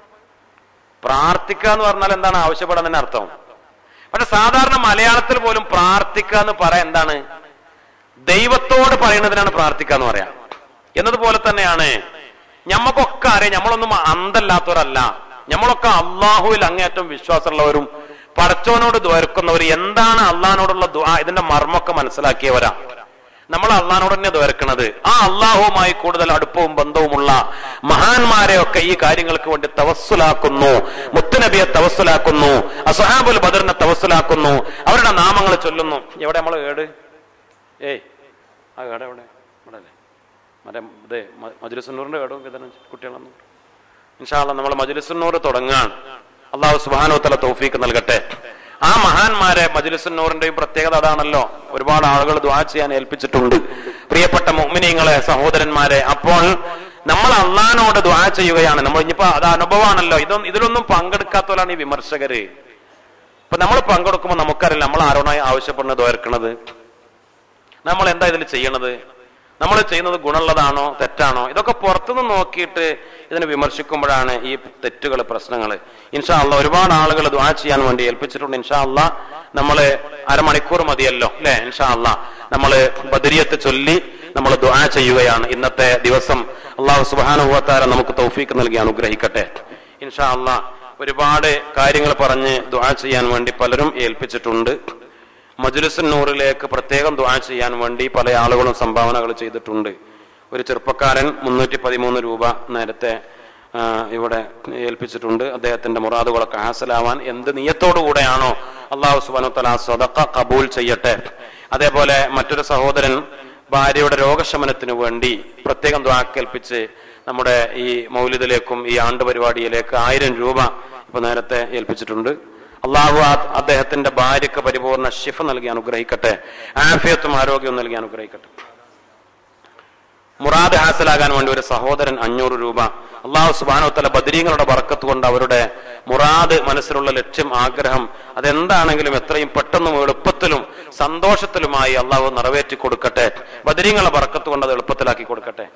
S1: പ്രാർത്ഥിക്കുക എന്ന് പറഞ്ഞാൽ എന്താണ് ആവശ്യപ്പെടാൻ തന്നെ അർത്ഥം പക്ഷെ സാധാരണ മലയാളത്തിൽ പോലും പ്രാർത്ഥിക്കുക എന്ന് പറയാൻ എന്താണ് ദൈവത്തോട് പറയുന്നതിനാണ് പ്രാർത്ഥിക്കുക എന്ന് പറയാം എന്നതുപോലെ തന്നെയാണ് ഞമ്മക്കൊക്കെ അറിയാം നമ്മളൊന്നും അന്തല്ലാത്തവരല്ല നമ്മളൊക്കെ അള്ളാഹുവിൽ അങ്ങേറ്റം വിശ്വാസമുള്ളവരും പടച്ചോനോട് ദ്വരക്കുന്നവർ എന്താണ് അള്ളഹാനോടുള്ള ദ്വാ ഇതിന്റെ മർമ്മൊക്കെ മനസ്സിലാക്കിയവരാ നമ്മൾ അള്ളഹാനോട് തന്നെ ദ്വരക്കണത് ആ അള്ളാഹുവുമായി കൂടുതൽ അടുപ്പവും ബന്ധവുമുള്ള മഹാന്മാരെയൊക്കെ ഈ കാര്യങ്ങൾക്ക് വേണ്ടി തവസ്സുലാക്കുന്നു മുത്തുനബിയെ തവസ്സുലാക്കുന്നു അസഹാബുൽ ബദറിനെ തവസ്സുലാക്കുന്നു അവരുടെ നാമങ്ങൾ ചൊല്ലുന്നു എവിടെ നമ്മൾ ഏട് ഏയ് ആ ഏടെ എവിടെ ഇവിടെ അല്ലേ മറ്റേ ഇതേ മജുലിസുന്നൂറിന്റെ ഏടോ വിതരണം കുട്ടികളൊന്നും ഇൻഷാല്ല നമ്മൾ മജുലിസുന്നൂർ തുടങ്ങാണ് അള്ളാഹു സുബാനോത്തല തൗഫീക്ക് നൽകട്ടെ ആ മഹാന്മാരെ മജുലിസുന്നൂറിന്റെയും പ്രത്യേകത അതാണല്ലോ ഒരുപാട് ആളുകൾ ദ്വാ ചെയ്യാൻ ഏൽപ്പിച്ചിട്ടുണ്ട് പ്രിയപ്പെട്ട മുഅ്മിനീങ്ങളെ സഹോദരന്മാരെ അപ്പോൾ നമ്മൾ അള്ളഹാനോട് ദ്വാ ചെയ്യുകയാണ് നമ്മൾ ഇനിയിപ്പോ അത് അനുഭവമാണല്ലോ ഇതൊന്നും ഇതിലൊന്നും പങ്കെടുക്കാത്തവരാണ് ഈ വിമർശകര് ഇപ്പൊ നമ്മൾ പങ്കെടുക്കുമ്പോൾ നമുക്കറിയില്ല നമ്മൾ ആരോടായി ആവശ്യപ്പെടുന്നത് ദ്വാരക്കണത് നമ്മൾ എന്താ ഇതിൽ ചെയ്യണത് നമ്മൾ ചെയ്യുന്നത് ഗുണമുള്ളതാണോ തെറ്റാണോ ഇതൊക്കെ പുറത്തുനിന്ന് നോക്കിയിട്ട് ഇതിനെ വിമർശിക്കുമ്പോഴാണ് ഈ തെറ്റുകൾ പ്രശ്നങ്ങൾ ഇൻഷാ അല്ല ഒരുപാട് ആളുകൾ ദ്വാ ചെയ്യാൻ വേണ്ടി ഏൽപ്പിച്ചിട്ടുണ്ട് ഇൻഷാ അല്ല നമ്മള് അരമണിക്കൂർ മതിയല്ലോ അല്ലെ ഇൻഷാ അല്ല നമ്മള് ബദരിയത്ത് ചൊല്ലി നമ്മൾ ദ്വാ ചെയ്യുകയാണ് ഇന്നത്തെ ദിവസം അള്ളാഹു സുബാനുഭവത്താര നമുക്ക് തൗഫീക്ക് നൽകി അനുഗ്രഹിക്കട്ടെ ഇൻഷാ അല്ല ഒരുപാട് കാര്യങ്ങൾ പറഞ്ഞ് ദ്വാ ചെയ്യാൻ വേണ്ടി പലരും ഏൽപ്പിച്ചിട്ടുണ്ട് മജുലിസുൻ നൂറിലേക്ക് പ്രത്യേകം ദ്വാ ചെയ്യാൻ വേണ്ടി പല ആളുകളും സംഭാവനകൾ ചെയ്തിട്ടുണ്ട് ഒരു ചെറുപ്പക്കാരൻ മുന്നൂറ്റി പതിമൂന്ന് രൂപ നേരത്തെ ആ, ഇവിടെ ഏൽപ്പിച്ചിട്ടുണ്ട് അദ്ദേഹത്തിന്റെ മുറാദുകളൊക്കെ ഹാസലാവാൻ എന്ത് നിയത്തോടുകൂടെയാണോ അള്ളാഹു സുബാനു തല സ്വതക്ക കബൂൽ ചെയ്യട്ടെ അതേപോലെ മറ്റൊരു സഹോദരൻ ഭാര്യയുടെ രോഗശമനത്തിന് വേണ്ടി പ്രത്യേകം ദ്വാക്കേൽപ്പിച്ച് നമ്മുടെ ഈ മൗലിദിലേക്കും ഈ ആണ്ട് പരിപാടിയിലേക്ക് ആയിരം രൂപ ഇപ്പൊ നേരത്തെ ഏൽപ്പിച്ചിട്ടുണ്ട് അള്ളാഹു ആ- അദ്ദേഹത്തിന്റെ ഭാര്യക്ക് പരിപൂർണ ശിഫ നൽകി അനുഗ്രഹിക്കട്ടെ ആഫിയത്തും ആരോഗ്യവും നൽകി അനുഗ്രഹിക്കട്ടെ മുറാദ് ഹാസലാകാൻ വേണ്ടി ഒരു സഹോദരൻ അഞ്ഞൂറ് രൂപ അള്ളാഹു സുബാനോത്തല ബദരീങ്ങളുടെ ബർക്കത്ത് കൊണ്ട് അവരുടെ മുറാദ് മനസ്സിലുള്ള ലക്ഷ്യം ആഗ്രഹം അതെന്താണെങ്കിലും എത്രയും പെട്ടെന്നും എളുപ്പത്തിലും സന്തോഷത്തിലുമായി അള്ളാഹു നിറവേറ്റി കൊടുക്കട്ടെ ബദരീങ്ങളുടെ ബർക്കത്ത് കൊണ്ട് അത് എളുപ്പത്തിലാക്കി കൊടുക്കട്ടെ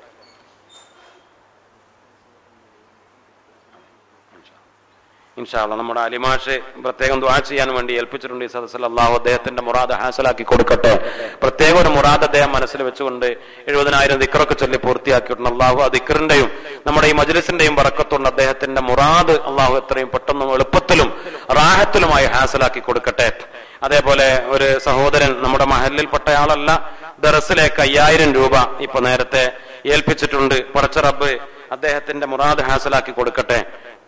S1: ഇൻഷാല്ല നമ്മുടെ അലിമാഷ് പ്രത്യേകം ദ്വാ ചെയ്യാൻ വേണ്ടി ഏൽപ്പിച്ചിട്ടുണ്ട് ഈ സദസ്സിൽ അള്ളാഹു അദ്ദേഹത്തിന്റെ മുറാദ് ഹാസലാക്കി കൊടുക്കട്ടെ പ്രത്യേക ഒരു മുറാദ് അദ്ദേഹം മനസ്സിൽ വെച്ചുകൊണ്ട് എഴുപതിനായിരം ദിക്കറൊക്കെ ചൊല്ലി പൂർത്തിയാക്കിയിട്ടുണ്ട് അള്ളാഹു ആ ദിക്കറിന്റെയും നമ്മുടെ ഈ മജ്ലിസിന്റെയും പറക്കത്തുണ്ട് അദ്ദേഹത്തിന്റെ മുറാദ് അള്ളാഹു എത്രയും പെട്ടെന്നും എളുപ്പത്തിലും റാഹത്തിലുമായി ഹാസലാക്കി കൊടുക്കട്ടെ അതേപോലെ ഒരു സഹോദരൻ നമ്മുടെ മഹലിൽപ്പെട്ട ആളല്ല ദറസിലേക്ക് അയ്യായിരം രൂപ ഇപ്പൊ നേരത്തെ ഏൽപ്പിച്ചിട്ടുണ്ട് പടച്ച റബ്ബ് അദ്ദേഹത്തിന്റെ മുറാദ് ഹാസലാക്കി കൊടുക്കട്ടെ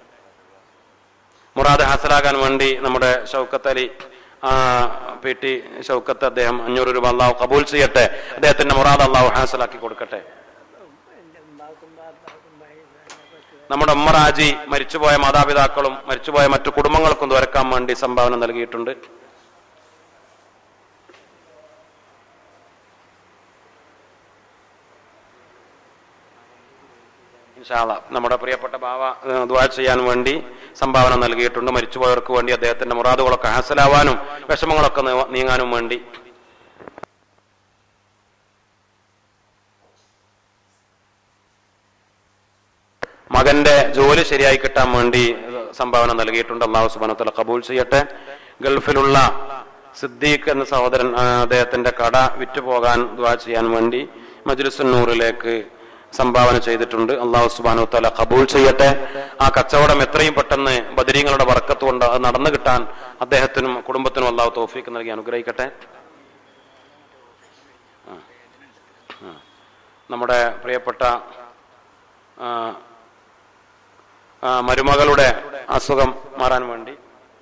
S1: മുറാദ് ഹാസലാകാൻ വേണ്ടി നമ്മുടെ ഷൗക്കത്ത് അലി ആ, പി ടി ഷൗക്കത്ത് അദ്ദേഹം അഞ്ഞൂറ് രൂപ അള്ളാഹു കബൂൽ ചെയ്യട്ടെ അദ്ദേഹത്തിന്റെ മുറാദ് അള്ളാഹു ഹാസലാക്കി കൊടുക്കട്ടെ നമ്മുടെ ഉമ്മറാജി മരിച്ചുപോയ മാതാപിതാക്കളും മരിച്ചുപോയ മറ്റു കുടുംബങ്ങൾക്കും തുരക്കാൻ വേണ്ടി സംഭാവന നൽകിയിട്ടുണ്ട് ഇൻഷാല്ല നമ്മുടെ പ്രിയപ്പെട്ട ബാവ ഏഹ്, ദുആ ചെയ്യാൻ വേണ്ടി സംഭാവന നൽകിയിട്ടുണ്ട് മരിച്ചുപോയവർക്ക് വേണ്ടി അദ്ദേഹത്തിന്റെ മുറാദുകളൊക്കെ ഹാസലാവാനും വിഷമങ്ങളൊക്കെ നീ- നീങ്ങാനും വേണ്ടി മകന്റെ ജോലി ശരിയായി കിട്ടാൻ വേണ്ടി സംഭാവന നൽകിയിട്ടുണ്ട് അള്ളാഹു സുബാനത്തല കബൂൽ ചെയ്യട്ടെ ഗൾഫിലുള്ള സിദ്ദീഖ് എന്ന സഹോദരൻ ആ, അദ്ദേഹത്തിന്റെ കട വിറ്റുപോകാൻ ദ്വാ ചെയ്യാൻ വേണ്ടി മജ്ലിസുന്നൂറിലേക്ക് സംഭാവന ചെയ്തിട്ടുണ്ട് അള്ളാഹു സുബാനു തല കബൂൽ ചെയ്യട്ടെ ആ കച്ചവടം എത്രയും പെട്ടെന്ന് ബദരീങ്ങളുടെ വർക്കത്ത് കൊണ്ട് അത് നടന്നു കിട്ടാൻ അദ്ദേഹത്തിനും കുടുംബത്തിനും അള്ളാഹു തോഫീക്ക് നൽകി അനുഗ്രഹിക്കട്ടെ ആ. ആ. നമ്മുടെ പ്രിയപ്പെട്ട ആ, ആ, മരുമകളുടെ അസുഖം മാറാൻ വേണ്ടി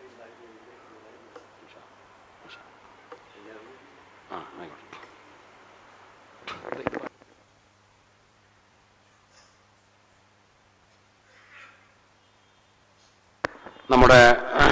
S1: ആ, ആയിക്കോട്ടെ. നമ്മുടെ ആ,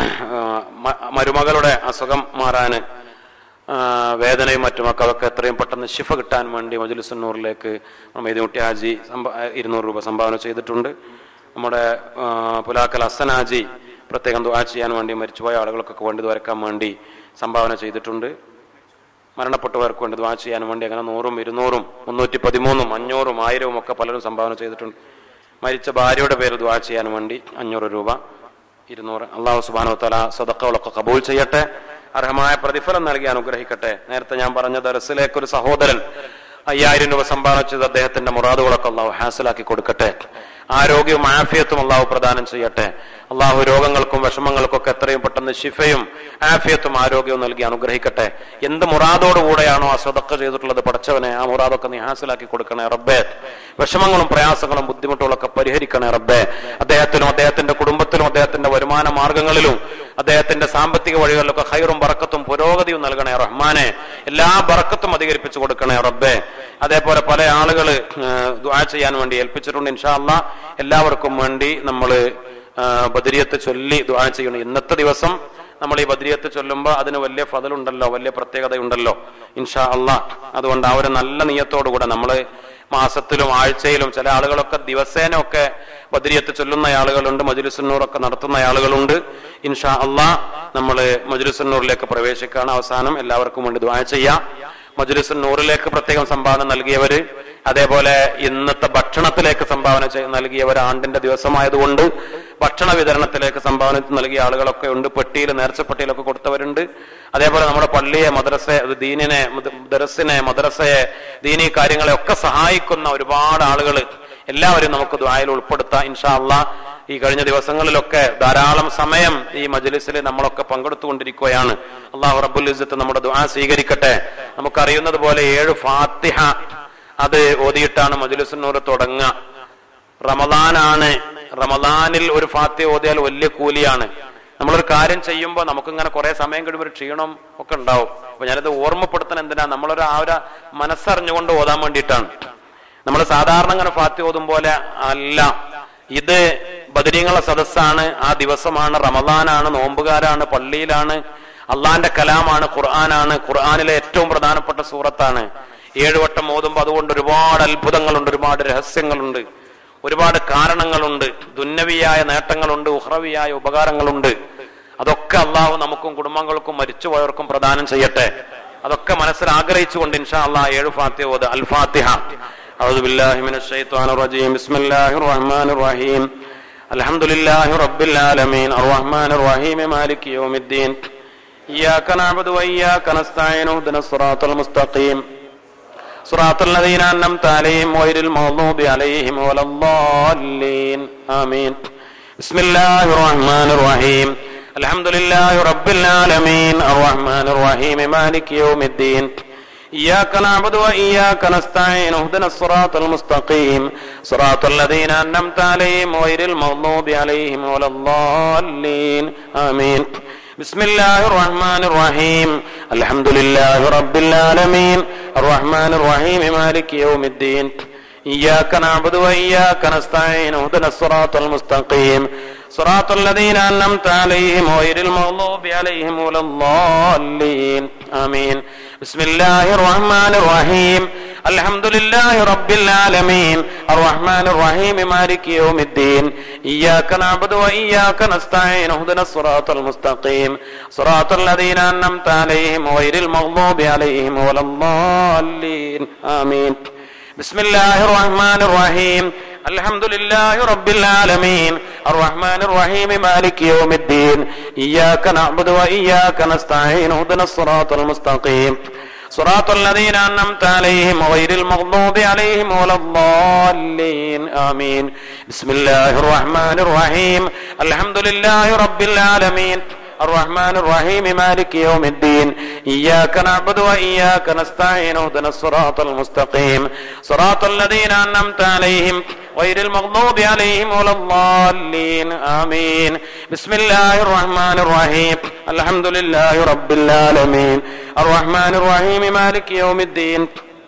S1: മ- മരുമകളുടെ അസുഖം മാറാന് ആ, വേദനയും മറ്റുമൊക്കെ അതൊക്കെ എത്രയും പെട്ടെന്ന് ശിഫ കിട്ടാൻ വേണ്ടി മജുലിസുന്നൂറിലേക്ക് മെയ്തുമുട്ടി ഹാജി സംഭ- ഇരുന്നൂറ് രൂപ സംഭാവന ചെയ്തിട്ടുണ്ട് നമ്മുടെ ആ, പുലാക്കൽ ഹസൻ ഹാജി പ്രത്യേകം ദുആ ചെയ്യാൻ വേണ്ടി മരിച്ചുപോയ ആളുകൾക്കൊക്കെ വേണ്ടി വരക്കാൻ വേണ്ടി സംഭാവന ചെയ്തിട്ടുണ്ട് മരണപ്പെട്ടവർക്ക് വേണ്ടി ദ്വാ ചെയ്യാൻ വേണ്ടി അങ്ങനെ നൂറും ഇരുന്നൂറും മുന്നൂറ്റി പതിമൂന്നും അഞ്ഞൂറും ആയിരവും ഒക്കെ പലരും സംഭാവന ചെയ്തിട്ടുണ്ട് മരിച്ച ഭാര്യയുടെ പേര് ദ്വാ ചെയ്യാൻ വേണ്ടി അഞ്ഞൂറ് രൂപ ഇരുന്നൂറ് അള്ളാഹു സുബാനു തല സദക്കകളൊക്കെ കബൂൽ ചെയ്യട്ടെ അർഹമായ പ്രതിഫലം നൽകി അനുഗ്രഹിക്കട്ടെ നേരത്തെ ഞാൻ പറഞ്ഞ ദർസിലേക്ക് ഒരു സഹോദരൻ അയ്യായിരം രൂപ സംഭാവന ചെയ്ത് അദ്ദേഹത്തിന്റെ മുറാദുകളൊക്കെ അള്ളാഹു ഹാസിലാക്കി കൊടുക്കട്ടെ ആരോഗ്യവും ആഫിയത്തും അള്ളാഹു പ്രദാനം ചെയ്യട്ടെ അള്ളാഹു രോഗങ്ങൾക്കും വിഷമങ്ങൾക്കൊക്കെ എത്രയും പെട്ടെന്ന് ശിഫയും ആഫിയത്തും ആരോഗ്യവും നൽകി അനുഗ്രഹിക്കട്ടെ എന്ത് മുറാദോടുകൂടെയാണോ ആ സ്വതക്ക ചെയ്തിട്ടുള്ളത് പടച്ചവനെ ആ മുറാദൊക്കെ നീ ഹാസിലാക്കി കൊടുക്കണേ റബ്ബേ വിഷമങ്ങളും പ്രയാസങ്ങളും ബുദ്ധിമുട്ടുകളൊക്കെ പരിഹരിക്കണേ റബ്ബേ അദ്ദേഹത്തിനും അദ്ദേഹത്തിന്റെ കുടുംബത്തിലും അദ്ദേഹത്തിന്റെ വരുമാന മാർഗങ്ങളിലും അദ്ദേഹത്തിന്റെ സാമ്പത്തിക വഴികളിലൊക്കെ ഹൈറും ബറക്കത്തും പുരോഗതിയും നൽകണേ റഹ്മാനെ എല്ലാ ബറക്കത്തും അധികരിപ്പിച്ചു കൊടുക്കണേ റബ്ബേ അതേപോലെ പല ആളുകൾ ദുആ ചെയ്യാൻ വേണ്ടി ഏൽപ്പിച്ചിട്ടുണ്ട് ഇൻഷാ അല്ലാ എല്ലാവർക്കും വേണ്ടി നമ്മൾ ബദരിയത്ത് ചൊല്ലി ദുആ ചെയ്യണം ഇന്നത്തെ ദിവസം നമ്മൾ ഈ ബദ്രിയത്ത് ചൊല്ലുമ്പോൾ അതിന് വലിയ ഫതലുണ്ടല്ലോ വലിയ പ്രത്യേകതയുണ്ടല്ലോ ഇൻഷാ അള്ളാ അതുകൊണ്ട് ആ ഒരു നല്ല നീയത്തോടുകൂടെ നമ്മൾ മാസത്തിലും ആഴ്ചയിലും ചില ആളുകളൊക്കെ ദിവസേന ഒക്കെ ബദ്രിയത്ത് ചൊല്ലുന്ന ആളുകളുണ്ട് മജുലിസുന്നൂറൊക്കെ നടത്തുന്ന ആളുകളുണ്ട് ഇൻഷാ അള്ളാ നമ്മൾ മജുലിസുന്നൂറിലേക്ക് പ്രവേശിക്കുകയാണ് അവസാനം എല്ലാവർക്കും വേണ്ടി ദ്വായ ചെയ്യാം മജുലിസ് നൂറിലേക്ക് പ്രത്യേകം സംഭാവന നൽകിയവര് അതേപോലെ ഇന്നത്തെ ഭക്ഷണത്തിലേക്ക് സംഭാവന ചെയ്- നൽകിയവർ ആണ്ടിന്റെ ദിവസമായതുകൊണ്ട് ഭക്ഷണ വിതരണത്തിലേക്ക് സംഭാവന നൽകിയ ആളുകളൊക്കെ ഉണ്ട് പെട്ടിയിൽ നേർച്ചപ്പെട്ടിയിലൊക്കെ കൊടുത്തവരുണ്ട് അതേപോലെ നമ്മുടെ പള്ളിയെ മദ്രസ ദീനിനെ മുദ- ദർസിനെ മദ്രസയെ ദീനി കാര്യങ്ങളെ ഒക്കെ സഹായിക്കുന്ന ഒരുപാട് ആളുകൾ എല്ലാവരും നമുക്ക് ദ്വായയിൽ ഉൾപ്പെടുത്താം ഇൻഷാ അള്ളാ ഈ കഴിഞ്ഞ ദിവസങ്ങളിലൊക്കെ ധാരാളം സമയം ഈ മജ്ലിസിൽ നമ്മളൊക്കെ പങ്കെടുത്തുകൊണ്ടിരിക്കുകയാണ് അള്ളാഹു റബ്ബുൽ ഇസ്സത്ത് നമ്മുടെ ദ്വാ സ്വീകരിക്കട്ടെ നമുക്കറിയുന്നത് പോലെ ഏഴ് ഫാത്തിഹ അത് ഓതിയിട്ടാണ് മജ്ലിസുന്നൂർ തുടങ്ങുക റമദാനാണ് റമദാനിൽ ഒരു ഫാത്തിഹ ഓതിയാൽ വലിയ കൂലിയാണ് നമ്മളൊരു കാര്യം ചെയ്യുമ്പോൾ നമുക്കിങ്ങനെ കുറെ സമയം കഴിയുമ്പോൾ ഒരു ക്ഷീണം ഒക്കെ ഉണ്ടാവും അപ്പൊ ഞാനത് ഓർമ്മപ്പെടുത്താൻ എന്തിനാ നമ്മളൊരു ആ ഒരു മനസ്സറിഞ്ഞുകൊണ്ട് ഓതാൻ വേണ്ടിയിട്ടാണ് നമ്മൾ സാധാരണ അങ്ങനെ ഫാത്തി ഓതും പോലെ അല്ല ഇത് ബദരീങ്ങളെ സദസ്സാണ് ആ ദിവസമാണ് റമദാനാണ് നോമ്പുകാരാണ് പള്ളിയിലാണ് അള്ളാന്റെ കലാമാണ് ഖുർആനാണ് ഖുർആനിലെ ഏറ്റവും പ്രധാനപ്പെട്ട സൂറത്താണ് ഏഴു വട്ടം ഓതുമ്പോൾ അതുകൊണ്ട് ഒരുപാട് അത്ഭുതങ്ങളുണ്ട് ഒരുപാട് രഹസ്യങ്ങളുണ്ട് ഒരുപാട് കാരണങ്ങളുണ്ട് ദുന്നവിയായ നേട്ടങ്ങളുണ്ട് ഉഹ്റവിയായ ഉപകാരങ്ങളുണ്ട് അതൊക്കെ അള്ളാഹു നമുക്കും കുടുംബങ്ങൾക്കും മരിച്ചുപോയവർക്കും പ്രദാനം ചെയ്യട്ടെ അതൊക്കെ മനസ്സിൽ ആഗ്രഹിച്ചുകൊണ്ട് ഇൻഷാ അള്ളാഹ് ഏഴു ഫാത്തിഹ ഓത് അൽ ഫാത്തിഹ أعوذ بالله من الشيطان الرجيم بسم الله الرحمن الرحيم الحمد لله رب العالمين الرحمن الرحيم مالك يوم الدين إياك نعبد وإياك نستعين اهدنا الصراط المستقيم صراط الذين أنعمت عليهم غير المغضوب عليهم ولا الضالين آمين بسم الله الرحمن الرحيم الحمد لله رب العالمين الرحمن الرحيم مالك يوم الدين إياك نعبد وإياك نستعين اهدنا الصراط المستقيم صراط الذين أنعمت عليهم غير المغضوب عليهم ولا الضالين آمين بسم الله الرحمن الرحيم الحمد لله رب العالمين الرحمن الرحيم مالك يوم الدين إياك نعبد وإياك نستعين اهدنا الصراط المستقيم صراط الذين أنعمت عليهم غير المغضوب عليهم ولا الضالين آمين بسم الله الرحمن الرحيم
S2: الحمد لله رب العالمين الرحمن الرحيم مالك يوم الدين إياك نعبد وإياك نستعين اهدنا الصراط المستقيم صراط الذين أنعمت عليهم غير المغضوب عليهم ولا الضالين آمين بسم الله الرحمن الرحيم الحمد لله رب العالمين الرحمن الرحيم مالك يوم الدين إياك نعبد وإياك نستعين اهدنا الصراط المستقيم صراط الذين أنعمت عليهم غير المغضوب عليهم ولا الضالين آمين بسم الله الرحمن الرحيم الحمد لله رب العالمين الرحمن الرحيم مالك يوم الدين إياك نعبد وإياك نستعين اهدنا الصراط المستقيم صراط الذين أنعمت عليهم غير المغضوب عليهم ولا الضالين آمين بسم الله الرحمن الرحيم الحمد لله رب العالمين الرحمن الرحيم مالك يوم الدين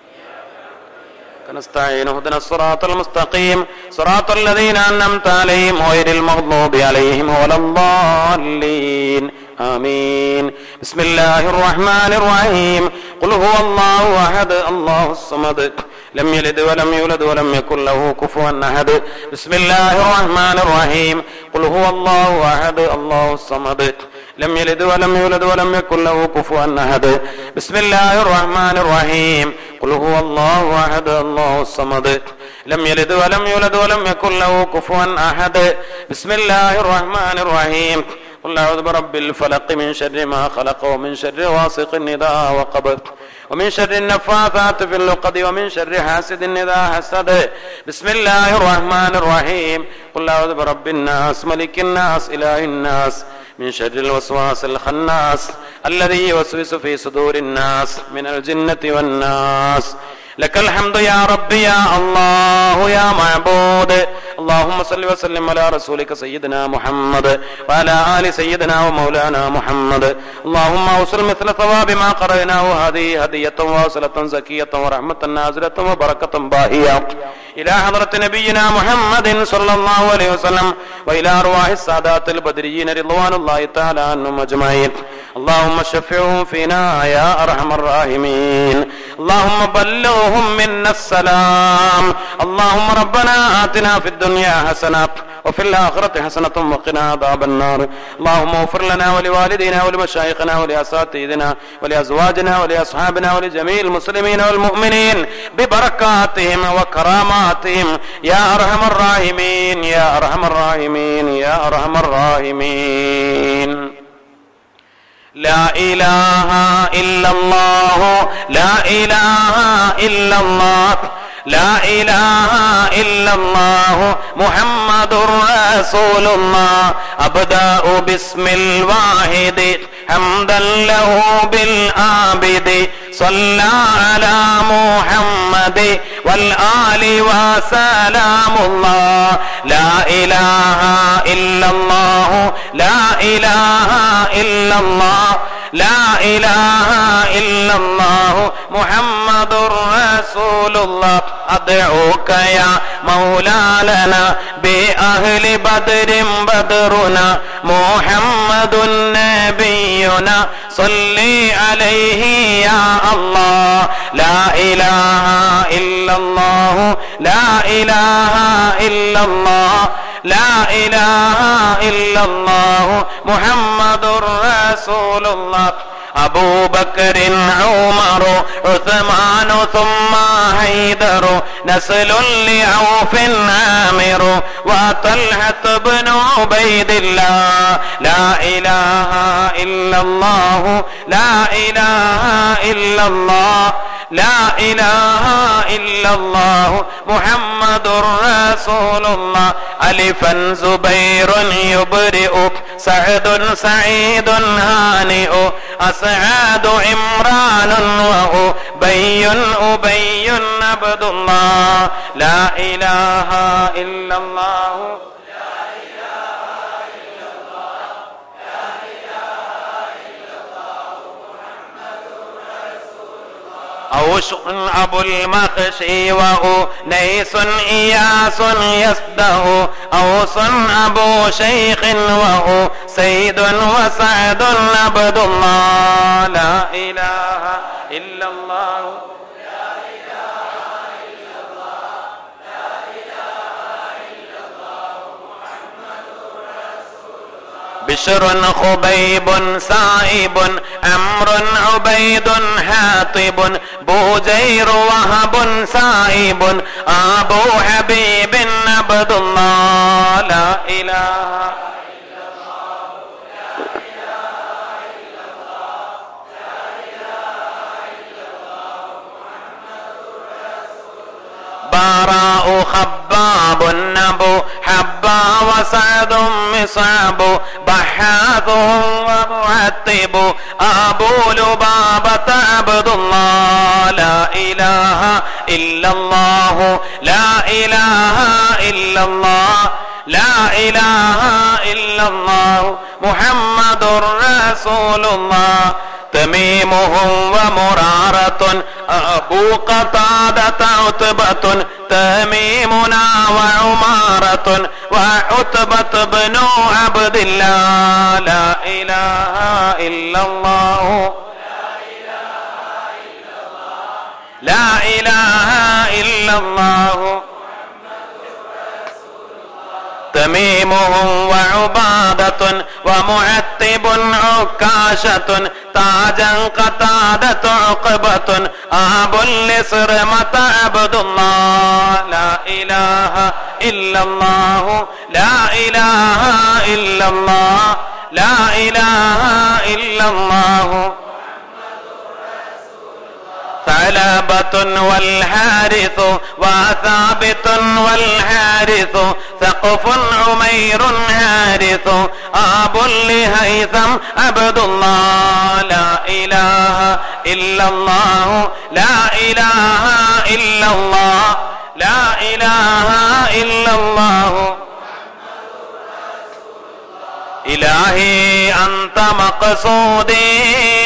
S2: نستعين اهدنا الصراط المستقيم صراط الذين أنعمت عليهم غير المغضوب عليهم ولا الضالين آمين بسم الله الرحمن الرحيم قل هو الله أحد الله الصمد لم يلد ولم يولد ولم يكن له كفوا أحد بسم الله الرحمن الرحيم قل هو الله أحد الله الصمد لم يلد ولم يولد ولم يكن له كفوا أحد بسم الله الرحمن الرحيم قل هو الله أحد الله الصمد لم يلد ولم يولد ولم يكن له كفوا أحد بسم الله الرحمن الرحيم قل أعوذ برب الفلق من شر ما خلق ومن شر غاسق إذا وقب ومن شر النفاثات في اللقد ومن شر حاسد إذا حسد بسم الله الرحمن الرحيم قل أعوذ برب الناس ملك الناس إله الناس من شر الوسواس الخناس الذي يوسوس في صدور الناس من الجنة والناس لك الحمد يا ربي يا الله يا معبود اللهم صل وسلم على رسولك سيدنا محمد وعلى آل سيدنا ومولانا محمد اللهم اوصل مثل ثواب ما قرأناه هذه هدية واصلة زكية ورحمة نازلة وبركة باهية إلى حضرة نبينا محمد صلى الله عليه وسلم وإلى أرواح السادات البدريين رضوان الله تعالى عنهم أجمعين اللهم شفعهم فينا يا أرحم الراحمين اللهم بلغهم منا السلام اللهم ربنا آتنا في الدنيا حسنة وفي الآخرة حسنة وقنا عذاب النار اللهم اغفر لنا ولوالدينا ولمشايخنا ولأساتذتنا ولأزواجنا ولأصحابنا ولجميع المسلمين والمؤمنين ببركاتهم وكراماتهم يا أرحم الراحمين يا أرحم الراحمين يا أرحم الراحمين لا إله إلا الله لا إله إلا الله لا إله إلا الله محمد رسول الله أبدأ باسم الواحد حمدا له بالآبد صلى على محمد والآل وسلام الله لا إله إلا الله لا إله إلا الله لا إله إلا الله محمد رسول الله أدعوك يا مولا لنا بأهل بدر بدرنا محمد نبينا صلي عليه يا الله لا إله إلا الله لا إله إلا الله لا إله إلا الله محمد رسول الله أبو بكر عمر عثمان ثم حيدر نسل لعوف عامر وطلحة بن عبيد الله لا إله إلا الله لا إله إلا الله لا إله إلا الله محمد رسول الله ألفا زبير يبرئ سعد سعيد هانئ أسعاد عمران وأبي أبي عبد الله لا إله إلا الله أوش أبو المخشي وأنيس إياس يسده أوس أبو شيخ وأسيد وسعد عبد الله لا إله إلا الله بشر خبيب سائب أمر عبيد حاطب بوجير وهب سائب أبو حبيب عبد الله لا إله براء خباب نبو حبا وسعد مصعب بحاثهم ومعتب أبو لبابة عبد الله لا إله إلا الله لا إله إلا الله لا إله إلا الله محمد رسول الله تميمهم ومرارة أبو قتادة عتبة تميمنا وعمارة وعتبة بن عبد الله لا إله إلا الله لا إله إلا الله تميمهم وعبادة ومعتب عكاشة تاجا قتادة عقبة أبو لسرمة عبد الله لا إله إلا الله لا إله إلا الله لا إله إلا الله ثعلبة والحارث وثابت والحارث ثقف عمير حارث أبو لهيثم عبد الله لا إله إلا الله لا إله إلا الله لا إله إلا الله إلهي أنت مقصودي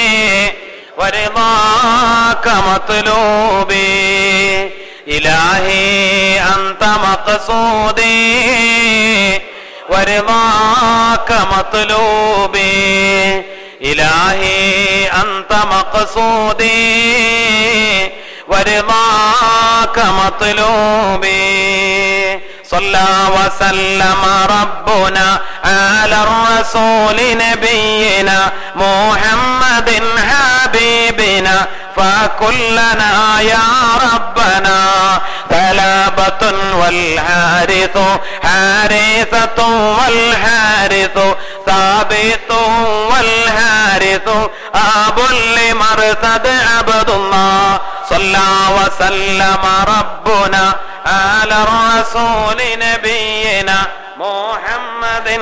S2: ورضاك مطلوبي إلهي أنت مقصودي ورضاك مطلوبي إلهي أنت مقصودي ورضاك مطلوبي صلى وسلم ربنا على الرسول نبينا محمد حبيبنا فكلنا يا ربنا ثلابة والحارث حارثة والحارث ثابت والحارث أبو لمرثد عبد الله صلى وسلم ربنا على الرسول نبينا محمد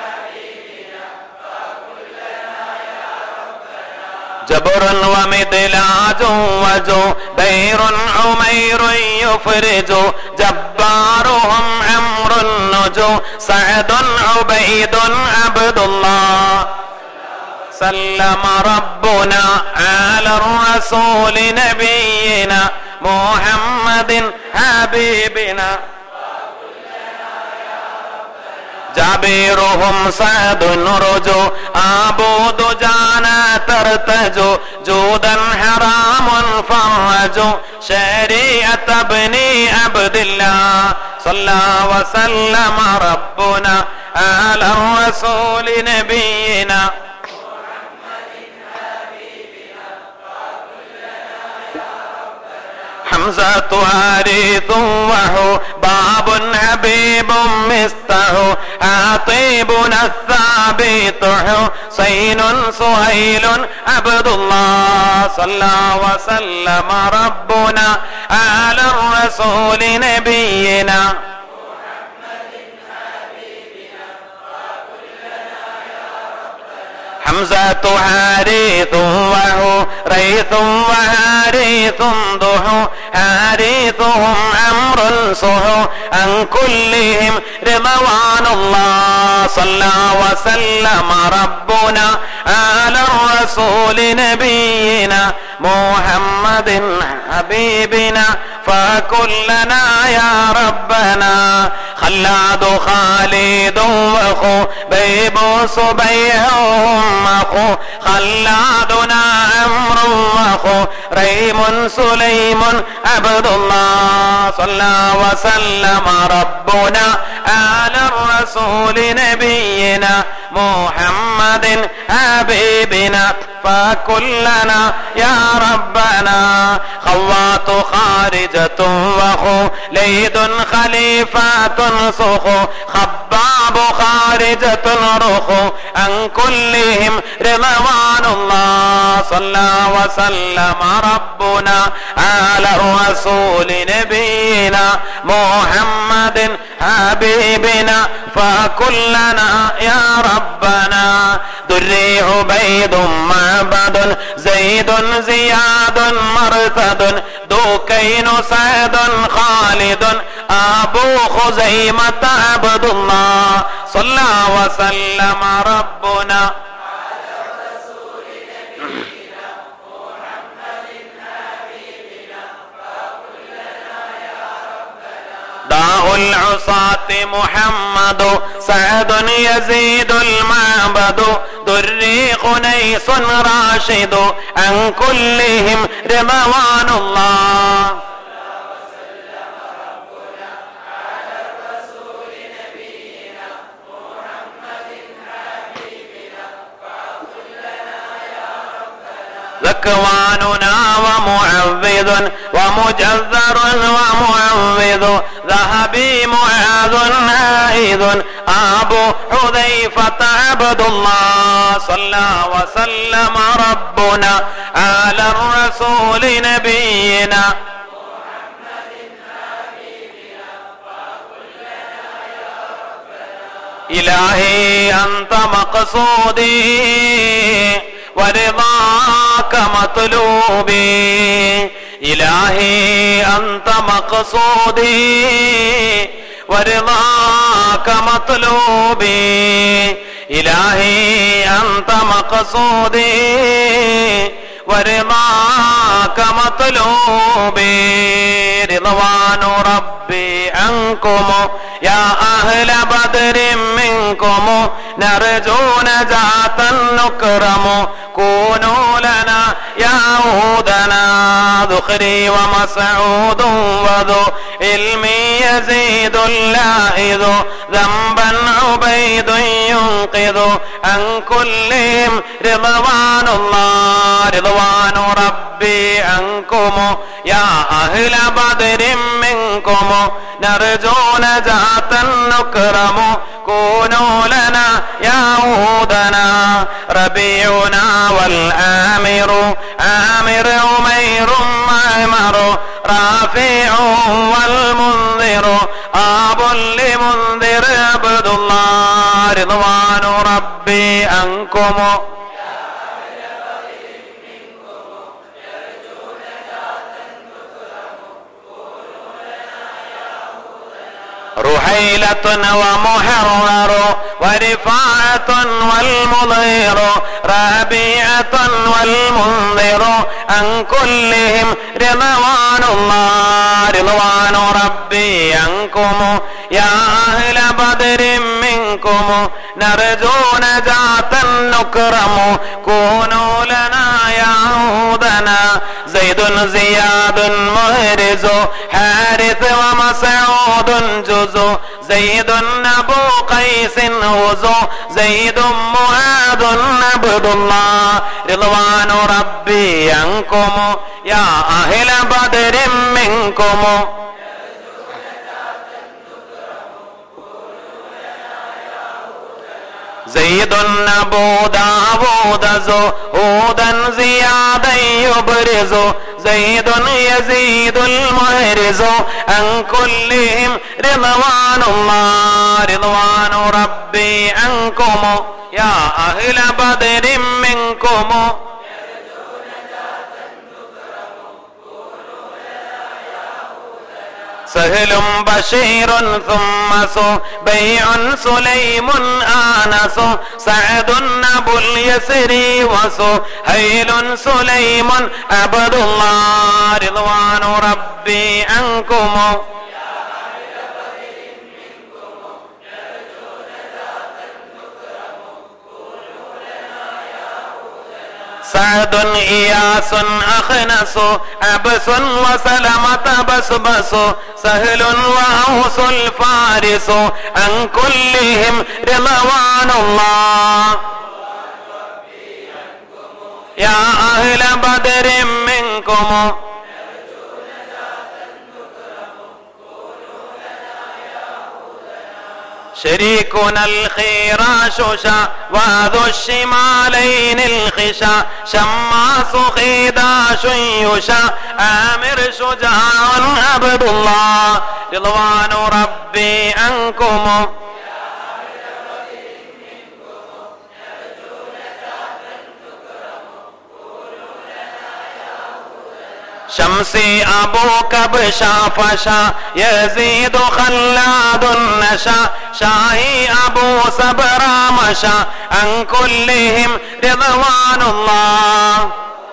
S2: جبر ومدلاج وجو دير عمير يفرج جبارهم عمرو النجو سعد عبيد عبد الله سلم ربنا على الرسول نبينا محمد حبيبنا جابرهم سعد رجو أبو دجانا ترتجو جودا حرام فرجو شريعة ابن عبد الله صلى وسلم ربنا على الرسول نبينا حمزة حارث وهو باب حبيب مسته عطيبنا الثابت حسين سهيل عبد الله صلى وسلم ربنا على الرسول نبينا حمزة حارث وهو ريث وحارث ضحو حارثهم أمر صحو عن كلهم رضوان الله صلى وسلم ربنا على الرسول نبينا محمد حبيبنا فكلنا يا ربنا خلاد خالد وخو بيب صبيح أخو خلادنا أمر وخو ريم سليم عبد الله صلى وسلم ربنا على الرسول نبينا محمد حبيبنا فكلنا يا ربنا خوات خارجة وخو ليد خليفة سخو خباب خارجة رخو عن كلهم رضوان الله صلى وسلم ربنا على الرسول نبينا محمد حبيبنا فكلنا يا ربنا دري عبيد معبد زيد زياد مرتد دوكين سعد خالد أبو خزيمة عبد الله صلى وسلم ربنا داء العصاة محمد سعد يزيد المعبد دري قنيس راشد عن كلهم رضوان الله ذكواننا ومعوذ ومجذر ومعوذ ذهبي معاذ نائذ أبو حذيفة عبد الله صلى وسلم ربنا على الرسول نبينا إلهي أنت مقصودي ورضاك مطلوبي إلهي أنت مقصودي ورضاك مطلوبي إلهي أنت مقصودي ورضاك مطلوبي رضوان ربي عنكم يا أهل بدر منكم نرجو نجاة نكرم كونوا لنا يعودنا ذخري ومسعود وذو علمي يزيد اللائذ ذنبا عبيد ينقذ عن كلهم رضوان الله رضوان ربي عنكم يا أهل بدر منكم نرجو نجاة نكرم كونوا لنا يعودنا ربيعنا والآمر آمر عمير معمر رافع والمنذر آب لمنذر عبد الله رضوان ربي عنكم رحيلة ومحرر ورفاعة والمضير ربيعة والمنذر عن كلهم رضوان الله رضوان ربي عنكم يا أهل بدر منكم نرجو نجاة نكرم كونوا لنا يعودنا زيد زياد مهرز حارث ومسعود جزو زيد أبو قيس هزو زيد معاذ عبد الله رضوان ربي عنكم يا أهل بدر منكم زيد أبو داود زهودا زيادا يبرز زيد يزيد المهرز عن كلهم رضوان الله رضوان ربي عنكم يا أهل بدر منكم سهل بشير ثم بيع سليم آنس سعد أبو اليسر وسهيل سليم عبد الله رضوان ربي عنكم سعد أسد إياس أخنس أبس وسلمة بسبس سهل وأوس الفارس عن كلهم رضوان الله يا أهل بدر منكم شريكنا الخيراش وذو الشمالين الخشا شماس خيداش يشا آمر شجاع عبد الله رضوان ربي عنكم شمسي أبو كبشا فشا يزيد خلاد النشا شاهي أبو سبرا مشا عن كلهم رضوان الله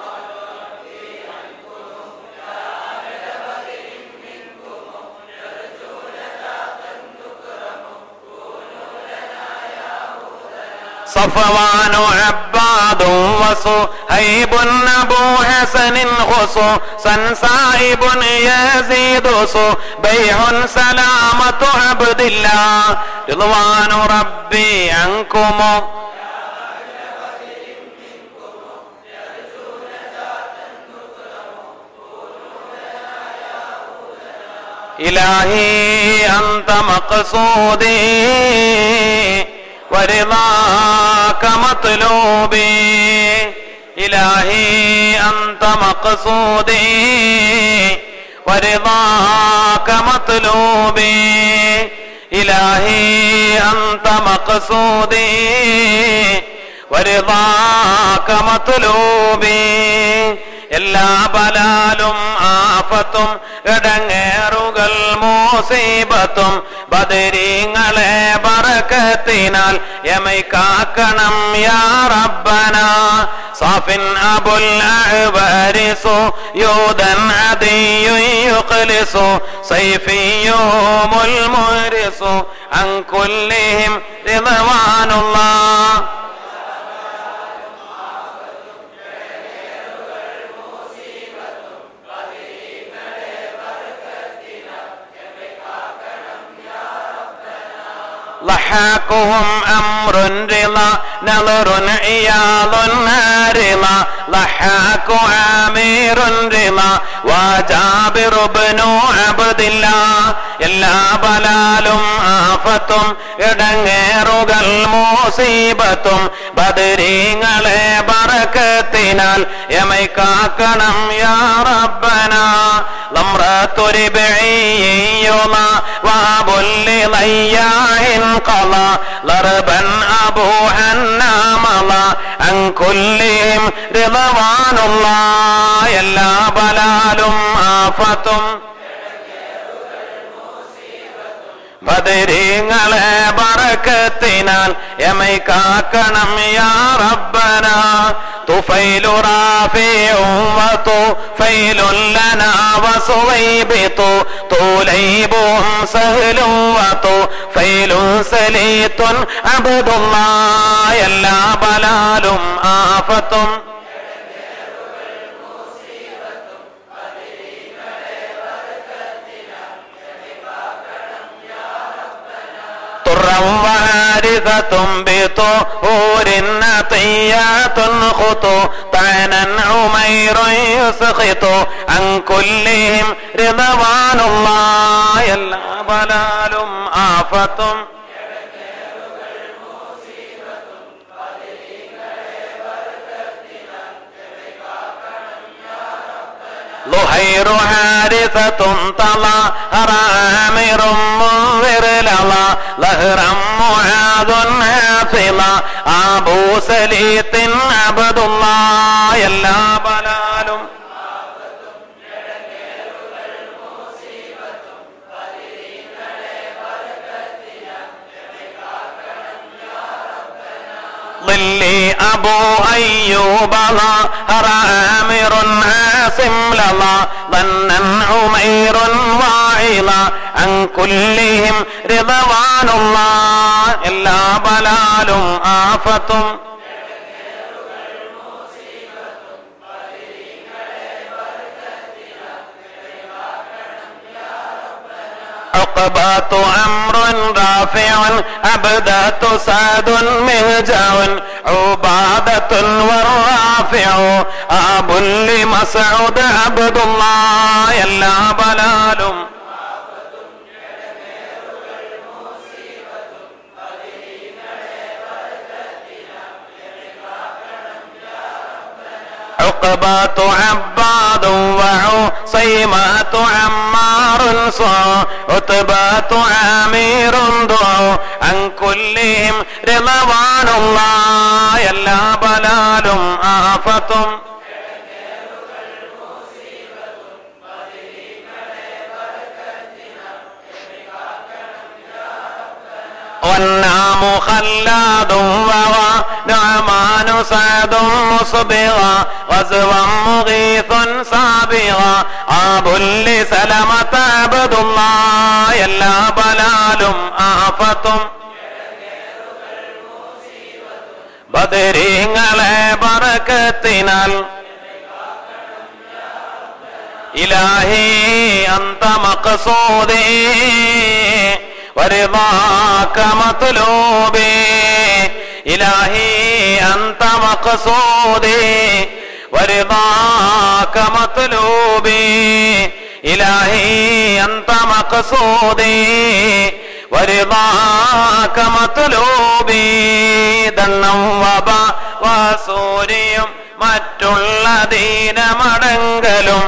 S2: صفوان عباد وصهيب أبو حسن خصو سنسائب يزيد صو بيع سلامة عبد الله رضوان ربي عنكم إلهي أنت مقصودي ورضاك مطلوبي إلهي أنت مقصودي ورضاك مطلوبي إلهي أنت مقصودي ورضاك مطلوبي എല്ലാ ബലാലും ആഫത്തും ഇടങ്ങേറുകൾ മൂസീബത്തും ബദരീങ്ങളെ ബറക്കത്തിനാൽ യമൈ കാക്കണം യാ റബ്ബന صافن أبو الأعبارس يودا عدي يقلس صيفيهم المهرس عن كلهم رضوان الله ضحاكهم أمر رضا نظر عياض هارضا ضحاك عامر رضا وجابر بن عبد الله എല്ലാ ബലാലും ആഫത്തും ഇടങ്ങേറുകൾ മൂസീബത്തും ബദരീങ്ങളെ ബറക്കത്തിനാൽ യമൈ കാക്കണം യാ റബ്ബന لمرة ربعيهما واب لضياع قضى ضربا أبو حنا مضى عن كلهم رضوان الله എല്ലാ ബലാലും ആഫത്തും ബദരീങ്ങളെ ബറക്കത്തിനാൽ യമൈ കാക്കണം യാ റബ്ബന തുഫൈലു റാഫിഉം വതുഫൈലുൻ ലനാ വസുവൈബിതു തുലൈബും സഹലും വതുഫൈലുൻ സലീത്തുൻ അബ്ദുല്ലാഹ് എല്ലാ ബലാലും ആഫത്തും طرا وهارثة بطهور نطيات خطو طعنا عمير يسخط عن كلهم رضوان الله എല്ലാ ബലാലും ആഫത്തും ലുഹൈറു ഹാരിസത്തും തള റാമിറും منذر لظى ظهرا معاذ حافظ അബൂ സലീത്തിൻ അബ്ദുല്ലാ എല്ലാ ബലാലും ظلي أبو أيوب ظهر آمر عاصم لظى ظنا عمير واعظا عن كلهم رضوان الله എല്ലാ ബലാലും ആഫത്തും عقبة أمر رافع أبدة سعد مهجع عبادة والرافع أب لمسعود عبد الله എല്ലാ ബലാലും عقبة عباد وعصيمة عمار صع عتبة عامر دعو عن كلهم رضوان الله എല്ലാ ബലാലും ആഫത്തും والنام خلاد وغى نعمان سعد مصبغا غزوا مغيث سابغا آب لسلمة عبد الله എല്ലാ ബലാലും ആഫത്തും ബദരീങ്ങളെ ബറക്കത്തിനാൽ ഇലാഹി അന്ത മഖസൂദി ورضاك مطلوبي إلهي أنت مقصودي ورضاك مطلوبي إلهي أنت مقصودي ورضاك مطلوبي ദണ്ണം വബ വാസൂരിയും മറ്റുള്ള ദീനമടങ്കലും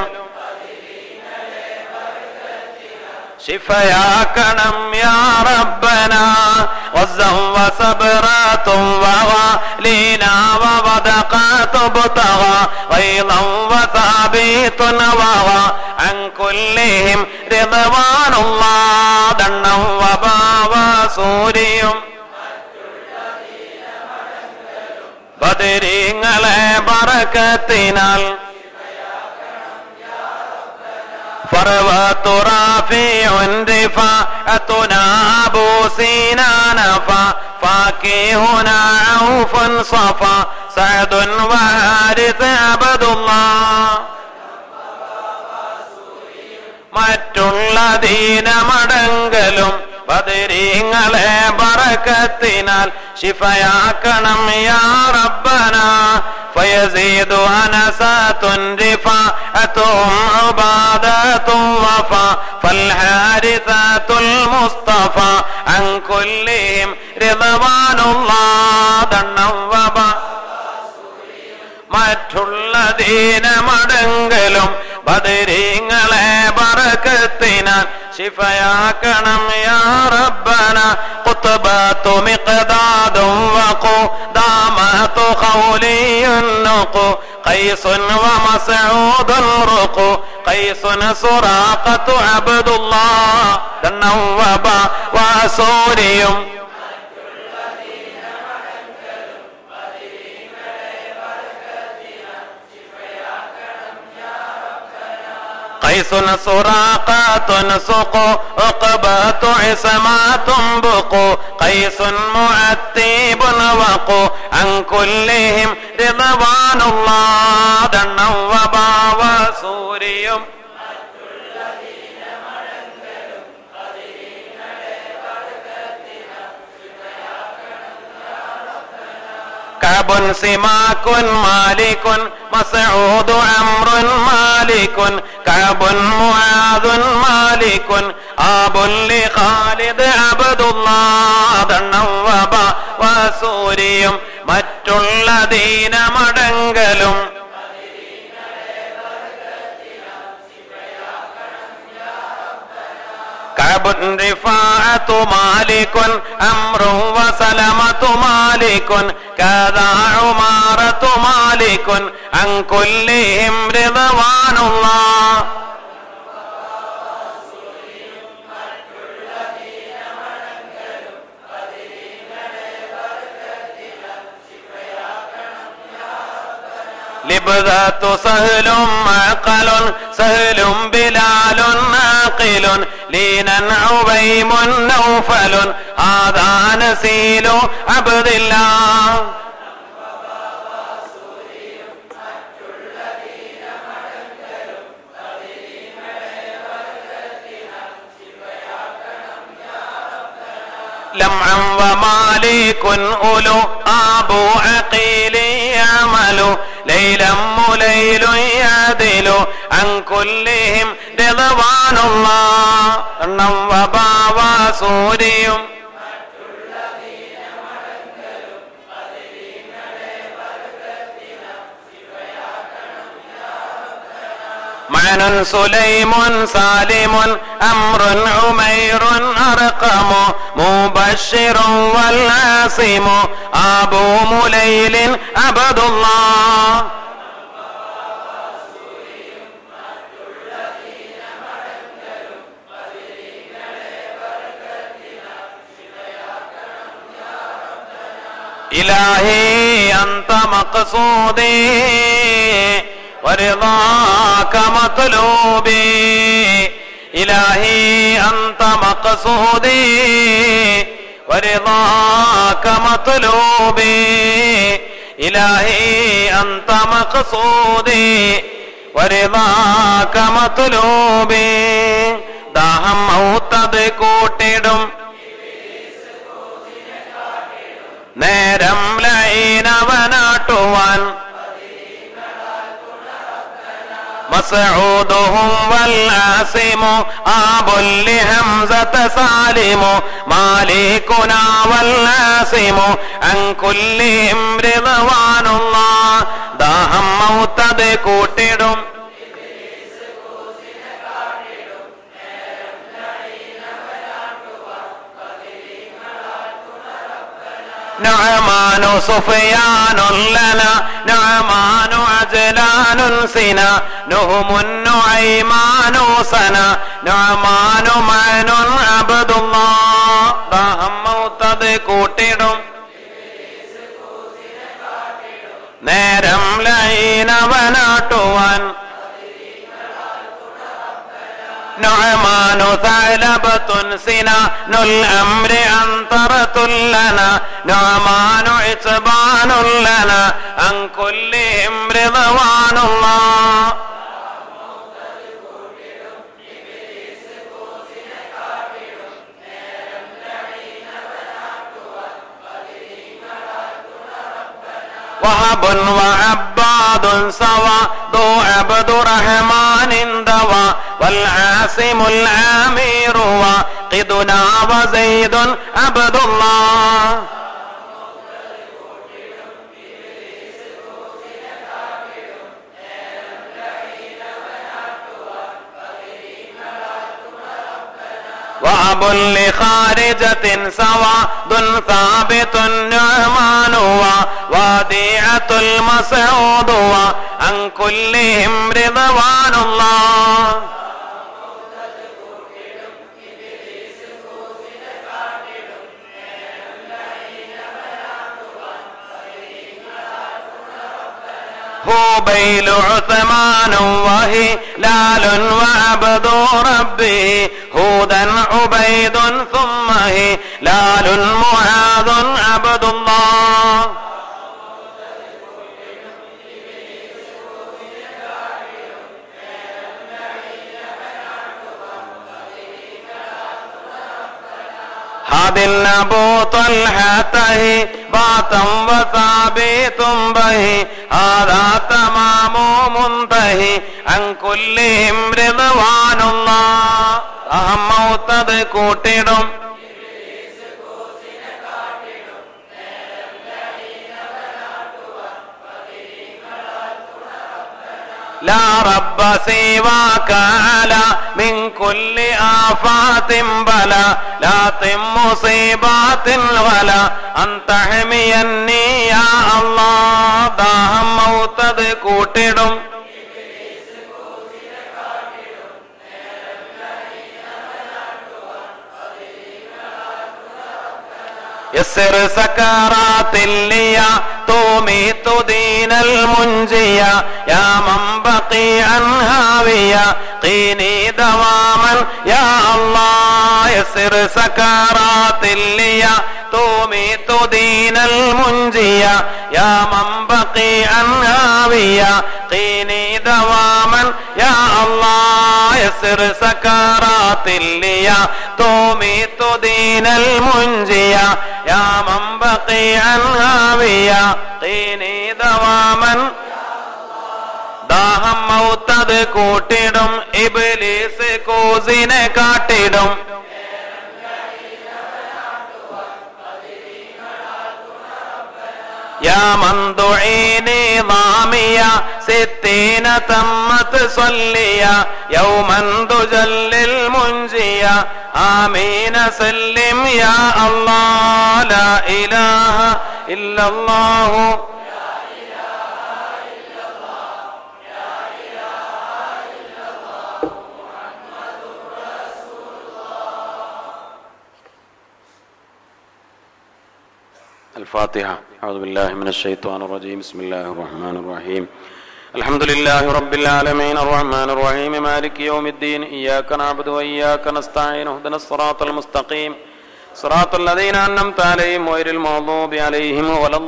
S2: ശിഫയാക്കണം യാ റബ്ബന വസ്സം വസബ്റാത്ത് വവലീന വവദഖാത്ത് ബുതഗ വൈളം വസാബീത്ത് നവവ അൻ കുല്ലിഹിം റിദ്വാനുല്ലാഹ് ദണ്ണം വബാവ സൂരിയും ബദരീങ്ങളെ ബറക്കത്തിനാൽ فروات رافع رفاعتنا أبو سينان فاكهنا عوف صفا سعد وحارث عبد الله മറ്റുള്ള ദീനമടങ്കലും ബദരീങ്ങളെ ബറക്കത്തിനാൽ ശിഫയാക്കണം യാ റബ്ബന فيزيد أنسات رفاعتهم عبادة وفا فالحارثات المصطفى عن كلهم رضوان الله دنوبا മറ്റുള്ള ദീനമടങ്കലും ബദരീങ്ങളെ ബറക്കത്തിനാൽ ശിഫയാക്കണം യാ റബ്ബന قطبات مقداد وقو دامات خولي النقو قيس ومسعود رقو قيس سراقة عبد الله دنوبا وسوريم قيس سراقات سق عقبة عصمات بق قيس معتيب وق عن كلهم رضوان الله دنا وبا وسوريم كعب سماك مالك مسعود عمرو مالك كعب معاذ مالك آب لخالد عبد الله ദണ്ണവബ വസൂരിയും മറ്റുള്ള ദീനമടങ്കലും كعب رفاعة مالك أمر وسلمة مالك كذا عمارة مالك عن كلهم رضوان الله لبذات سهل معقل سهل بلال ناقل لينا عبيم نوفل هذا نسيل عبد الله لمعا ومالك أولو أبو عقيل يعمل ليلا مليل يعدل عن كلهم رضوان الله എണ്ണം വബാവ സൂര്യയും معن سليم سالم أمر عمير أرقم مبشر والعاصم أبو مليل عبد الله إلهي أنت مقصودي ورضاك مطلوبي إلهي أنت مقصودي ورضاك مطلوبي إلهي أنت مقصودي ورضاك مطلوبي ദാഹം ഔത്തത് കൂട്ടിടും നേരം ലൈനവനാട്ടുവാൻ مسعودهم والعاصم آب لهمزة سالم مالكنا والعاصم عن كلهم رضوان الله ദാഹം മൗത്തത് കൂട്ടിടും نعمان سفيان لنا نعمان عجلان سنا نهم النعيمان سنا نعمان معن عبد الله ദാഹം മൗത്തത് കൂട്ടിടും നേരം ലൈനവനാട്ടുവാൻ نعمان ثعلبة سنان الأمر أنطرة لنا نعمان عتبان لنا عن كلهم رضوان الله وهب وعباد سوى ذو عبد رحمن دوا والعاصم العامر وقدنا وزيد عبد الله وأب لخارجة سواد ثابت النعمان وديعة المسعود عن كلهم رضوان الله هوبيل عثمان وهلال وعبد ربه هودا عبيد ثم هلال معاذ عبد الله هذا النبو طلحته باطا وثابت به هذا تمام منتهي عن كلهم رضوان الله അഹം മൗത്തത് കൂട്ടിടും لا رب سواك على من كل آفات بلا لا طم مصيبات ولا أن تحميني يا الله ദാഹം മൗത്തത് കൂട്ടിടും يسر سكرات الليا توميت دين المنجيا يا من بقي عن هاوية قيني دواما يا الله يسر سكرات الليا توميت دين المنجيا يا من بقي عن هاوية قيني دواما يا الله يسر سكرات الليا تميت دين المنجية يا من بقيعا هاوية قيني دواما ദാഹം മൗത്തത് കൂട്ടിടും ഇബിലീസ് കൂസിനെ കാട്ടിടും يا من دعيني ضامية ستين تمت صلية يوما دجل المنجية آمين سلم يا الله لا إله إلا الله الفاتحة أعوذ بالله من الشيطان الرجيم بسم الله الرحمن الرحيم الحمد لله رب العالمين الرحمن الرحيم مالك يوم الدين إياك نعبد وإياك نستعين اهدنا الصراط المستقيم صراط الذين أنعمت عليهم غير المغضوب عليهم ولا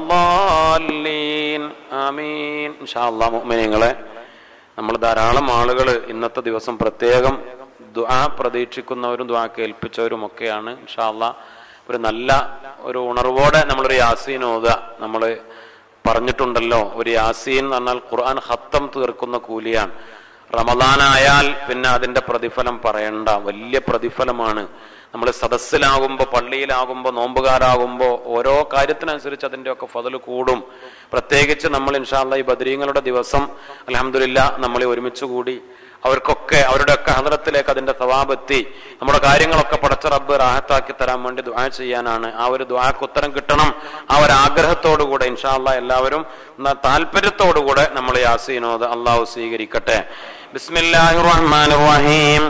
S2: الضالين آمين إن شاء الله مؤمنين നമ്മൾ ധാരാളം ആളുകൾ ഇന്നത്തെ ദിവസം പ്രത്യേകം ദ്വാ പ്രതീക്ഷിക്കുന്നവരും ദ്വാ കേൾപ്പിച്ചവരും ഒക്കെയാണ് ഇൻഷാല്ല ഒരു നല്ല ഒരു ഉണർവോടെ നമ്മളൊരു യാസീൻ ഓതുക നമ്മൾ പറഞ്ഞിട്ടുണ്ടല്ലോ ഒരു യാസീൻ എന്ന് പറഞ്ഞാൽ ഖുർആൻ ഹത്തം തീർക്കുന്ന കൂലിയാണ് റമദാനായാൽ പിന്നെ അതിന്റെ പ്രതിഫലം പറയണ്ട വലിയ പ്രതിഫലമാണ് നമ്മൾ സദസ്സിലാകുമ്പോൾ പള്ളിയിലാകുമ്പോൾ നോമ്പുകാരാകുമ്പോൾ ഓരോ കാര്യത്തിനനുസരിച്ച് അതിന്റെ ഒക്കെ ഫതൽ കൂടും പ്രത്യേകിച്ച് നമ്മൾ ഇൻഷാല്ല ഈ ബദ്രീങ്ങളുടെ ദിവസം അലഹമില്ല നമ്മളെ ഒരുമിച്ച് കൂടി അവർക്കൊക്കെ അവരുടെ ഒക്കെ ഹദറത്തിലേക്ക് അതിന്റെ സവാബെത്തി നമ്മുടെ കാര്യങ്ങളൊക്കെ പടച്ച റബ്ബ് റാഹത്താക്കി തരാൻ വേണ്ടി ദ്വാ ചെയ്യാനാണ് ആ ഒരു ദ്വാക്ക് ഉത്തരം കിട്ടണം ആ ഒരു ആഗ്രഹത്തോടുകൂടെ ഇൻഷാല്ല എല്ലാവരും താല്പര്യത്തോടുകൂടെ നമ്മൾ യാസീനോത് അള്ളാഹു സ്വീകരിക്കട്ടെ بسم الله الرحمن الرحيم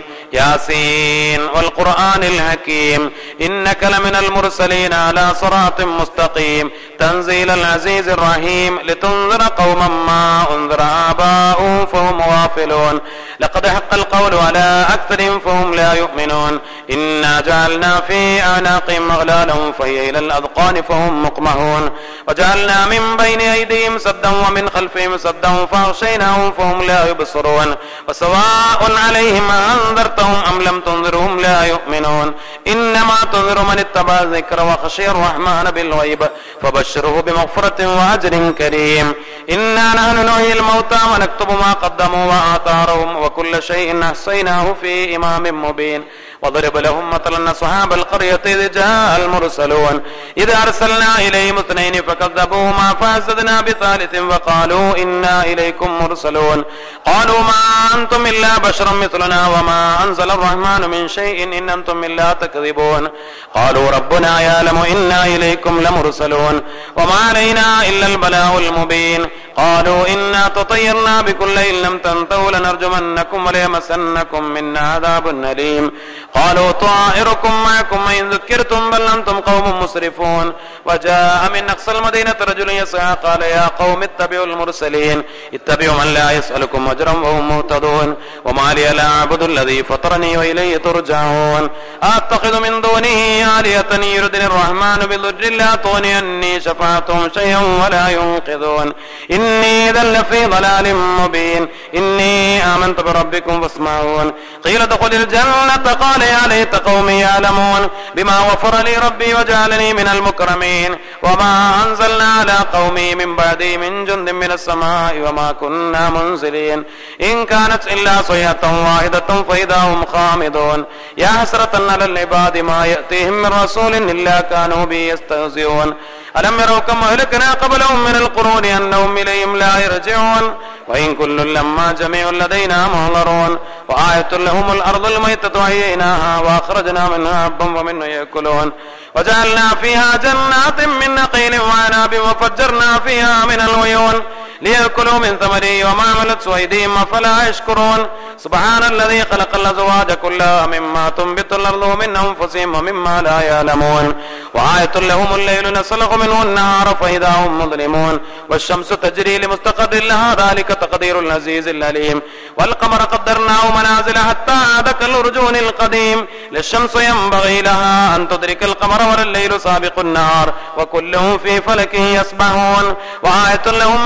S2: ياسين والقرآن الحكيم إنك لمن المرسلين على صراط مستقيم تنزيل العزيز الرحيم لتنذر قوما ما أنذر آباؤهم فهم غافلون لقد حق القول على أكثرهم فهم لا يؤمنون إنا جعلنا في أعناقهم أغلالا فهي إلى الأذقان فهم مقمحون وجعلنا من بين أيديهم سدا ومن خلفهم سدا فأغشيناهم فهم لا يبصرون وسواء عليهم أنذرتهم أم لم تنذرهم لا يؤمنون إنما تنذر من اتبع الذكر وخشي الرحمن بالغيب فبشره بمغفرة وأجر كريم إنا نحن نحيي الموتى ونكتب ما قدموا وآثارهم وكل شيء أحصيناه في إمام مبين وضرب لهم مثلا أصحاب القرية إذ جاء المرسلون إذا أرسلنا إليهم اثنين فكذبوهما فأزدنا بثالث وقالوا إنا إليكم مرسلون قالوا ما أنتم إلا بشر مثلنا وما أنزل الرحمن من شيء إن أنتم إلا تكذبون قالوا ربنا يعلم إنا إليكم لمرسلون وما علينا إلا البلاء المبين قالوا إنا تطيرنا بكل إن لم تنتهوا لنرجمنكم وليمسنكم منا عذاب أليم قالوا طائركم معكم إن ذكرتم بل أنتم قوم مسرفون وجاء من أقصى المدينة رجل يسعى قال يا قوم اتبعوا المرسلين اتبعوا من لا يسألكم أجرا وهم مهتدون وما لي لا أعبد الذي فطرني وإليه ترجعون أتخذ من دونه آلهة يردني الرحمن بضر لا تغني عني شفاعتهم شيئا ولا ينقذون إني إذا لفي ضلال مبين إني آمنت بربكم فاسمعون قيل ادخل الجنة قال يا ليت قومي يعلمون بما غفر لي ربي وجعلني من المكرمين وما أنزلنا على قومي من بعدي من جند من السماء وما كنا منزلين إن كانت إلا صيحة واحدة فإذا هم خامدون يا حسرة على العباد ما يأتيهم من رسول إلا كانوا بي يستهزئون ألم يروا كم أهلكنا قبلهم من القرون أنهم إليهم لا يرجعون وإن كل لما جميع لدينا محضرون وآية لهم الأرض الميتة أحييناها وأخرجنا منها حبا ومنه يأكلون وجعلنا فيها جنات من نقيل وعناب وفجرنا فيها من العيون ليأكلوا من ثمره وما عملت أيديهم أفلا يشكرون سبحان الذي خلق الأزواج كلها مما تنبت الأرض ومن أنفسهم ومما لا يعلمون وآية لهم الليل نسلخ منه النهار فإذا هم مظلمون والشمس تجري لمستقر لها ذلك تقدير العزيز العليم والقمر قدرناه منازل حتى عاد كالأرجون القديم للشمس ينبغي لها أن تدرك القمر ولا الليل سابق النهار وكلهم في فلك يسبحون وآية لهم أنا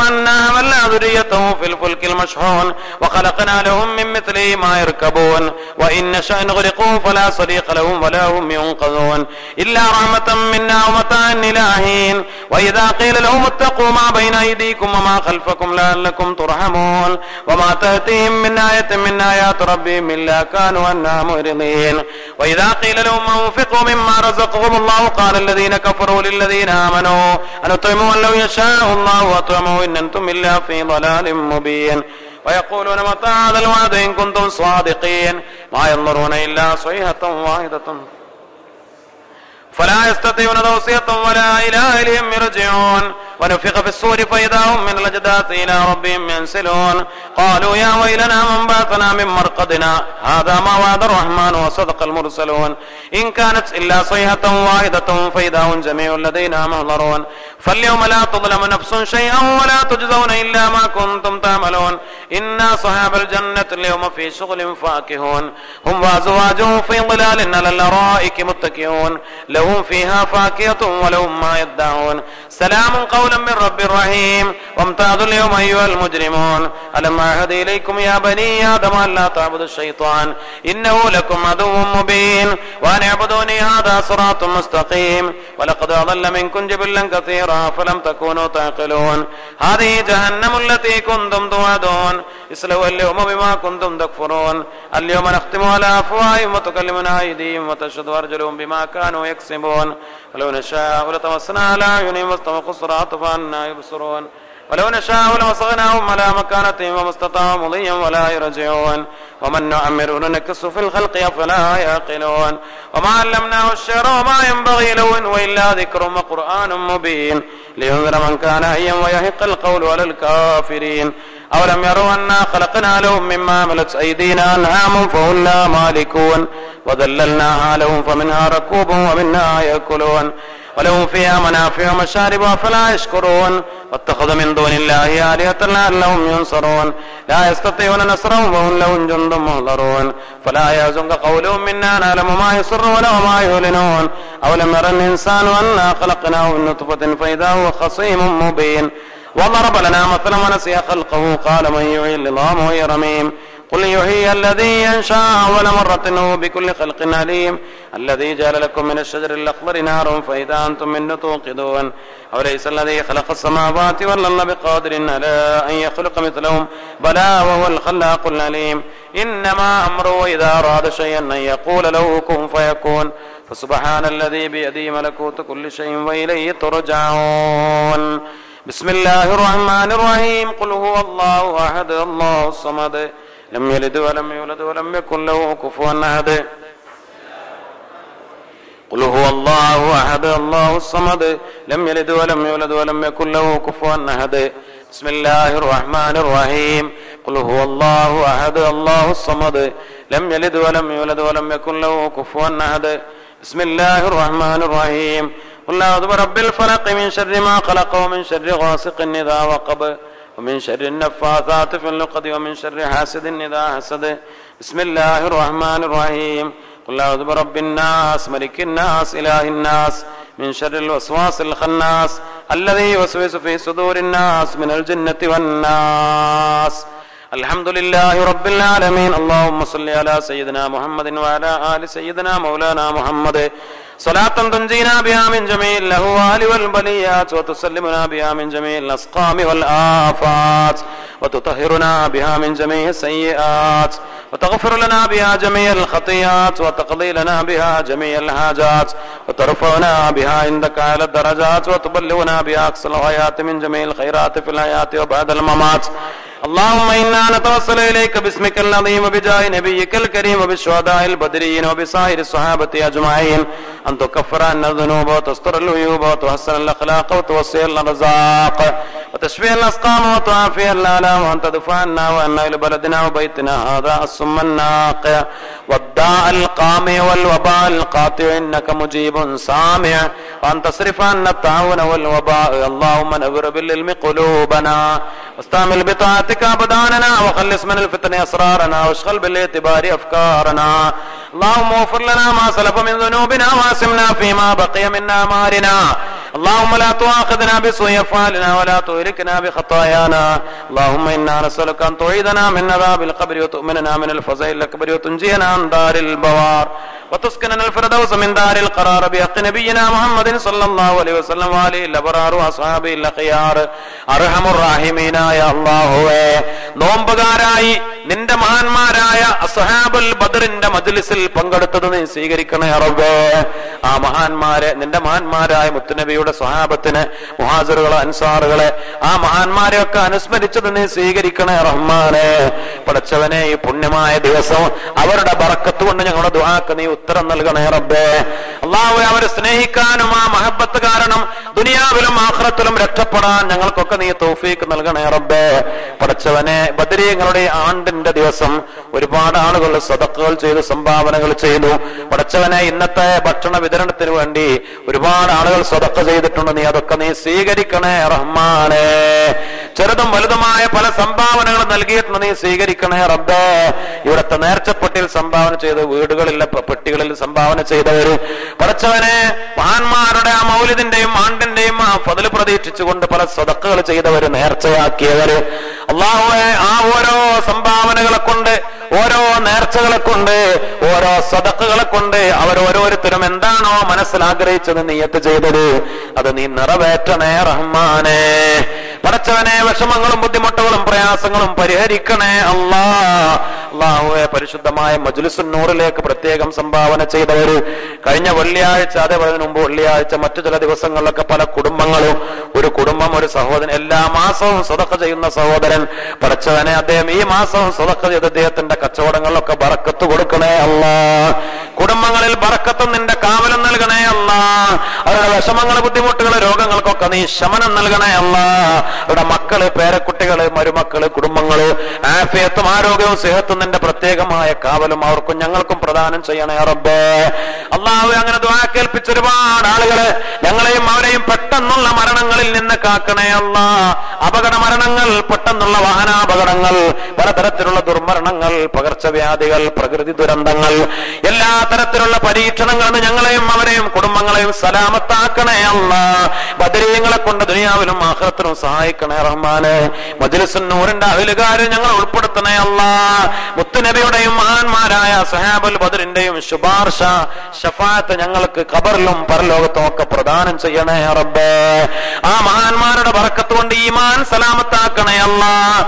S2: وحملنا ذريته في الفلك المشحون وخلقنا لهم من مثله ما يركبون وإن نشأ نغرقهم فلا صديق لهم ولا هم ينقذون إلا رحمة منا ومتاعا إلى حين وإذا قيل لهم اتقوا ما بين أيديكم وما خلفكم لعلكم ترحمون وما تأتيهم من آية من آيات ربهم إلا كانوا عنها معرضين وإذا قيل لهم أنفقوا مما رزقهم الله قال الذين كفروا للذين آمنوا أن أطعموا لو يشاء الله أطعموا إن أنتم إلا في ضلال مبين ويقولون متى هذا الوعد إن كنتم صادقين ما ينظرون إلا صيحة واحدة فلا يستطيعون توصية ولا إلى أهلهم يرجعون ونفخ في السور فإذا هم من الأجداث إلى ربهم ينسلون قالوا يا ويلنا من بعثنا من مرقدنا هذا ما وعد الرحمن وصدق المرسلون إن كانت إلا صيحة واحدة فإذا هم جميع لدينا محضرون فاليوم لا تظلم نفس شيئا ولا تجزون إلا ما كنتم تعملون إنا صحاب الجنة اليوم في شغل فاكهون هم وأزواجهم في ظلال على الأرائك متكئون لهم فيها فاكهة ولهم ما يدعون سلام قولا من رب رحيم وامتازوا اليوم أيها المجرمون ألم أعهد إليكم يا بني آدم أن لا تعبدوا الشيطان إنه لكم عدو مبين وأن اعبدوني هذا صراط مستقيم ولقد أضل منكم جبلا كثيرا فلم تكونوا تعقلون هذه جهنم التي كنتم توعدون اسلوا اليوم بما كنتم تكفرون اليوم نختم على أفواههم وتكلمنا أيديهم وتشهد أرجلهم بما كانوا يكسبون ولو نشاء لطمسنا على أعينهم واستبقوا الصراط فأنا يبصرون ولو نشاء لمسغناهم على مكانتهم وما استطاعوا مضيا ولا يرجعون ومن نعمره ننكس في الخلق أفلا يعقلون وما علمناه الشعر وما ينبغي له إن وإلا ذكر وقرآن مبين لينذر من كان حيا ويحق القول على الكافرين أولم يروا أنا خلقنا لهم مما عملت أيدينا أنعام فهم لا مالكون وذللناها لهم فمنها ركوبهم ومنها يأكلون ولهم فيها منافع ومشارب فلا يشكرون واتخذ من دون الله آلهة لعلهم ينصرون لا يستطيعون نصرهم وهم لهم جند مهضرون فلا يحزنك قولهم منا نعلم ما يسرون وما يعلنون أولم ير الإنسان أنا خلقناه من نطفة فإذا هو خصيم مبين وضرب لنا مثلا ونسي خلقه قال من يحيي العظام وهي رميم قل يحيي الذي ينشا اول مره هو بكل خلق عليم الذي جعل لكم من الشجر الاخضر نارا فاذا انتم منه توقدون اوليس الذي خلق السماوات والارض بقادر على ان يخلق مثلهم بلى وهو الخلاق العليم انما امره اذا اراد شيئا ان يقول له كن فيكون فسبحان الذي بيده ملكوت كل شيء واليه ترجعون بسم الله الرحمن الرحيم قل هو الله احد الله الصمد لم يلد ولم يولد ولم يكن له كفوا احد قل هو الله احد الله الصمد لم يلد ولم يولد ولم يكن له كفوا احد بسم الله الرحمن الرحيم قل هو الله احد الله الصمد لم يلد ولم يولد ولم يكن له كفوا احد بسم الله الرحمن الرحيم قل اعوذ برب الفلق من شر ما خلق ومن شر غاسق اذا وقب ومن شر النفاثات في العقد ومن شر حاسد اذا حسد بسم الله الرحمن الرحيم قل اعوذ برب الناس ملك الناس اله الناس من شر الوسواس الخناس الذي يوسوس في صدور الناس من الجنه والناس الحمد لله رب العالمين اللهم صل على سيدنا محمد وعلى ال سيدنا مولانا محمد صلاة تنجينا بها من جميع الأهوال والبليات وتسلمنا بها من جميع الأسقام والآفات وتطهرنا بها من جميع السيئات وتغفر لنا بها جميع الخطيئات وتقضي لنا بها جميع الحاجات وترفعنا بها عندك على الدرجات وتبلغنا بها أقصى الغايات من جميع الخيرات في الحياة وبعد الممات اللهم انا نتوسل اليك باسمك العظيم وبجاه نبيك الكريم وبالشهداء البدريين وبسائر الصحابه اجمعين ان تكفر عنا الذنوب وتستر العيوب وتحسن الاخلاق وتوسع الرزاق وتشفي الاسقام وتعافي الالام وان تدفع عنا وعنا الى بلدنا وبيتنا هذا السم الناقع والداء القامع والوباء القاطع انك مجيب سامع وان تصرف عنا الطاعون والوباء اللهم نور بالعلم قلوبنا واستعمل بطاعتك ابداننا وخلص من الفتن اسرارنا واشغل بالاعتبار افكارنا اللهم اغفر لنا ما سلف من ذنوبنا واسمنا فيما بقي من اعمارنا اللهم لا تؤاخذنا بسوء افعالنا ولا تهلكنا بخطايانا اللهم انا نسالك ان تعيذنا من عذاب القبر وتؤمننا من الفزع الاكبر وتنجينا عن دار البوار وتسكننا الفردوس من دار القرار بحق نبينا محمد صلى الله عليه وسلم وعليه الابرار واصحابه الاخيار ارحم الراحمين يا الله നോമ്പുകാരായി നിന്റെ മഹാന്മാരായ അസഹാബുൽ ബദറിന്റെ മജ്ലിസിൽ പങ്കെടുത്തത് നീ സ്വീകരിക്കണേ റബ്ബേ ആ മഹാന്മാരെ നിന്റെ മഹാന്മാരായ മുത്തുനബിയുടെ സ്വഹാബത്തിന് മുഹാസറുകളെ അൻസാറുകളെ ആ മഹാന്മാരെ ഒക്കെ അനുസ്മരിച്ചത് നീ സ്വീകരിക്കണേ റഹ്മാനെ പടച്ചവനെ ഈ പുണ്യമായ ദിവസം അവരുടെ ബറക്കത്ത് കൊണ്ട് ഞങ്ങളുടെ ദുആക്ക് നീ ഉത്തരം നൽകണേ റബ്ബേ അള്ളാഹു അവരെ സ്നേഹിക്കാനും ആ മഹബത്ത് കാരണം ദുനിയാവിലും ആഖിറത്തിലും രക്ഷപ്പെടാൻ ഞങ്ങൾക്കൊക്കെ നീ തൗഫീക്ക് നൽകണേ റബ്ബേ പടച്ചവനെ ബദരീങ്ങളുടെ ആണ്ടിന്റെ ദിവസം ഒരുപാട് ആളുകൾ സദക്കുകൾ ചെയ്തു സംഭാവനകൾ ചെയ്തു പടച്ചവനെ ഇന്നത്തെ ഭക്ഷണ വിതരണത്തിന് വേണ്ടി ഒരുപാട് ആളുകൾ സ്വതക്ക ചെയ്തിട്ടുണ്ട് നീ അതൊക്കെ നീ സ്വീകരിക്കണേ റഹ്മാനെ ചെറുതും വലുതുമായ പല സംഭാവനകൾ നൽകിയിട്ടുണ്ട് നീ സ്വീകരിക്കണേ റബ്ബേ ഇവിടുത്തെ നേർച്ചപ്പെട്ടിയിൽ സംഭാവന ചെയ്ത് വീടുകളിലെ പ- പെട്ടികളിൽ സംഭാവന ചെയ്തവര് പടച്ചവനെ മഹാന്മാരുടെ ആ മൗലിദിന്റെയും ആണ്ടിന്റെയും ആ ഫതില് പ്രതീക്ഷിച്ചുകൊണ്ട് പല സ്വതക്കുകൾ ചെയ്തവര് നേർച്ചയാക്കിയവര് അള്ളാഹുവെ ആ ഓരോ സംഭാവനകളെ കൊണ്ട് ഓരോ നേർച്ചകളെ കൊണ്ട് ഓരോ സദക്കുകളെ കൊണ്ട് അവരോരോരുത്തരും എന്താണോ മനസ്സിൽ ആഗ്രഹിച്ചത് നീയത്ത് ചെയ്തത് അത് നീ നിറവേറ്റണേ റഹ്മാനെ പടച്ചവനെ വിഷമങ്ങളും ബുദ്ധിമുട്ടുകളും പ്രയാസങ്ങളും പരിഹരിക്കണേ അല്ലാ അള്ളാഹുവെ പരിശുദ്ധമായ മജുലിസുന്നൂറിലേക്ക് പ്രത്യേകം സംഭാവന ചെയ്തവര് കഴിഞ്ഞ വെള്ളിയാഴ്ച അതേപോലെ അതിന് മുമ്പ് വെള്ളിയാഴ്ച മറ്റു ചില ദിവസങ്ങളിലൊക്കെ പല കുടുംബങ്ങളും ഒരു കുടുംബം ഒരു സഹോദരൻ എല്ലാ മാസവും സ്വതക്ക ചെയ്യുന്ന സഹോദരൻ പടച്ചവനെ അദ്ദേഹം ഈ മാസവും സ്വതക്ക ചെയ്ത് അദ്ദേഹത്തിന്റെ കച്ചവടങ്ങളിലൊക്കെ ബറക്കത്ത് കൊടുക്കണേ അല്ലാ കുടുംബങ്ങളിൽ ബറക്കത്തും നിന്റെ കാവലും നൽകണേ അല്ല അവരുടെ വിഷമങ്ങൾ ബുദ്ധിമുട്ടുകൾ രോഗങ്ങൾക്കൊക്കെ നീ ശമനം നൽകണേ അല്ല അവരുടെ മക്കള് പേരക്കുട്ടികള് മരുമക്കള് കുടുംബങ്ങള് ആഫിയത്തും ആരോഗ്യവും സെഹത്തും നിന്റെ പ്രത്യേകമായ കാവലും അവർക്കും ഞങ്ങൾക്കും പ്രദാനം ചെയ്യണേ റബ്ബേ അള്ളാഹു അങ്ങനെ ദ്വാ കേൾപ്പിച്ച ഒരുപാട് ആളുകള് ഞങ്ങളെയും അവരെയും പെട്ടെന്നുള്ള മരണങ്ങളിൽ നിന്ന് കാക്കണേ അല്ല അപകട മരണങ്ങൾ പെട്ടെന്നുള്ള വാഹനാപകടങ്ങൾ പലതരത്തിലുള്ള ദുർമരണങ്ങൾ പകർച്ചവ്യാധികൾ പ്രകൃതി ദുരന്തങ്ങൾ എല്ലാ തരത്തിലുള്ള പരീക്ഷണങ്ങളിൽ നിന്ന് ഞങ്ങളെയും അവരെയും കുടുംബങ്ങളെയും സലാമത്താക്കണേ അല്ല ബദരീങ്ങളെ കൊണ്ട് ദുനിയാവിലും ആഹ്റത്തിനും സഹായിക്കണേ റഹ്മാനെ മജ്ലിസുൻ നൂറിന്റെ അഹിലുകാരെ ഞങ്ങൾ ഉൾപ്പെടുത്തണേ അല്ല മുത്തുനബിയുടെയും മഹാന്മാരായ സഹാബുൽ ബദറിന്റെയും ശുപാർശ ഷഫാത്ത് ഞങ്ങൾക്ക് ഖബറിലും പരലോകത്തും ഒക്കെ പ്രദാനം ചെയ്യണേ റബ്ബേ ആ മഹാന്മാരുടെ ബറക്കത്ത് കൊണ്ട് ഈമാൻ സലാമത്താക്കണേ അല്ല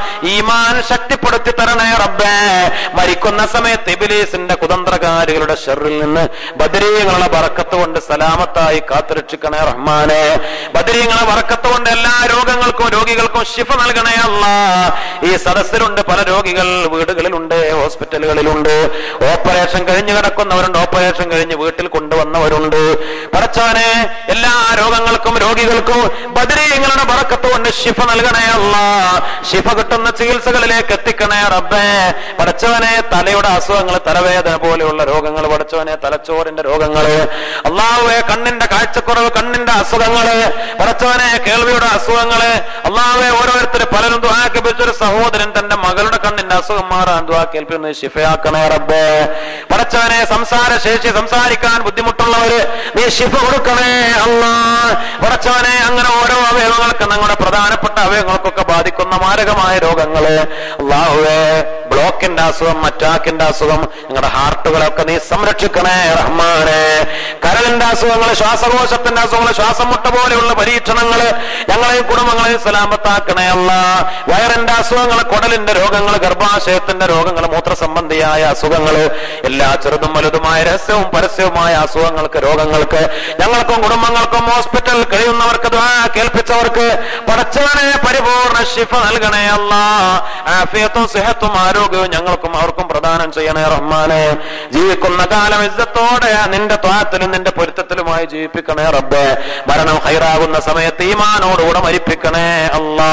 S2: ഈമാൻ ശക്തിപ്പെടുത്തി തരണേ റബ്ബേ മരിക്കുന്ന സമയത്ത് ഇബിലീസിന്റെ കുതന്ത്രകാരികളുടെ ഷെറിൽ നിന്ന് ബദരീങ്ങളുടെ ബറക്കത്ത് കൊണ്ട് സലാമത്തായി കാത്തുരക്ഷിക്കണേ റഹ്മാനെ ബദരീങ്ങളെ ബറക്കത്ത് കൊണ്ട് എല്ലാ രോഗങ്ങൾക്കും രോഗികൾക്കും ശിഫ നൽകണേ അല്ല ഈ സദസ്സിലുണ്ട് പല രോഗികൾ വീടുകളിലുണ്ട് ഹോസ്പിറ്റലുകളിലുണ്ട് ഓപ്പറേഷൻ കഴിഞ്ഞ് കിടക്കുന്നവരുണ്ട് ഓപ്പറേഷൻ കഴിഞ്ഞ് വീട്ടിൽ കൊണ്ടുവന്നവരുണ്ട് പടച്ചവനെ എല്ലാ രോഗങ്ങൾക്കും രോഗികൾക്കും ബദരീങ്ങളുടെ ബറക്കത്ത് കൊണ്ട് ശിഫ നൽകണേ അല്ല ശിഫ കിട്ടുന്ന ചികിത്സകളിലേക്ക് എത്തിക്കണേ റബ്ബേ പടച്ചവനെ തലയുടെ അസുഖങ്ങൾ തലവേദന പോലെയുള്ള രോഗങ്ങൾ പടച്ചവനെ തലച്ചോറിന്റെ രോഗങ്ങള് അള്ളാഹുവെ കണ്ണിന്റെ കാഴ്ചക്കുറവ് കണ്ണിന്റെ അസുഖങ്ങള് പടച്ചവനെ കേൾവിയുടെ അസുഖങ്ങള് അള്ളാഹുവെ ഓരോരുത്തര് പലരും ദ്വാക്കിപ്പിച്ചൊരു സഹോദരൻ തന്റെ മകളുടെ കണ്ണിന്റെ അസുഖം മാറാൻ ദ്വാ കേൾപ്പിക്കുന്നത് ശിഫയാക്കണേ റബ്ബേ പടച്ചവനെ സംസാര ശേഷി സംസാരിക്കാൻ ബുദ്ധിമുട്ടുള്ളവര് നീ ശിഫ കൊടുക്കണേ അല്ലാ പടച്ചവനെ അങ്ങനെ ഓരോ അവയവങ്ങൾക്ക് ഞങ്ങളുടെ പ്രധാനപ്പെട്ട അവയവങ്ങൾക്കൊക്കെ ബാധിക്കുന്ന മാരകമായ രോഗങ്ങള് അള്ളാഹുവേ ബ്ലോക്കിന്റെ അസുഖം മറ്റാക്കിന്റെ അസുഖം ഞങ്ങളുടെ ഹാർട്ടുകളൊക്കെ നീ സംരക്ഷിക്കണേ റഹ്മാനെ കരളിന്റെ അസുഖങ്ങൾ ശ്വാസകോശത്തിന്റെ അസുഖങ്ങൾ ശ്വാസം മുട്ട പോലെയുള്ള പരീക്ഷണങ്ങള് ഞങ്ങളെയും കുടുംബങ്ങളെയും സലാമത്താക്കണേ അല്ല വയറിന്റെ അസുഖങ്ങൾ കുടലിന്റെ രോഗങ്ങൾ ഗർഭാശയത്തിന്റെ രോഗങ്ങൾ മൂത്രസംബന്ധിയായ അസുഖങ്ങൾ എല്ലാ ചെറുതും വലുതുമായ രഹസ്യവും പരസ്യവുമായ അസുഖങ്ങൾക്ക് രോഗങ്ങൾക്ക് ഞങ്ങൾക്കും കുടുംബങ്ങൾക്കും ഹോസ്പിറ്റലിൽ കഴിയുന്നവർക്ക് ദ്വാ കേൾപ്പിച്ചവർക്ക് പടച്ചവനെ പരിപൂർണ ശിഫ നൽകണേ അല്ല ആഫിയത്തും സിഹത്തും ആരോഗ്യവും ഞങ്ങൾക്കും അവർക്കും പ്രദാനം ചെയ്യണേ റഹ്മാനെ ജീവിക്കുന്ന കാലം ഇജ്ജത്തോടെ നിന്റെ ത്വാത്തിലും നിന്റെ പൊരുത്തത്തിലുമായി ജീവിപ്പിക്കണേ റബ്ബേ മരണം ഹൈറാകുന്ന സമയത്ത് ഈമാനോടുകൂടെ മരിപ്പിക്കണേ അല്ലാ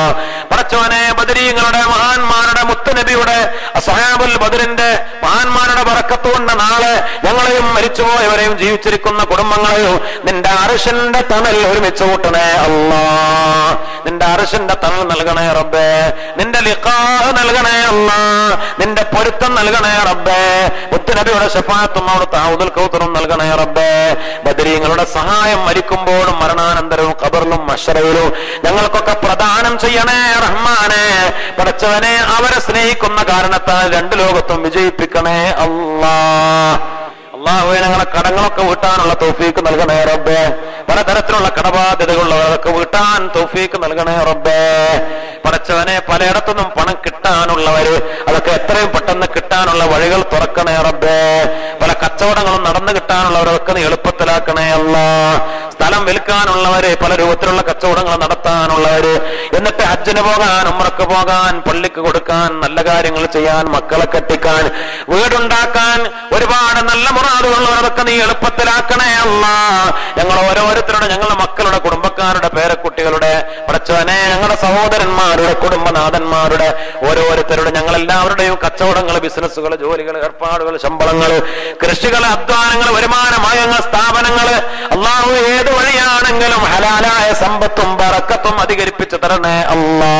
S2: പടച്ചവനെ ബദരീങ്ങളുടെ മഹാന്മാരുടെ മുത്തുനബിയുടെ സഹാബുൽ ബദറിന്റെ മഹാന്മാരുടെ ബറക്കത്തുകൊണ്ട് നാളെ ഞങ്ങളെയും മരിച്ചുപോയവരെയും ജീവിച്ചിരിക്കുന്ന കുടുംബങ്ങളെയും നിന്റെ അർഷന്റെ തണൽ ഒരുമിച്ച് കൂട്ടണേ അല്ലാ നിന്റെ അർഷിന്റെ തണൽ നൽകണേ റബ്ബേ നിന്റെ ലിഖാ നൽകണേ അല്ല നിന്റെ പൊരുത്തം നൽകണേ റബ്ബേ മുത്തുനബിയുടെ ഷഫാത്തും അവിടുത്തെ ഔദുൽ കൗത്തറും നൽകണേ റബ്ബേ ബദരീങ്ങളുടെ സഹായം മരിക്കുമ്പോഴും മരണാനന്തരവും ഖബറിലും മഷറയിലും ഞങ്ങൾക്കൊക്കെ പ്രദാനം ചെയ്യണേ റഹ്മാനെ പടച്ചവനെ അവരെ സ്നേഹിക്കുന്ന കാരണത്താൽ രണ്ടു ലോകത്തും വിജയിപ്പിക്കണേ അല്ലാ അള്ളാഹുവെ ഞങ്ങളെ കടങ്ങളൊക്കെ വീട്ടാനുള്ള തൗഫീക്ക് നൽകണേ റബ്ബേ പലതരത്തിലുള്ള കടബാധ്യതകളുള്ളവരൊക്കെ വീട്ടാൻ തൗഫീക്ക് നൽകണേ റബ്ബേ പടച്ചവനെ പലയിടത്തുനിന്നും പണം കിട്ടാനുള്ളവര് അതൊക്കെ എത്രയും പെട്ടെന്ന് കിട്ടാനുള്ള വഴികൾ തുറക്കണേ റബ്ബേ പല കച്ചവടങ്ങളും നടന്നു കിട്ടാനുള്ളവരൊക്കെ നീ എളുപ്പത്തിലാക്കണേ അല്ല സ്ഥലം വിൽക്കാനുള്ളവര് പല രൂപത്തിലുള്ള കച്ചവടങ്ങൾ നടത്താനുള്ളവര് എന്നിട്ട് ഹജ്ജിന് പോകാൻ ഉമ്രക്ക് പോകാൻ പള്ളിക്ക് കൊടുക്കാൻ നല്ല കാര്യങ്ങൾ ചെയ്യാൻ മക്കളെ കെട്ടിക്കാൻ വീടുണ്ടാക്കാൻ ഒരുപാട് നല്ല മുറാദുകളുള്ളവരൊക്കെ നീ എളുപ്പത്തിലാക്കണേ അല്ല ഞങ്ങൾ ഓരോരുത്തരുടെ ഞങ്ങളുടെ മക്കളുടെ കുടുംബക്കാരുടെ പേരക്കുട്ടികളുടെ പടച്ചവനെ ഞങ്ങളുടെ സഹോദരന്മാരുടെ കുടുംബനാഥന്മാരുടെ ഓരോരുത്തരുടെ ഞങ്ങൾ എല്ലാവരുടെയും കച്ചവടങ്ങൾ ബിസിനസ്സുകൾ ജോലികൾ ഏർപ്പാടുകൾ ശമ്പളങ്ങൾ കൃഷികൾ അധ്വാനങ്ങൾ വരുമാനമായങ്ങൾ സ്ഥാപനങ്ങൾ അള്ളാഹു ഏത് വഴിയാണെങ്കിലും ഹലാലായ സമ്പത്തും ബറക്കത്തും അധികരിപ്പിച്ചു തരണേ അല്ലാ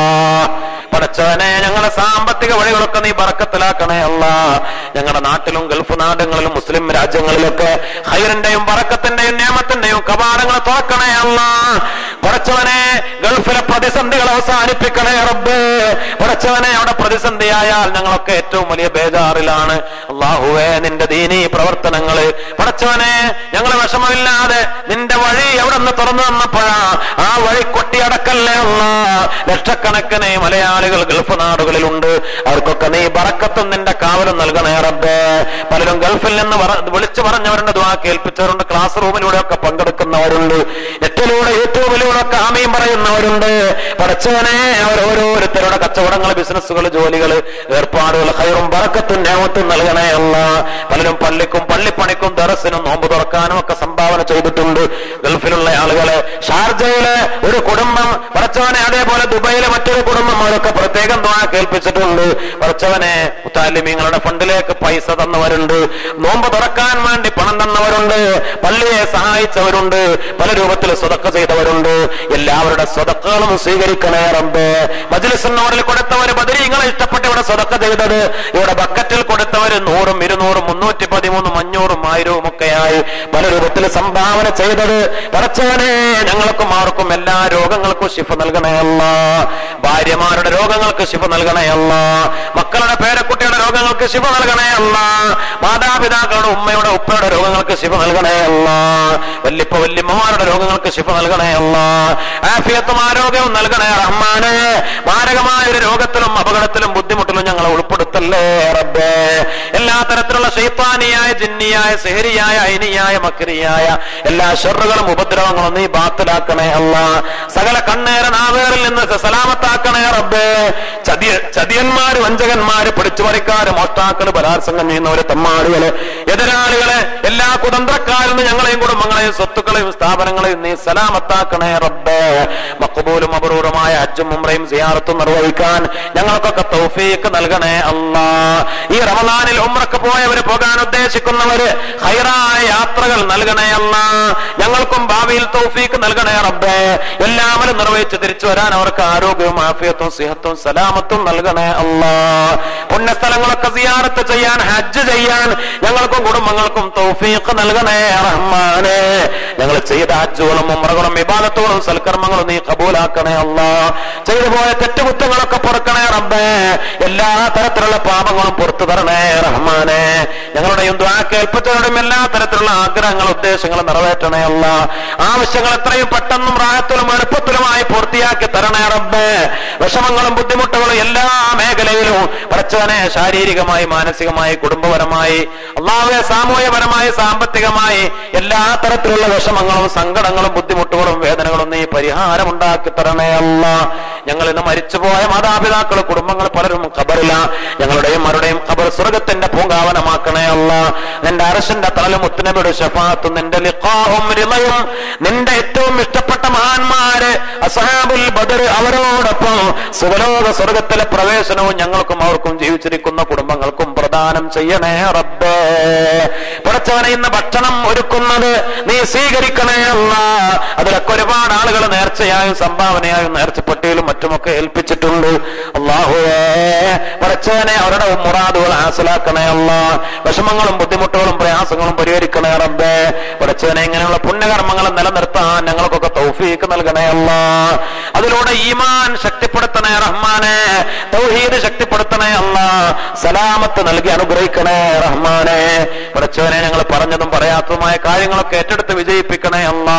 S2: പടച്ചവനെ ഞങ്ങളുടെ സാമ്പത്തിക വഴികളൊക്കെ നീ ബറക്കത്തിലാക്കണേ അല്ല ഞങ്ങളുടെ നാട്ടിലും ഗൾഫ് നാടുകളിലും മുസ്ലിം രാജ്യങ്ങളിലൊക്കെ ഹൈറിന്റെയും ബറക്കത്തിന്റെയും നിയമത്തിന്റെയും കവാടങ്ങൾ തുറക്കണേ അല്ല പടച്ചവനെ ഗൾഫിലെ പ്രതിസന്ധികൾ അവസാനിപ്പിക്കണേ റബ്ബ് പടച്ചവനെ അവിടെ പ്രതിസന്ധിയായാൽ ഞങ്ങളൊക്കെ ഏറ്റവും വലിയ ബേജാറിലാണ് അള്ളാഹുവേ നിന്റെ ദീനീ പ്രവർത്തനങ്ങള് പടച്ചവനെ ഞങ്ങൾ വിഷമമില്ലാതെ നിന്റെ വഴി എവിടെ നിന്ന് തുറന്നു തന്നപ്പോഴാ ആ വഴി കൊട്ടിയടക്കല്ലേ അല്ല ലക്ഷക്കണക്കിന് മലയാളികൾ ഗൾഫ് നാടുകളിലുണ്ട് അവർക്കൊക്കെ നീ ബറക്കത്തും നിന്റെ കാവലും നൽകണേ റബ്ബേ പലരും ഗൾഫിൽ നിന്ന് പറ- വിളിച്ചു പറഞ്ഞവരുണ്ട് ദ്വാ കേൾപ്പിച്ചവരുണ്ട് ക്ലാസ് റൂമിലൂടെ ഒക്കെ പങ്കെടുക്കുന്നവരുണ്ട് നെറ്റിലൂടെ യൂട്യൂബിലൂടെ ഒക്കെ ആമയും പറയുന്നവരുണ്ട് പടച്ചവനെ അവർ ഓരോരുത്തരുടെ കച്ചവടങ്ങൾ ബിസിനസ്സുകൾ ജോലികൾ ഏർപ്പാടുകൾ ഹൈറും ബറക്കത്തും നേമത്തും നൽകണേ അല്ല പലരും പള്ളിക്കും പള്ളിപ്പണിക്കും ദറസിനും നോമ്പ് തുറക്കാനും ഒക്കെ സംഭാവന ചെയ്തിട്ടുണ്ട് ഗൾഫിലുള്ള ആളുകളെ ഷാർജയിലെ ഒരു കുടുംബം പടച്ചവനെ അതേപോലെ ദുബൈയിലെ മറ്റൊരു കുടുംബം അവരൊക്കെ പ്രത്യേകം ദ്വാ കേൾപ്പിച്ചിട്ടുണ്ട് പടച്ചവനെ മുത്താലിമീങ്ങളുടെ ഫണ്ടിലേക്ക് പൈസ തന്നവരുണ്ട് നോമ്പ് തുറക്കാൻ വേണ്ടി പണം തന്നവരുണ്ട് പള്ളിയെ സഹായിച്ചവരുണ്ട് പല രൂപത്തിൽ സ്വതക്ക ചെയ്തവരുണ്ട് എല്ലാവരുടെ സ്വതക്കകളും സ്വീകരിക്കണേ റബ്ബേ മജ്ലിസിനോടിൽ കൊടുത്തവര് ബദരീങ്ങളെ ഇഷ്ടപ്പെട്ട് ഇവിടെ സ്വതക്ക ചെയ്തത് ഇവിടെ ബക്കറ്റിൽ കൊടുത്തവര് നൂറും ഇരുന്നൂറും മുന്നൂറ്റി പതിമൂന്നും അഞ്ഞൂറും ആയിരവും ഒക്കെയായി പല രൂപത്തിൽ സംഭാവന ചെയ്തത് പടച്ചവനെ ഞങ്ങൾക്കും ആർക്കും എല്ലാ രോഗങ്ങൾക്കും ശിഫ നൽകണേ അല്ല ഭാര്യമാരുടെ രോഗങ്ങൾക്ക് ശിഫ നൽകണേ അല്ല മക്കളുടെ പേരക്കുട്ടിയുടെ രോഗങ്ങൾക്ക് ശിഫ നൽകണേ അല്ല മാതാപിതാക്കളുടെ ഉമ്മയുടെ ഉപ്പയുടെ രോഗങ്ങൾക്ക് ശിഫ നൽകണേ അല്ല വല്യപ്പ വല്യമ്മമാരുടെ രോഗങ്ങൾക്ക് ശിഫ നൽകണേ അല്ല ആഫിയത്തും ആരോഗ്യവും നൽകണേ റഹ്മാനെ മാരകമായ ഒരു രോഗത്തിലും അപകടത്തിലും ബുദ്ധിമുട്ടിലും ഞങ്ങളെ ഉൾപ്പെടുത്തല്ലേ റബ്ബേ എല്ലാ തരത്തിലുള്ള ശൈത്താനിയായ ജിന്നിയായ സെഹരിയായ ഐനിയായ മക്കരിയായ എല്ലാ ഷെറുകളും ഉപദ്രവങ്ങളും നീ ബാത്തിലാക്കണേ അല്ല സകല കണ്ണേര നാവേറിൽ നിന്ന് സലാമത്താക്കണേ റബ്ബേ ചതിയ ചതിയന്മാര് വഞ്ചകന്മാര് പിടിച്ചുപറിക്കാര് മോഷ്ടാക്കള് ബലാത്സംഗം ചെയ്യുന്നവര് തമ്മാടികള് എതിരാളികളെ എല്ലാ കുതന്ത്രക്കാരിൽ നിന്ന് ഞങ്ങളെയും കുടുംബങ്ങളെയും സ്വത്തുക്കളെയും സ്ഥാപനങ്ങളെയും നീ സലാമത്താക്കണേ റബ്ബേ മക്കബൂലും അപൂർവമായ അജ്ജും ഉമ്രയും സിയാറത്തും നിർവഹിക്കാൻ ഞങ്ങൾക്കൊക്കെ തൗഫീക്ക് നൽകണേ അല്ലാ ഈ റമദാനിൽ ഉമ്രക്ക് പോയവര് പോകാൻ ഉദ്ദേശിക്കുന്നവര് ഹൈറായ യാത്രകൾ നൽകണേ അല്ല ഞങ്ങൾക്കും ഭാവിയിൽ തൗഫീക്ക് നൽകണേ റബ്ബേ എല്ലാവരും നിർവഹിച്ച് തിരിച്ചു വരാൻ അവർക്ക് ആരോഗ്യവും ആഫിയത്തും സിഹത്തും സലാമത്തും നൽകണേ അല്ലാ പുണ്യസ്ഥലങ്ങളൊക്കെ സിയാറത്ത് ചെയ്യാൻ ഹജ്ജ് ചെയ്യാൻ ഞങ്ങൾക്കും കുടുംബങ്ങൾക്കും തൗഫീഖ് നൽകണേ റഹ്മാനെ ഞങ്ങൾ ചെയ്ത ഹജ്ജുകളും ഉമ്രകളും വിവാദത്തോടും സൽക്കർമ്മങ്ങളും നീ കബൂലാക്കണേ അല്ല ചെയ്തു പോയ തെറ്റുകുറ്റങ്ങളൊക്കെ പൊറുക്കണേ റബ്ബേ എല്ലാ തരത്തിലുള്ള പാപങ്ങളും പുറത്തു തരണേ റഹ്മാനെ ഞങ്ങളുടെയും ദ്വാ കേൾപ്പിച്ചവരുടെയും എല്ലാ തരത്തിലുള്ള ആഗ്രഹങ്ങളും ഉദ്ദേശങ്ങളും നിറവേറ്റണേ അല്ല ആവശ്യങ്ങൾ എത്രയും പെട്ടെന്നും പ്രായത്തിലും എളുപ്പത്തിലുമായി പൂർത്തിയാക്കി തരണേ റബ്ബേ വിഷമങ്ങളും ബുദ്ധിമുട്ടുകളും എല്ലാ മേഖലയിലും പടച്ചവനെ ശാരീരികമായി മാനസികമായി കുടുംബപരമായി അള്ളാഹുവെ സാമൂഹ്യപരമായി സാമ്പത്തികമായി എല്ലാ തരത്തിലുള്ള വിഷമങ്ങളും സങ്കടങ്ങളും ബുദ്ധിമുട്ടുകളും വേദനകളും നീ പരിഹാരം ഉണ്ടാക്കി തരണേ അല്ല ഞങ്ങൾ ഇന്ന് മരിച്ചുപോയ മാതാപിതാക്കൾ കുടുംബങ്ങൾ പലരും ഖബറില്ല ഞങ്ങളുടെയും അവരുടെയും ഖബർ സ്വർഗത്തിന്റെ പൂങ്കാവനമാക്കണേ അല്ല നിന്റെ അരശന്റെ തലലും മുത്തുനബിയുടെ ഷഫാത്തും നിന്റെ ലിഖാഹും റിളയും നിന്റെ ഏറ്റവും ഇഷ്ടപ്പെട്ട മഹാന്മാര് അസഹാബുൽ ബദർ അവരോടൊപ്പം സുഖലോക സ്വർഗത്തിലെ പ്രവേശനവും ഞങ്ങൾക്കും അവർക്കും ജീവിച്ചിരിക്കുന്ന കുടുംബങ്ങൾക്കും പ്രദാനം ചെയ്യണേ റബ്ബേ പുറച്ചവനെ ഇന്ന് ഭക്ഷണം ഒരുക്കുന്നത് നീ സ്വീകരിക്കണേ അല്ല അതിലൊക്കെ ഒരുപാട് ആളുകൾ നേർച്ചയായും സംഭാവനയായും നേർച്ചപ്പെട്ടിയിലും മറ്റുമൊക്കെ ഏൽപ്പിച്ചിട്ടുണ്ട് അള്ളാഹുവേ പടച്ചവനെ അവരുടെ മുറാദുകൾ ഹാസിലാക്കണേ അല്ല വിഷമങ്ങളും ബുദ്ധിമുട്ടുകളും പ്രയാസങ്ങളും പരിഹരിക്കണേ റബ്ബേ പടച്ചവനെ ഇങ്ങനെയുള്ള പുണ്യകർമ്മങ്ങൾ നിലനിർത്താൻ ഞങ്ങൾക്കൊക്കെ തൗഫീക്ക് നൽകണേ അല്ല അതിലൂടെ ഈമാൻ ശക്തിപ്പെടുത്തണേ റഹ്മാനെ തൗഹീദ് ശക്തിപ്പെടുത്തണേ അല്ല സലാമത്ത് നൽകി അനുഗ്രഹിക്കണേ റഹ്മാനെ പടച്ചവനെ ഞങ്ങൾ പറഞ്ഞതും പറയാത്തതുമായ കാര്യങ്ങളൊക്കെ ഏറ്റെടുത്ത് വിജയിപ്പിക്കണേ അല്ലാ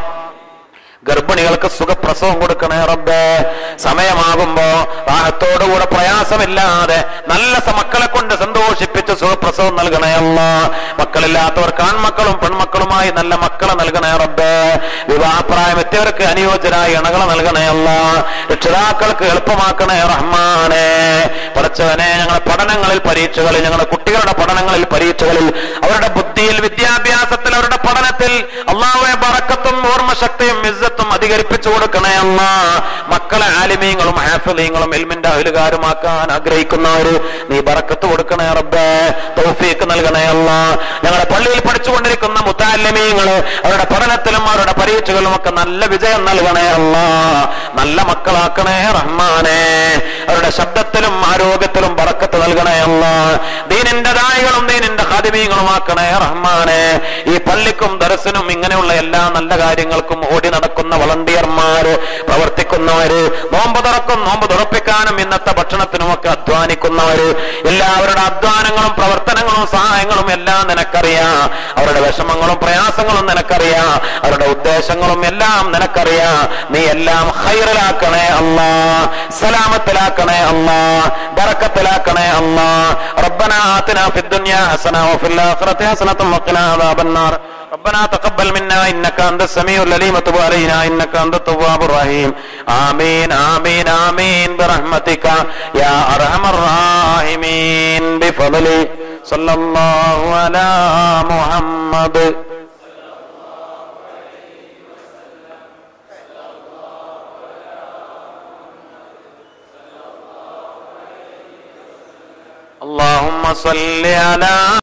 S2: ഗർഭിണികൾക്ക് സുഖപ്രസവം കൊടുക്കണേ റബ്ബേ സമയമാകുമ്പോ റാഹത്തോടുകൂടെ പ്രയാസമില്ലാതെ നല്ല സ- മക്കളെ കൊണ്ട് സന്തോഷിപ്പിച്ച് സുഖപ്രസവം നൽകണേ അല്ല മക്കളില്ലാത്തവർക്ക് ആൺമക്കളും പെൺമക്കളുമായി നല്ല മക്കളെ നൽകണേ റബ്ബേ വിവാഹപ്രായം എത്തിയവർക്ക് അനുയോജ്യരായ ഇണകളെ നൽകണേ അല്ല രക്ഷിതാക്കൾക്ക് എളുപ്പമാക്കണേ റഹ്മാനെ പടച്ചവനെ ഞങ്ങളുടെ പഠനങ്ങളിൽ പരീക്ഷകളിൽ ഞങ്ങളുടെ കുട്ടികളുടെ പഠനങ്ങളിൽ പരീക്ഷകളിൽ അവരുടെ ബുദ്ധിയിൽ വിദ്യാഭ്യാസത്തിൽ അവരുടെ പഠനത്തിൽ അള്ളാഹുവെ ബറക്കത്തും ഓർമ്മശക്തിയും ഇസ്സത്തും അധികരിപ്പിച്ചു കൊടുക്കണേ അമ്മ മക്കളെ ആലിമീങ്ങളും ഹാഫിലീങ്ങളും എൽമിന്റെ അഹലുകാരുമാക്കാൻ ആഗ്രഹിക്കുന്നവര് നീ ബറക്കത്ത് കൊടുക്കണേ റബ്ബേ തൗഫീക്ക് നൽകണേ അല്ല ഞങ്ങളുടെ പള്ളിയിൽ പഠിച്ചുകൊണ്ടിരിക്കുന്ന മുത്താലിമീങ്ങള് അവരുടെ പഠനത്തിലും അവരുടെ പരീക്ഷകളിലും ഒക്കെ നല്ല വിജയം നൽകണേ അല്ല നല്ല മക്കളാക്കണേ റഹ്മാനെ അവരുടെ ശബ്ദത്തിലും ആരോഗ്യത്തിലും ബറക്കത്ത് നൽകണേ അല്ല ദീനിന്റെ ദായികളും ദീനിന്റെ ഖാദിമീങ്ങളുമാക്കണേ റഹ്മാനെ ഈ പള്ളിക്കും ദർശനും ഇങ്ങനെയുള്ള എല്ലാ നല്ല കാര്യങ്ങൾക്കും ഓടി നടക്കുന്ന വളണ്ടിയർമാര് പ്രവർത്തിക്കുന്നവര് നോമ്പ് തുറക്കും നോമ്പ് തുറപ്പിക്കാനും ഇന്നത്തെ ഭക്ഷണത്തിനുമൊക്കെ അധ്വാനിക്കുന്നവര് എല്ലാവരുടെ അധ്വാനങ്ങളും പ്രവർത്തനങ്ങളും സഹായങ്ങളും എല്ലാം നിനക്കറിയാം അവരുടെ വിഷമങ്ങളും പ്രയാസങ്ങളും നിനക്കറിയാം അവരുടെ ഉദ്ദേശങ്ങളും എല്ലാം നിനക്കറിയാം നീ എല്ലാം ഹൈറിലാക്കണേ അല്ലാ സലാമത്തിലാക്കണേ അല്ലാ ബറക്കത്തിലാക്കണേ അല്ലാ ربنا آتنا في الدنيا حسنة وفي الآخرة حسنة وقنا عذاب النار ربنا تقبل منا إنك أنت السميع العليم وتب علينا إنك أنت التواب الرحيم آمين آمين آمين برحمتك يا أرحم الراحمين بفضل صلى الله على محمد اللهم صل على